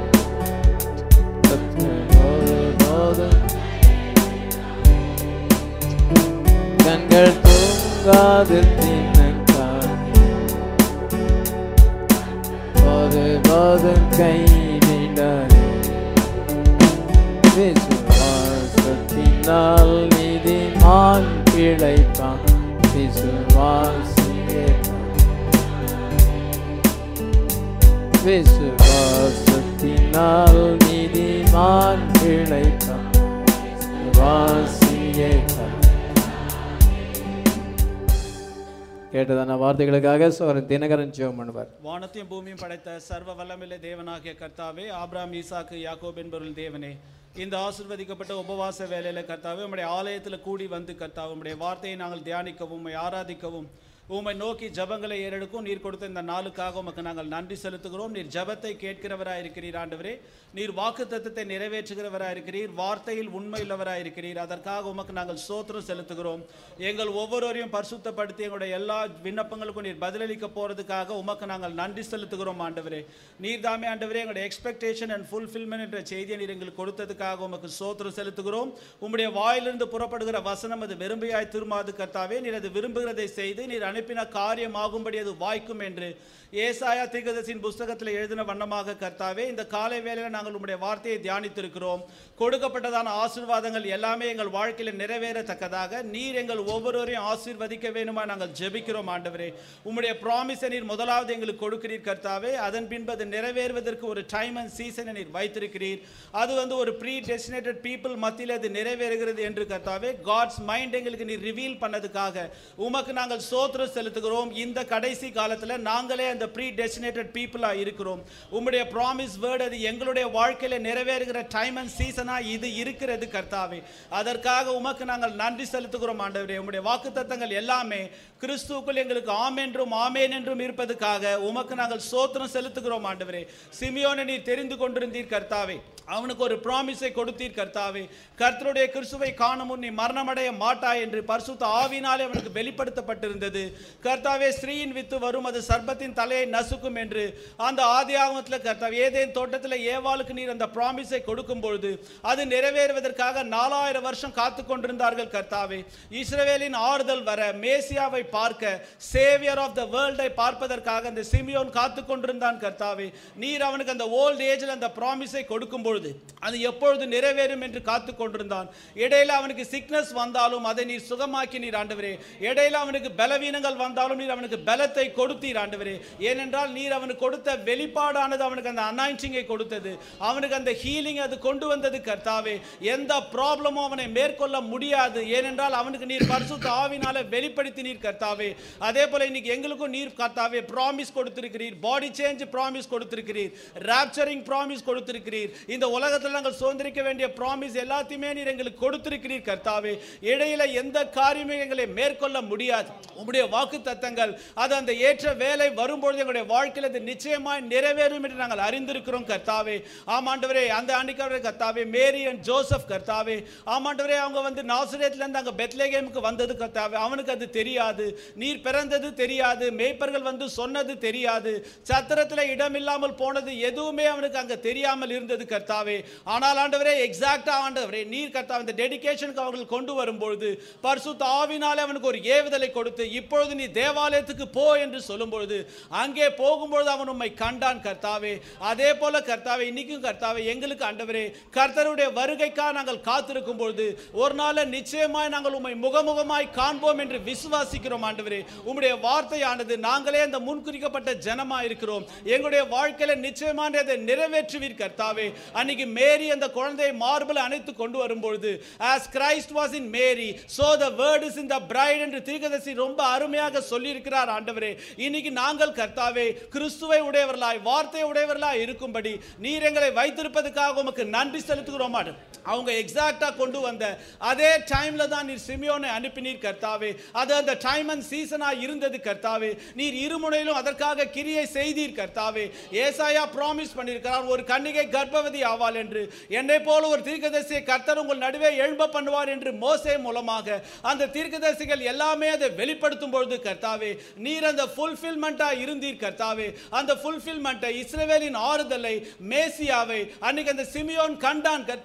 Speaker 1: கண்கள் தூங்காது சின்ன காட்சி ஒரு போதும் கைவிடாது விசுவாசத்தினால் நீதிமான் பிழைப்பான் விசுவாசியே விசுவாசத்தினால் நீதிமான் பிழைத்தான் வாசியே கேட்டதான வார்த்தைகளுக்காக சோரன் தினகரன் ஜெபம் பண்ணுவார்
Speaker 3: வானத்தையும் பூமியும் படைத்த சர்வ வல்லமில்ல தேவனாகிய கர்த்தாவே ஆபிராம் ஈசாக்கு யாக்கோப் என்பவர்கள் தேவனே இந்த ஆசிர்வதிக்கப்பட்ட உபவாச வேலையில கர்த்தாவே உம்முடைய ஆலயத்தில் கூடி வந்து கர்த்தாவே உம்முடைய வார்த்தையை நாங்கள் தியானிக்கவும் உம்மை ஆராதிக்கவும் உம்மை நோக்கி ஜபங்களை ஏறெடுக்கும் நீர் கொடுத்த இந்த நாளுக்காக உமக்கு நாங்கள் நன்றி செலுத்துகிறோம் நீர் ஜபத்தை கேட்கிறவராய் இருக்கிறீர் ஆண்டவரே நீர் வாக்கு தத்தத்தை நிறைவேற்றுகிறவராய் இருக்கிறீர் வார்த்தையில் உண்மை உள்ளவராய் இருக்கிறீர் அதற்காக உமக்கு நாங்கள் சோத்திரம் செலுத்துகிறோம் எங்கள் ஒவ்வொருவரையும் பரிசுத்தப்படுத்தி எங்களுடைய எல்லா விண்ணப்பங்களுக்கும் நீர் பதிலளிக்க போறதுக்காக உமக்கு நாங்கள் நன்றி செலுத்துகிறோம் ஆண்டவரே நீர் தாமே ஆண்டவரே எங்களுடைய எக்ஸ்பெக்டேஷன் அண்ட் ஃபுல்ஃபில்மெண்ட் என்ற செய்தியை நீர் எங்களுக்கு கொடுத்ததுக்காக உமக்கு சோத்திரம் செலுத்துகிறோம் உம்முடைய வாயிலிருந்து புறப்படுகிற வசனம் அது விரும்பியாய் திருமாது கர்த்தாவே நீர் அது விரும்புகிறதை செய்து நீர் அனுப்பின காரியமாகும்படி அது வாய்க்கும் என்று ஏசாயா தீர்க்கதரிசியின் புஸ்தகத்தில் எழுதின வண்ணமாக கர்த்தாவே இந்த காலை வேளையில் நாங்கள் உம்முடைய வார்த்தையை தியானித்திருக்கிறோம் கொடுக்கப்பட்டதான ஆசீர்வாதங்கள் எல்லாமே எங்கள் வாழ்க்கையில் நிறைவேறத்தக்கதாக நீர் எங்கள் ஒவ்வொருவரையும் ஆசீர்வதிக்க வேணுமா நாங்கள் ஜெபிக்கிறோம் ஆண்டவரே உம்முடைய ப்ராமிஸை நீர் முதலாவது எங்களுக்கு கொடுக்கிறீர் கர்த்தாவே அதன் பின்பு அது நிறைவேறுவதற்கு ஒரு டைம் அண்ட் சீசனை நீர் வைத்திருக்கிறீர் அது வந்து ஒரு ப்ரீ டெஸ்டினேட்டட் பீப்புள் மத்தியில் அது நிறைவேறுகிறது என்று கர்த்தாவே காட்ஸ் மைண்ட் எங்களுக்கு நீர் ரிவீல் பண்ணதுக்காக உமக்கு நாங்கள் சோத்திரம் செலுத்துகிறோம் இந்த கடைசி காலத்தில் நாங்களே அந்த ப்ரீ டெஸ்டினேட்டட் பீப்புளாக இருக்கிறோம் உம்முடைய ப்ராமிஸ் வேர்டு அது எங்களுடைய வாழ்க்கையில் நிறைவேறுகிற டைம் அண்ட் சீசனாக இது இருக்கிறது கர்த்தாவே அதற்காக உமக்கு நாங்கள் நன்றி செலுத்துகிறோம் ஆண்டவரே உம்முடைய வாக்குத்தத்தங்கள் எல்லாமே கிறிஸ்துவுக்குள் எங்களுக்கு ஆம் என்றும் ஆமேன் என்றும் இருப்பதுக்காக உமக்கு நாங்கள் சோத்திரம் செலுத்துகிறோம் ஆண்டவரே சிமியோனை நீர் தெரிந்து கொண்டிருந்தீர் கர்த்தாவே அவனுக்கு ஒரு ப்ராமிஸை கொடுத்தீர் கர்த்தாவே கர்த்தருடைய கிறிஸ்துவை காணும் முன் நீ மரணமடைய மாட்டாய் என்று பரிசுத்த ஆவினாலே அவனுக்கு வெளிப்படுத்தப்பட்டிருந்தது கர்த்தாவே ஸ்ரீயின் வித்து வரும் அது சர்பத்தின் தலையை நசுக்கும் என்று அந்த ஆதி ஆகமத்தில் கர்த்தாவே ஏதேன் தோட்டத்தில் ஏவாளுக்கு நீர் அந்த ப்ராமிஸை கொடுக்கும் பொழுது அது நிறைவேறுவதற்காக நாலாயிரம் வருஷம் காத்து கொண்டிருந்தார்கள் கர்த்தாவே இஸ்ரவேலின் ஆறுதல் வர மேசியாவை பார்க்க சேவியர் ஆஃப் த வேர்ல்டை பார்ப்பதற்காக அந்த சிமியோன் காத்து கொண்டிருந்தான் கர்த்தாவே நீர் அவனுக்கு அந்த ஓல்ட் ஏஜில் அந்த ப்ராமிஸை கொடுக்கும் பொழுது அது எப்பொழுது நிறைவேறும் என்று காத்து கொண்டிருந்தான் இடையில அவனுக்கு சிக்னஸ் வந்தாலும் அதை நீர் சுகமாக்கி நீர் ஆண்டவரே இடையில அவனுக்கு பலவீனங்கள் வந்தாலும் நீர் அவனுக்கு பலத்தை கொடுத்தீர் ஆண்டவரே ஏனென்றால் நீர் அவனுக்கு கொடுத்த வெளிப்பாடானது அவனுக்கு அந்த அனாயிண்டிங்கை கொடுத்தது அவனுக்கு அந்த ஹீலிங் அது கொண்டு வந்தது கர்த்தாவே எந்த ப்ராப்ளமும் அவனை மேற்கொள்ள முடியாது ஏனென்றால் அவனுக்கு நீர் பரிசுத்த ஆவினால வெளிப்படுத்தி நீர் கர்த்தாவே அதே போல இன்னைக்கு எங்களுக்கும் நீர் கர்த்தாவே ப்ராமிஸ் கொடுத்திருக்கிறீர் பாடி சேஞ்ச் ப்ராமிஸ் கொடுத்திருக்கிறீர் ராப்சரிங் ப்ராமிஸ் கொடுத்திருக்கிறீர் இந்த உலகத்தில் நாங்கள் சுதந்திரிக்க வேண்டிய ப்ராமிஸ் எல்லாத்தையுமே நீர் எங்களுக்கு கொடுத்திருக்கிறீர் கர்த்தாவே இடையில எந்த காரியமே எங்களை மேற்கொள்ள முடியாது உம்முடைய வாக்கு தத்தங்கள் அது அந்த ஏற்ற வேலை வரும்பொழுது எங்களுடைய வாழ்க்கையில் அது நிச்சயமாய் நிறைவேறும் என்று நாங்கள் அறிந்திருக்கிறோம் கர்த்தாவே ஆமாண்டவரே அந்த அன்னைக்கு கர்த்தாவே மேரி அண்ட் ஜோசப் கர்த்தாவே ஆமாண்டவரே அவங்க வந்து நாசரேத்ல இருந்து அங்க பெத்லேகேமுக்கு வந்தது கர்த்தாவே அவனுக்கு அது தெரியாது நீர் பிறந்தது தெரியாது மேய்ப்பர்கள் வந்து சொன்னது தெரியாது சத்திரத்துல இடம் இல்லாமல் போனது எதுவுமே அவனுக்கு அங்க தெரியாமல் இருந்தது கர்த்தாவே ஆனால் ஆண்டவரே எக்ஸாக்டா ஆண்டவரே நீர் கர்த்தாவே இந்த டெடிகேஷனுக்கு அவர்கள் கொண்டு வரும்பொழுது பரிசுத்த ஆவினாலே அவனுக்கு ஒரு ஏவுதலை கொடுத்து இப்பொழுது நீ தேவாலயத்துக்கு போ என்று சொல்லும் பொழுது அங்கே போகும்பொழுது அவன் உம்மை கண்டான் கர்த்தாவே அதே போல கர்த்தாவே இன்னைக்கும் கர்த்தாவே எங்களுக்கு ஆண்டவரே கர்த்தருடைய வருகைக்காக நாங்கள் காத்திருக்கும் பொழுது ஒரு நாள் நிச்சயமாய் நாங்கள் உம்மை முகமுகமாய் காண்போம் என்று விசுவாசிக்கிறோம் ஆண்டவரே உம்முடைய வார்த்தையானது நாங்களே அந்த முன்குறிக்கப்பட்ட ஜனமா இருக்கிறோம் எங்களுடைய வாழ்க்கையில நிச்சயமான அதை நிறைவேற்றுவீர் கர்த்தாவே அன்னைக்கு மேரி அந்த குழந்தையை மார்பில் அணைத்து கொண்டு வரும்பொழுது as Christ was in Mary so the word is in the bride என்று தீர்க்கதரிசி ரொம்ப அருமையாக சொல்லியிருக்கிறார் ஆண்டவரே இன்னைக்கு நாங்கள் கர்த்தாவே கிறிஸ்துவை உடையவர்களாய் வார்த்தை உடையவர்களாய் இருக்கும்படி நீர் எங்களை வைத்திருப்பதற்காக உமக்கு நன்றி செலுத்துகிறோம் ஆண்டவரே. அவங்க எக்ஸாக்டா கொண்டு வந்த அதே டைம்ல தான் நீர் சிமியோனை அனுப்பினீர் கர்த்தாவே அது அந்த டைம் அண்ட் சீசனா இருந்தது கர்த்தாவே நீர் இருமுனையிலும் அதற்காக கிரியை செய்தீர் கர்த்தாவே ஏசாயா ப்ராமிஸ் பண்ணியிருக்கிறார் ஒரு கன்னிகை கர்ப்பவதி ஆவாள் என்று என்னை போல ஒரு தீர்க்கதரிசியை கர்த்தர் உங்கள் நடுவே எழும்ப பண்ணுவார் என்று மோசே மூலமாக அந்த தீர்க்கதரிசிகள் எல்லாமே அதை வெளிப்படுத்தும் பொழுது கர்த்தாவே நீர் அந்த ஃபுல்ஃபில்மெண்ட்டா இருந்தீர் கர்த்தாவே அந்த ஃபுல்ஃபில்மெண்ட்டை இஸ்ரவேலின் ஆறுதலை மேசியாவை அன்னைக்கு அந்த சிமியோன் கண்டான் கர்த்தா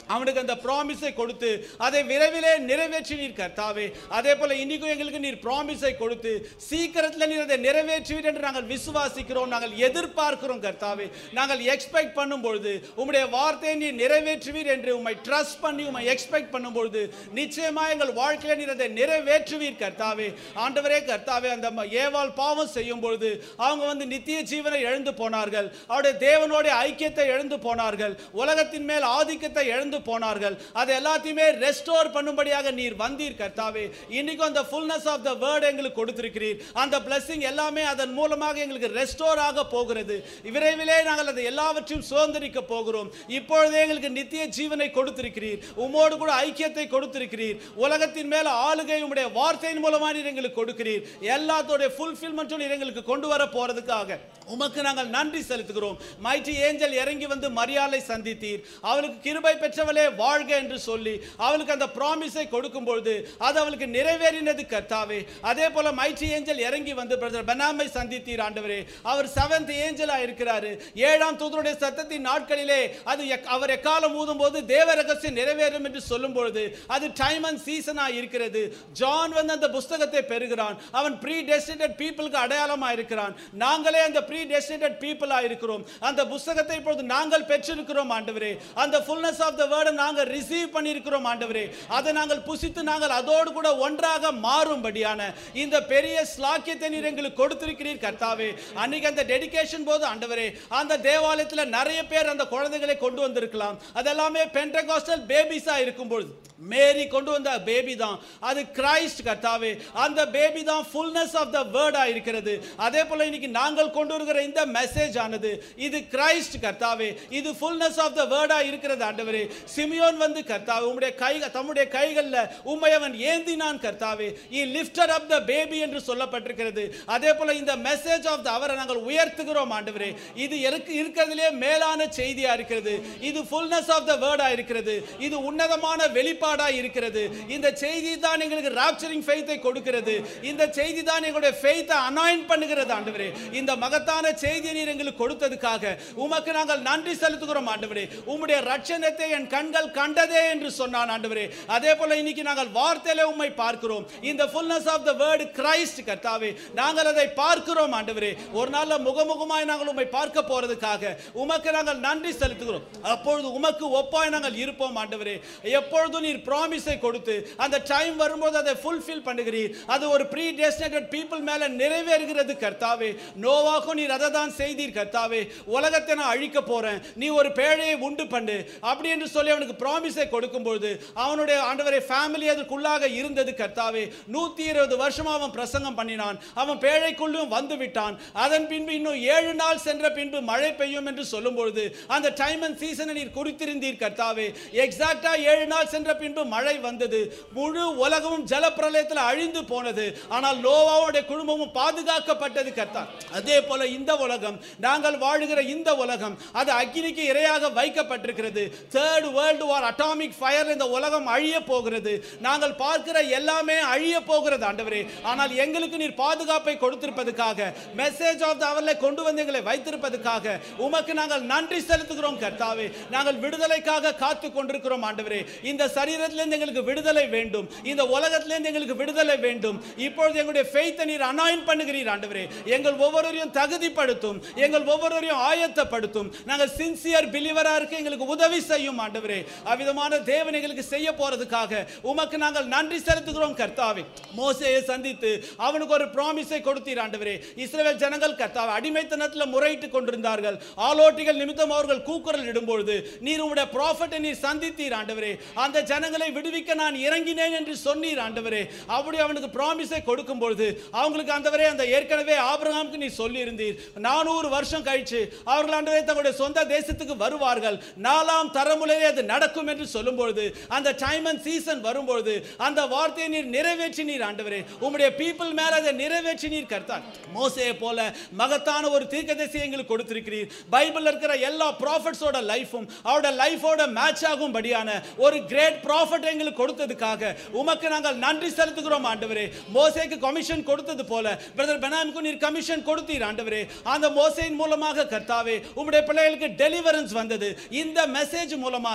Speaker 3: அவனுக்கு அந்த ப்ராமிஸை கொடுத்து அதை விரைவிலே நிறைவேற்றினீர் கர்த்தாவே அதே போல இன்னைக்கும் எங்களுக்கு நீர் ப்ராமிஸை கொடுத்து சீக்கிரத்தில் நீர் அதை நிறைவேற்றுவீர் என்று நாங்கள் விசுவாசிக்கிறோம் நாங்கள் எதிர்பார்க்கிறோம் கர்த்தாவே நாங்கள் எக்ஸ்பெக்ட் பண்ணும்பொழுது உம்முடைய வார்த்தையை நீர் நிறைவேற்றுவீர் என்று உம்மை ட்ரஸ்ட் பண்ணி உம்மை எக்ஸ்பெக்ட் பண்ணும்பொழுது நிச்சயமா எங்கள் வாழ்க்கையில நீர் அதை நிறைவேற்றுவீர் கர்த்தாவே ஆண்டவரே கர்த்தாவே அந்த ம- ஏவாள் பாவம் செய்யும் பொழுது அவங்க வந்து நித்திய ஜீவனை இழந்து போனார்கள் அவருடைய தேவனோட ஐக்கியத்தை இழந்து போனார்கள் உலகத்தின் மேல் ஆதிக்கத்தை இழந்து போனார்கள் அது எல்லாத்தையுமே ரெஸ்டோர் பண்ணும்படியாக நீர் வந்தீர் கர்த்தாவே இன்னைக்கும் அந்த ஃபுல்னஸ் ஆஃப் த வேர்ட் எங்களுக்கு கொடுத்திருக்கிறீர் அந்த blessing எல்லாமே அதன் மூலமாக எங்களுக்கு ரெஸ்டோர் ஆக போகிறது விரைவிலே நாங்கள் அதை எல்லாவற்றையும் சுதந்திரிக்க போகிறோம் இப்பொழுதே எங்களுக்கு நித்திய ஜீவனை கொடுத்திருக்கிறீர் உம்மோடு கூட ஐக்கியத்தை கொடுத்திருக்கிறீர் உலகத்தின் மேல ஆளுகை உம்முடைய வார்த்தையின் மூலமாக நீர் எங்களுக்கு கொடுக்கிறீர் எல்லாத்தோடைய ஃபுல்ஃபில்மெண்ட்டும் நீர் எங்களுக்கு கொண்டு வர போறதுக்காக உமக்கு நாங்கள் நன்றி செலுத்துகிறோம் மைட்டி ஏஞ்சல் இறங்கி வந்து மரியாதை சந்தித்தீர் அவளுக்கு கிருபை பெற்றவளே வாழ்க என்று சொல்லி அவளுக்கு அந்த ப்ராமிஸை கொடுக்கும் பொழுது அது அவளுக்கு நிறைவேறினது கர்த்தாவே அதே போல மைட்டி ஏஞ்சல் இறங்கி வந்து பிரதர் பெனாமை சந்தித்தீர் ஆண்டவரே அவர் செவன்த் ஏஞ்சலா இருக்கிறாரு ஏழாம் தூதருடைய சத்தத்தின் நாட்களிலே அது எக்- அவர் எக்காலம் ஊதும் போது தேவ ரகசியம் நிறைவேறும் என்று சொல்லும் பொழுது அது டைம் அண்ட் சீசனா இருக்கிறது ஜான் வந்து அந்த புஸ்தகத்தை பெறுகிறான் அவன் ப்ரீ டெஸ்டினேட் பீப்புளுக்கு அடையாளமா இருக்கிறான் நாங்களே அந்த ப்ரீ டெஸ்டினேட் பீப்புளா இருக்கிறோம் அந்த புஸ்தகத்தை இப்பொழுது நாங்கள் பெற்றிருக்கிறோம் ஆண்டவரே அந்த ஃபுல்னஸ் ஆஃப் த வேர்டை நாங்கள் ரிசீவ் பண்ணியிருக்கிறோம் ஆண்டவரே அதை நாங்கள் புசித்து நாங்கள் அதோடு கூட ஒன்றாக மாறும்படியான இந்த பெரிய ஸ்லாக்கியத்தை நீர் எங்களுக்கு கொடுத்திருக்கிறீர் கர்த்தாவே அன்னைக்கு அந்த டெடிகேஷன் போது ஆண்டவரே அந்த தேவாலயத்தில் நிறைய பேர் அந்த குழந்தைகளை கொண்டு வந்திருக்கலாம் அதெல்லாமே பென்டகாஸ்டல் பேபிஸா இருக்கும்பொழுது மேரி கொண்டு வந்த பேபி தான் அது கிரைஸ்ட் கர்த்தாவே அந்த பேபி தான் ஃபுல்னஸ் ஆஃப் த வேர்டா இருக்கிறது அதே போல இன்னைக்கு நாங்கள் கொண்டு வருகிற இந்த மெசேஜ் ஆனது இது கிரைஸ்ட் கர்த்தாவே இது ஃபுல்னஸ் ஆஃப் த வேர்டா இருக்கிறது ஆண்டவரே சிமியோன் வந்து கர்த்தாவே உம்முடைய கை தம்முடைய கைகளில் உம்மை அவன் ஏந்தினான் கர்த்தாவே இ லிஃப்டர் அப் த பேபி என்று சொல்லப்பட்டிருக்கிறது அதே போல இந்த மெசேஜ் ஆஃப் த அவரை நாங்கள் உயர்த்துகிறோம் ஆண்டவரே இது எனக்கு இருக்கிறதுலே மேலான செய்தியா இருக்கிறது இது ஃபுல்னஸ் ஆஃப் த வேர்டா இருக்கிறது இது உன்னதமான வெளிப்பாடா இருக்கிறது இந்த செய்தி தான் எங்களுக்கு ராப்சரிங் ஃபெய்த்தை கொடுக்கிறது இந்த செய்தி தான் எங்களுடைய ஃபெய்த்தை அனாயின் பண்ணுகிறது ஆண்டவரே இந்த மகத்தான செய்தியை நீர் எங்களுக்கு கொடுத்ததுக்காக உமக்கு நாங்கள் நன்றி செலுத்துகிறோம் ஆண்டவரே உம்முடைய ரட்சணத்தை என் கண்கள் கண்டதே என்று சொன்னான் ஆண்டவரே அதே போல இன்னைக்கு நாங்கள் வார்த்தையில உம்மை பார்க்கிறோம் இந்த fullness of the word Christ கர்த்தாவே நாங்கள் அதை பார்க்கிறோம் ஆண்டவரே ஒரு நாள்ல முகமுகமாய் நாங்கள் உம்மை பார்க்க போறதுக்காக உமக்கு நாங்கள் நன்றி செலுத்துகிறோம் அப்பொழுது உமக்கு ஒப்பாய் நாங்கள் இருப்போம் ஆண்டவரே எப்பொழுதும் நீர் ப்ராமிஸை கொடுத்து அந்த டைம் வரும்போது அதை ஃபுல்ஃபில் பண்ணுகிறீர் அது ஒரு ப்ரீ டெஸ்டினேட்டட் பீப்புள் மேல நிறைவேறுகிறது கர்த்தாவே நோவாக்கும் நீர் அதை தான் செய்தீர் கர்த்தாவே உலகத்தை நான் அழிக்க போறேன் நீ ஒரு பேழையை உண்டு பண்ணு அப்படி என்று சொல்லி அவனுக்கு ப்ராமிஸை கொடுக்கும்போது அவனுடைய ஆண்டவரை ஃபேமிலி அதற்குள்ளாக இருந்தது கர்த்தாவே நூத்தி இருபது வருஷமா அவன் பிரசங்கம் பண்ணினான் அவன் பேழைக்குள்ளும் வந்து விட்டான் அதன் பின்பு இன்னும் ஏழு நாள் சென்ற பின்பு மழை பெய்யும் என்று சொல்லும்பொழுது அந்த டைம் அண்ட் சீசனை நீர் குறித்திருந்தீர் கர்த்தாவே எக்ஸாக்டா ஏழு நாள் சென்ற பின்பு மழை வந்தது முழு உலகமும் ஜலப்பிரளயத்தில் அழிந்து போனது ஆனால் நோவாவுடைய குடும்பமும் பாதுகாக்கப்பட்டது கர்த்தா அதே போல இந்த உலகம் நாங்கள் வாழுகிற இந்த உலகம் அது அக்னிக்கு இரையாக வைக்கப்பட்டிருக்கிறது third world war atomic fire இந்த உலகம் அழிய போகிறது நாங்கள் பார்க்கிற எல்லாமே அழிய போகிறது ஆண்டவரே ஆனால் எங்களுக்கு நீர் பாதுகாப்பை கொடுத்திருப்பதற்காக மெசேஜ் ஆஃப் த அவர்ல கொண்டு வந்து எங்களை வைத்திருப்பதற்காக உமக்கு நாங்கள் நன்றி செலுத்துகிறோம் கர்த்தாவே நாங்கள் விடுதலைக்காக காத்து கொண்டிருக்கிறோம் ஆண்டவரே இந்த சரீரத்திலிருந்து எங்களுக்கு விடுதலை வேண்டும் இந்த உலகத்திலிருந்து எங்களுக்கு விடுதலை வேண்டும் இப்பொழுது எங்களுடைய ஃபெய்த்தை நீர் அனாயின் பண்ணுகிறீர் ஆண்டவரே எங்கள் ஒவ்வொருவரையும் தகுதிப்படுத்தும் எங்கள் ஒவ்வொருவரையும் ஆயத்தப்படுத்தும் நாங்கள் சின்சியர் பிலிவரா இருக்க எங்களுக்கு உதவி செய்யும் ஆண்டவரே அவ்விதமான தேவன் எங்களுக்கு செய்ய போறதுக்காக உமக்கு நாங்கள் நன்றி செலுத்துகிறோம் கர்த்தாவே மோசேயை சந்தித்து அவனுக்கு ஒரு ப்ராமிஸை கொடுத்தீர் ஆண்டவரே இஸ்ரவேல் ஜனங்கள் கர்த்தாவே அடிமைத்தனத்தில் முறையிட்டு கொண்டிருந்தார்கள் ஆலோட்டிகள் நிமித்தம் அவர்கள் கூக்குரல் இடும்பொழுது நீர் உம்முடைய ப்ராஃபட்டை நீர் சந்தித்தீர் ஆண்டவரே அந்த ஜனங்களை விடுவிக்க நான் இறங்கினேன் என்று சொன்னீர் ஆண்டவரே அப்படி அவனுக்கு ப்ராமிஸை கொடுக்கும் பொழுது அவங்களுக்கு ஆண்டவரே அந்த ஏற்கனவே ஆபிரகாமுக்கு நீ சொல்லி இருந்தீர் நானூறு வருஷம் கழிச்சு அவர்கள் ஆண்டவரே தங்களுடைய சொந்த தேசத்துக்கு வருவார்கள் நாலாம் தலைமுறையிலே அது நடக்கும் என்று சொல்லும் பொழுது அந்த டைம் அண்ட் சீசன் வரும்பொழுது அந்த வார்த்தையை நீர் நிறைவேற்றி நீர் ஆண்டவரே உம்முடைய பீப்புள் மேல அதை நிறைவேற்றி நீர் கர்த்தார் மோசையை போல மகத்தான ஒரு தீர்க்கதரிசி எங்களுக்கு கொடுத்திருக்கிறீர் பைபிள்ல இருக்கிற எல்லா ப்ராஃபட்ஸோட லைஃபும் அவரோட லைஃபோட மேட்ச் ஆகும்படியான ஒரு கிரேட் ப்ராஃபட் எங்களுக்கு கொடுத்ததுக்காக உமக்கு நாங்கள் நன்றி செலுத்துகிறோம் ஆண்டவரே மோசேக்கு கமிஷன் கொடுத்தது போல பிரதர் பெனாமுக்கு நீர் கமிஷன் கொடுத்தீர் ஆண்டவரே அந்த மோசையின் மூலமாக கர்த்தாவே உம்முடைய பிள்ளைகளுக்கு டெலிவரன்ஸ் வந்தது இந்த மெசேஜ் மூலமாக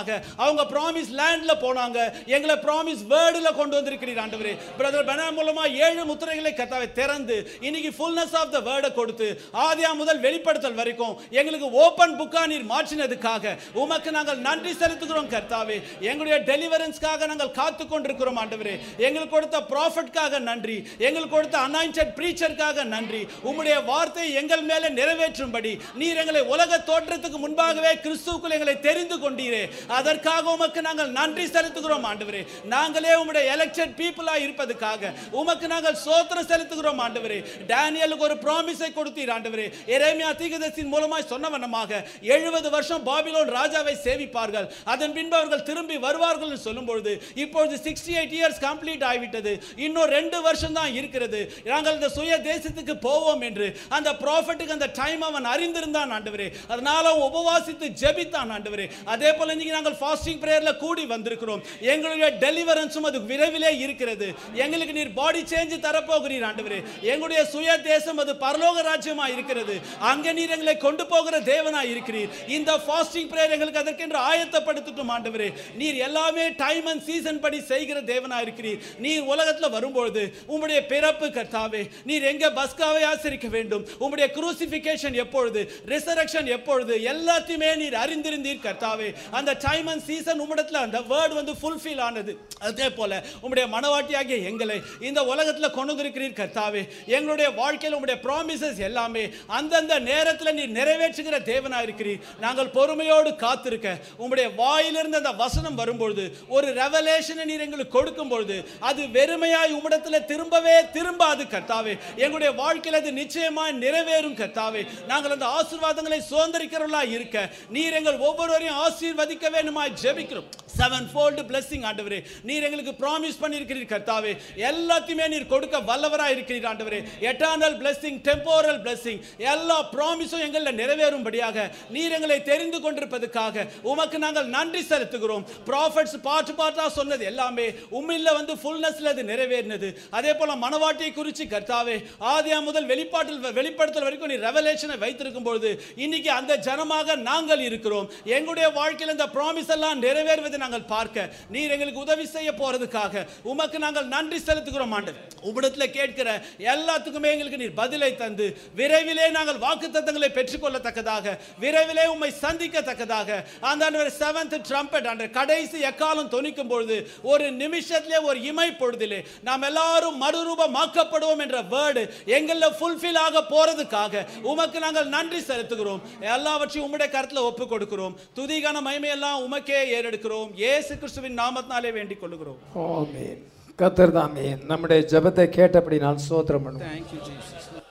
Speaker 3: மூலமாக அவங்க ப்ராமிஸ் லேண்ட்ல போனாங்க எங்களை ப்ராமிஸ் வேர்டுல கொண்டு வந்திருக்கிறீர் ஆண்டவரே பிரதர் பெனா மூலமா ஏழு முத்திரைகளை கர்த்தாவை திறந்து இன்னைக்கு ஃபுல்னஸ் ஆஃப் த வேர்டை கொடுத்து ஆதியா முதல் வெளிப்படுத்தல் வரைக்கும் எங்களுக்கு ஓபன் புக்கா நீர் மாற்றினதுக்காக உமக்கு நாங்கள் நன்றி செலுத்துகிறோம் கர்த்தாவே எங்களுடைய டெலிவரன்ஸ்க்காக நாங்கள் காத்து கொண்டிருக்கிறோம் ஆண்டவரே எங்களுக்கு கொடுத்த ப்ராஃபிட்காக நன்றி எங்களுக்கு கொடுத்த அனாயிண்டட் ப்ரீச்சருக்காக நன்றி உம்முடைய வார்த்தை எங்கள் மேலே நிறைவேற்றும்படி நீர் எங்களை உலக தோற்றத்துக்கு முன்பாகவே கிறிஸ்துவுக்குள் எங்களை தெரிந்து கொண்டீரே அதற்காக உமக்கு நாங்கள் நன்றி செலுத்துகிறோம் ஆண்டவரே நாங்களே உம்முடைய எலெக்டட் பீப்புளா இருப்பதுக்காக உமக்கு நாங்கள் சோத்திரம் செலுத்துகிறோம் ஆண்டவரே டேனியலுக்கு ஒரு ப்ராமிஸை கொடுத்தீர் ஆண்டவரே எரேமியா தீர்க்கதரிசியின் மூலமாய் சொன்ன வண்ணமாக எழுபது வருஷம் பாபிலோன் ராஜாவை சேவிப்பார்கள் அதன் பின்பு அவர்கள் திரும்பி வருவார்கள் என்று சொல்லும் பொழுது இப்பொழுது சிக்ஸ்டி எயிட் இயர்ஸ் கம்ப்ளீட் ஆகிவிட்டது இன்னும் ரெண்டு வருஷம் தான் இருக்கிறது நாங்கள் இந்த சுய தேசத்துக்கு போவோம் என்று அந்த ப்ராஃபட்டுக்கு அந்த டைம் அவன் அறிந்திருந்தான் ஆண்டவரே அதனால அவன் உபவாசித்து ஜெபித்தான் ஆண்டவரே அதே போல இன்னைக்கு நாங்கள் ஃபாஸ்டிங் பிரேயர்ல கூடி வந்திருக்கிறோம் எங்களுடைய டெலிவரன்ஸும் அது விரைவிலே இருக்கிறது எங்களுக்கு நீர் பாடி சேஞ்ச் தரப்போகிறீர் ஆண்டவரே எங்களுடைய சுய தேசம் அது பரலோக ராஜ்யமா இருக்கிறது அங்க நீர் எங்களை கொண்டு போகிற தேவனா இருக்கிறீர் இந்த ஃபாஸ்டிங் பிரேயர் எங்களுக்கு அதற்கென்று ஆயத்தப்படுத்தட்டும் ஆண்டவரே நீர் எல்லாமே டைம் அண்ட் சீசன் படி செய்கிற தேவனா இருக்கிறீர் நீர் உலகத்துல வரும்பொழுது உம்முடைய பிறப்பு கர்த்தாவே நீர் எங்க பஸ்காவை ஆசரிக்க வேண்டும் உம்முடைய குரூசிபிகேஷன் எப்பொழுது ரிசரக்ஷன் எப்பொழுது எல்லாத்தையுமே நீர் அறிந்திருந்தீர் கர்த்தாவே அந்த டைம் அண்ட் சீசன் உம்மிடத்துல அந்த வேர்ட் வந்து ஃபுல்ஃபில் ஆனது அதே போல உம்முடைய மனவாட்டியாகிய எங்களை இந்த உலகத்துல கொண்டு வந்திருக்கிறீர் கர்த்தாவே எங்களுடைய வாழ்க்கையில் உம்முடைய ப்ராமிசஸ் எல்லாமே அந்தந்த நேரத்தில் நீர் நிறைவேற்றுகிற தேவனா இருக்கிறீர் நாங்கள் பொறுமையோடு காத்திருக்க உம்முடைய வாயிலிருந்து அந்த வசனம் வரும்பொழுது ஒரு ரெவலேஷனை நீர் எங்களுக்கு கொடுக்கும் பொழுது அது வெறுமையாய் உம்மிடத்துல திரும்பவே திரும்பாது கர்த்தாவே எங்களுடைய வாழ்க்கையில் அது நிச்சயமாய் நிறைவேறும் கர்த்தாவே நாங்கள் அந்த ஆசீர்வாதங்களை சுதந்திரிக்கிறவர்களா இருக்க நீர் எங்கள் ஒவ்வொருவரையும் ஆசீர்வதிக்க வேண்டுமாய் ஜெபிக்கிறோம் செவன் ஃபோல்டு பிளஸிங் ஆண்டவரே நீர் எங்களுக்கு ப்ராமிஸ் பண்ணியிருக்கிறீர் கர்த்தாவே எல்லாத்தையுமே நீர் கொடுக்க வல்லவரா இருக்கிறீர் ஆண்டவரே எட்டர்னல் பிளஸிங் டெம்போரல் பிளஸிங் எல்லா ப்ராமிஸும் எங்களில் நிறைவேறும்படியாக நீர் எங்களை தெரிந்து கொண்டிருப்பதற்காக உமக்கு நாங்கள் நன்றி செலுத்துகிறோம் ப்ராஃபிட்ஸ் பாட்டு பாட்டா சொன்னது எல்லாமே உம்மில்ல வந்து ஃபுல்னஸ்ல அது நிறைவேறினது அதே போல மனவாட்டியை குறித்து கர்த்தாவே ஆதியா முதல் வெளிப்பாட்டில் வெளிப்படுத்தல் வரைக்கும் நீ ரெவலேஷனை வைத்திருக்கும் பொழுது இன்னைக்கு அந்த ஜனமாக நாங்கள் இருக்கிறோம் எங்களுடைய வாழ்க்கையில் இந்த ப்ராமிஸ் எல்லாம் நிறைவேறுவதை நாங்கள் பார்க்க நீர் எங்களுக்கு உதவி செய்ய போறதுக்காக உமக்கு நாங்கள் நன்றி செலுத்துகிறோம் ஆண்டு உம்மிடத்துல கேட்கிற எல்லாத்துக்குமே எங்களுக்கு நீர் பதிலை தந்து விரைவிலே நாங்கள் வாக்குத்தத்தங்களை பெற்றுக்கொள்ளத்தக்கதாக விரைவிலே உம்மை சந்திக்கத்தக்கதாக அந்த செவன்த் ட்ரம்பட் அந்த கடைசி எக்காலம் தொனிக்கும் பொழுது ஒரு நிமிஷத்திலே ஒரு இமை பொழுதிலே நாம் எல்லாரும் மறுரூபமாக்கப்படுவோம் என்ற வேர்டு எங்கள ஃபுல்ஃபில் ஆக போறதுக்காக உமக்கு நாங்கள் நன்றி செலுத்துகிறோம் எல்லாவற்றையும் உம்முடைய கருத்துல ஒப்பு கொடுக்கிறோம் துதிகான மகிமையெல்லாம் உமக்கே ஏறெடுக்கிறோம் இயேசு கிறிஸ்துவின் நாமத்தினாலே வேண்டிக் கொள்கிறோம்
Speaker 1: ஆமென் கத்தர் தாமே நம்முடைய ஜெபத்தை கேட்டபடி நான் சோத்திரம் பண்ணுவோம்
Speaker 3: தேங்க்யூ ஜீசஸ்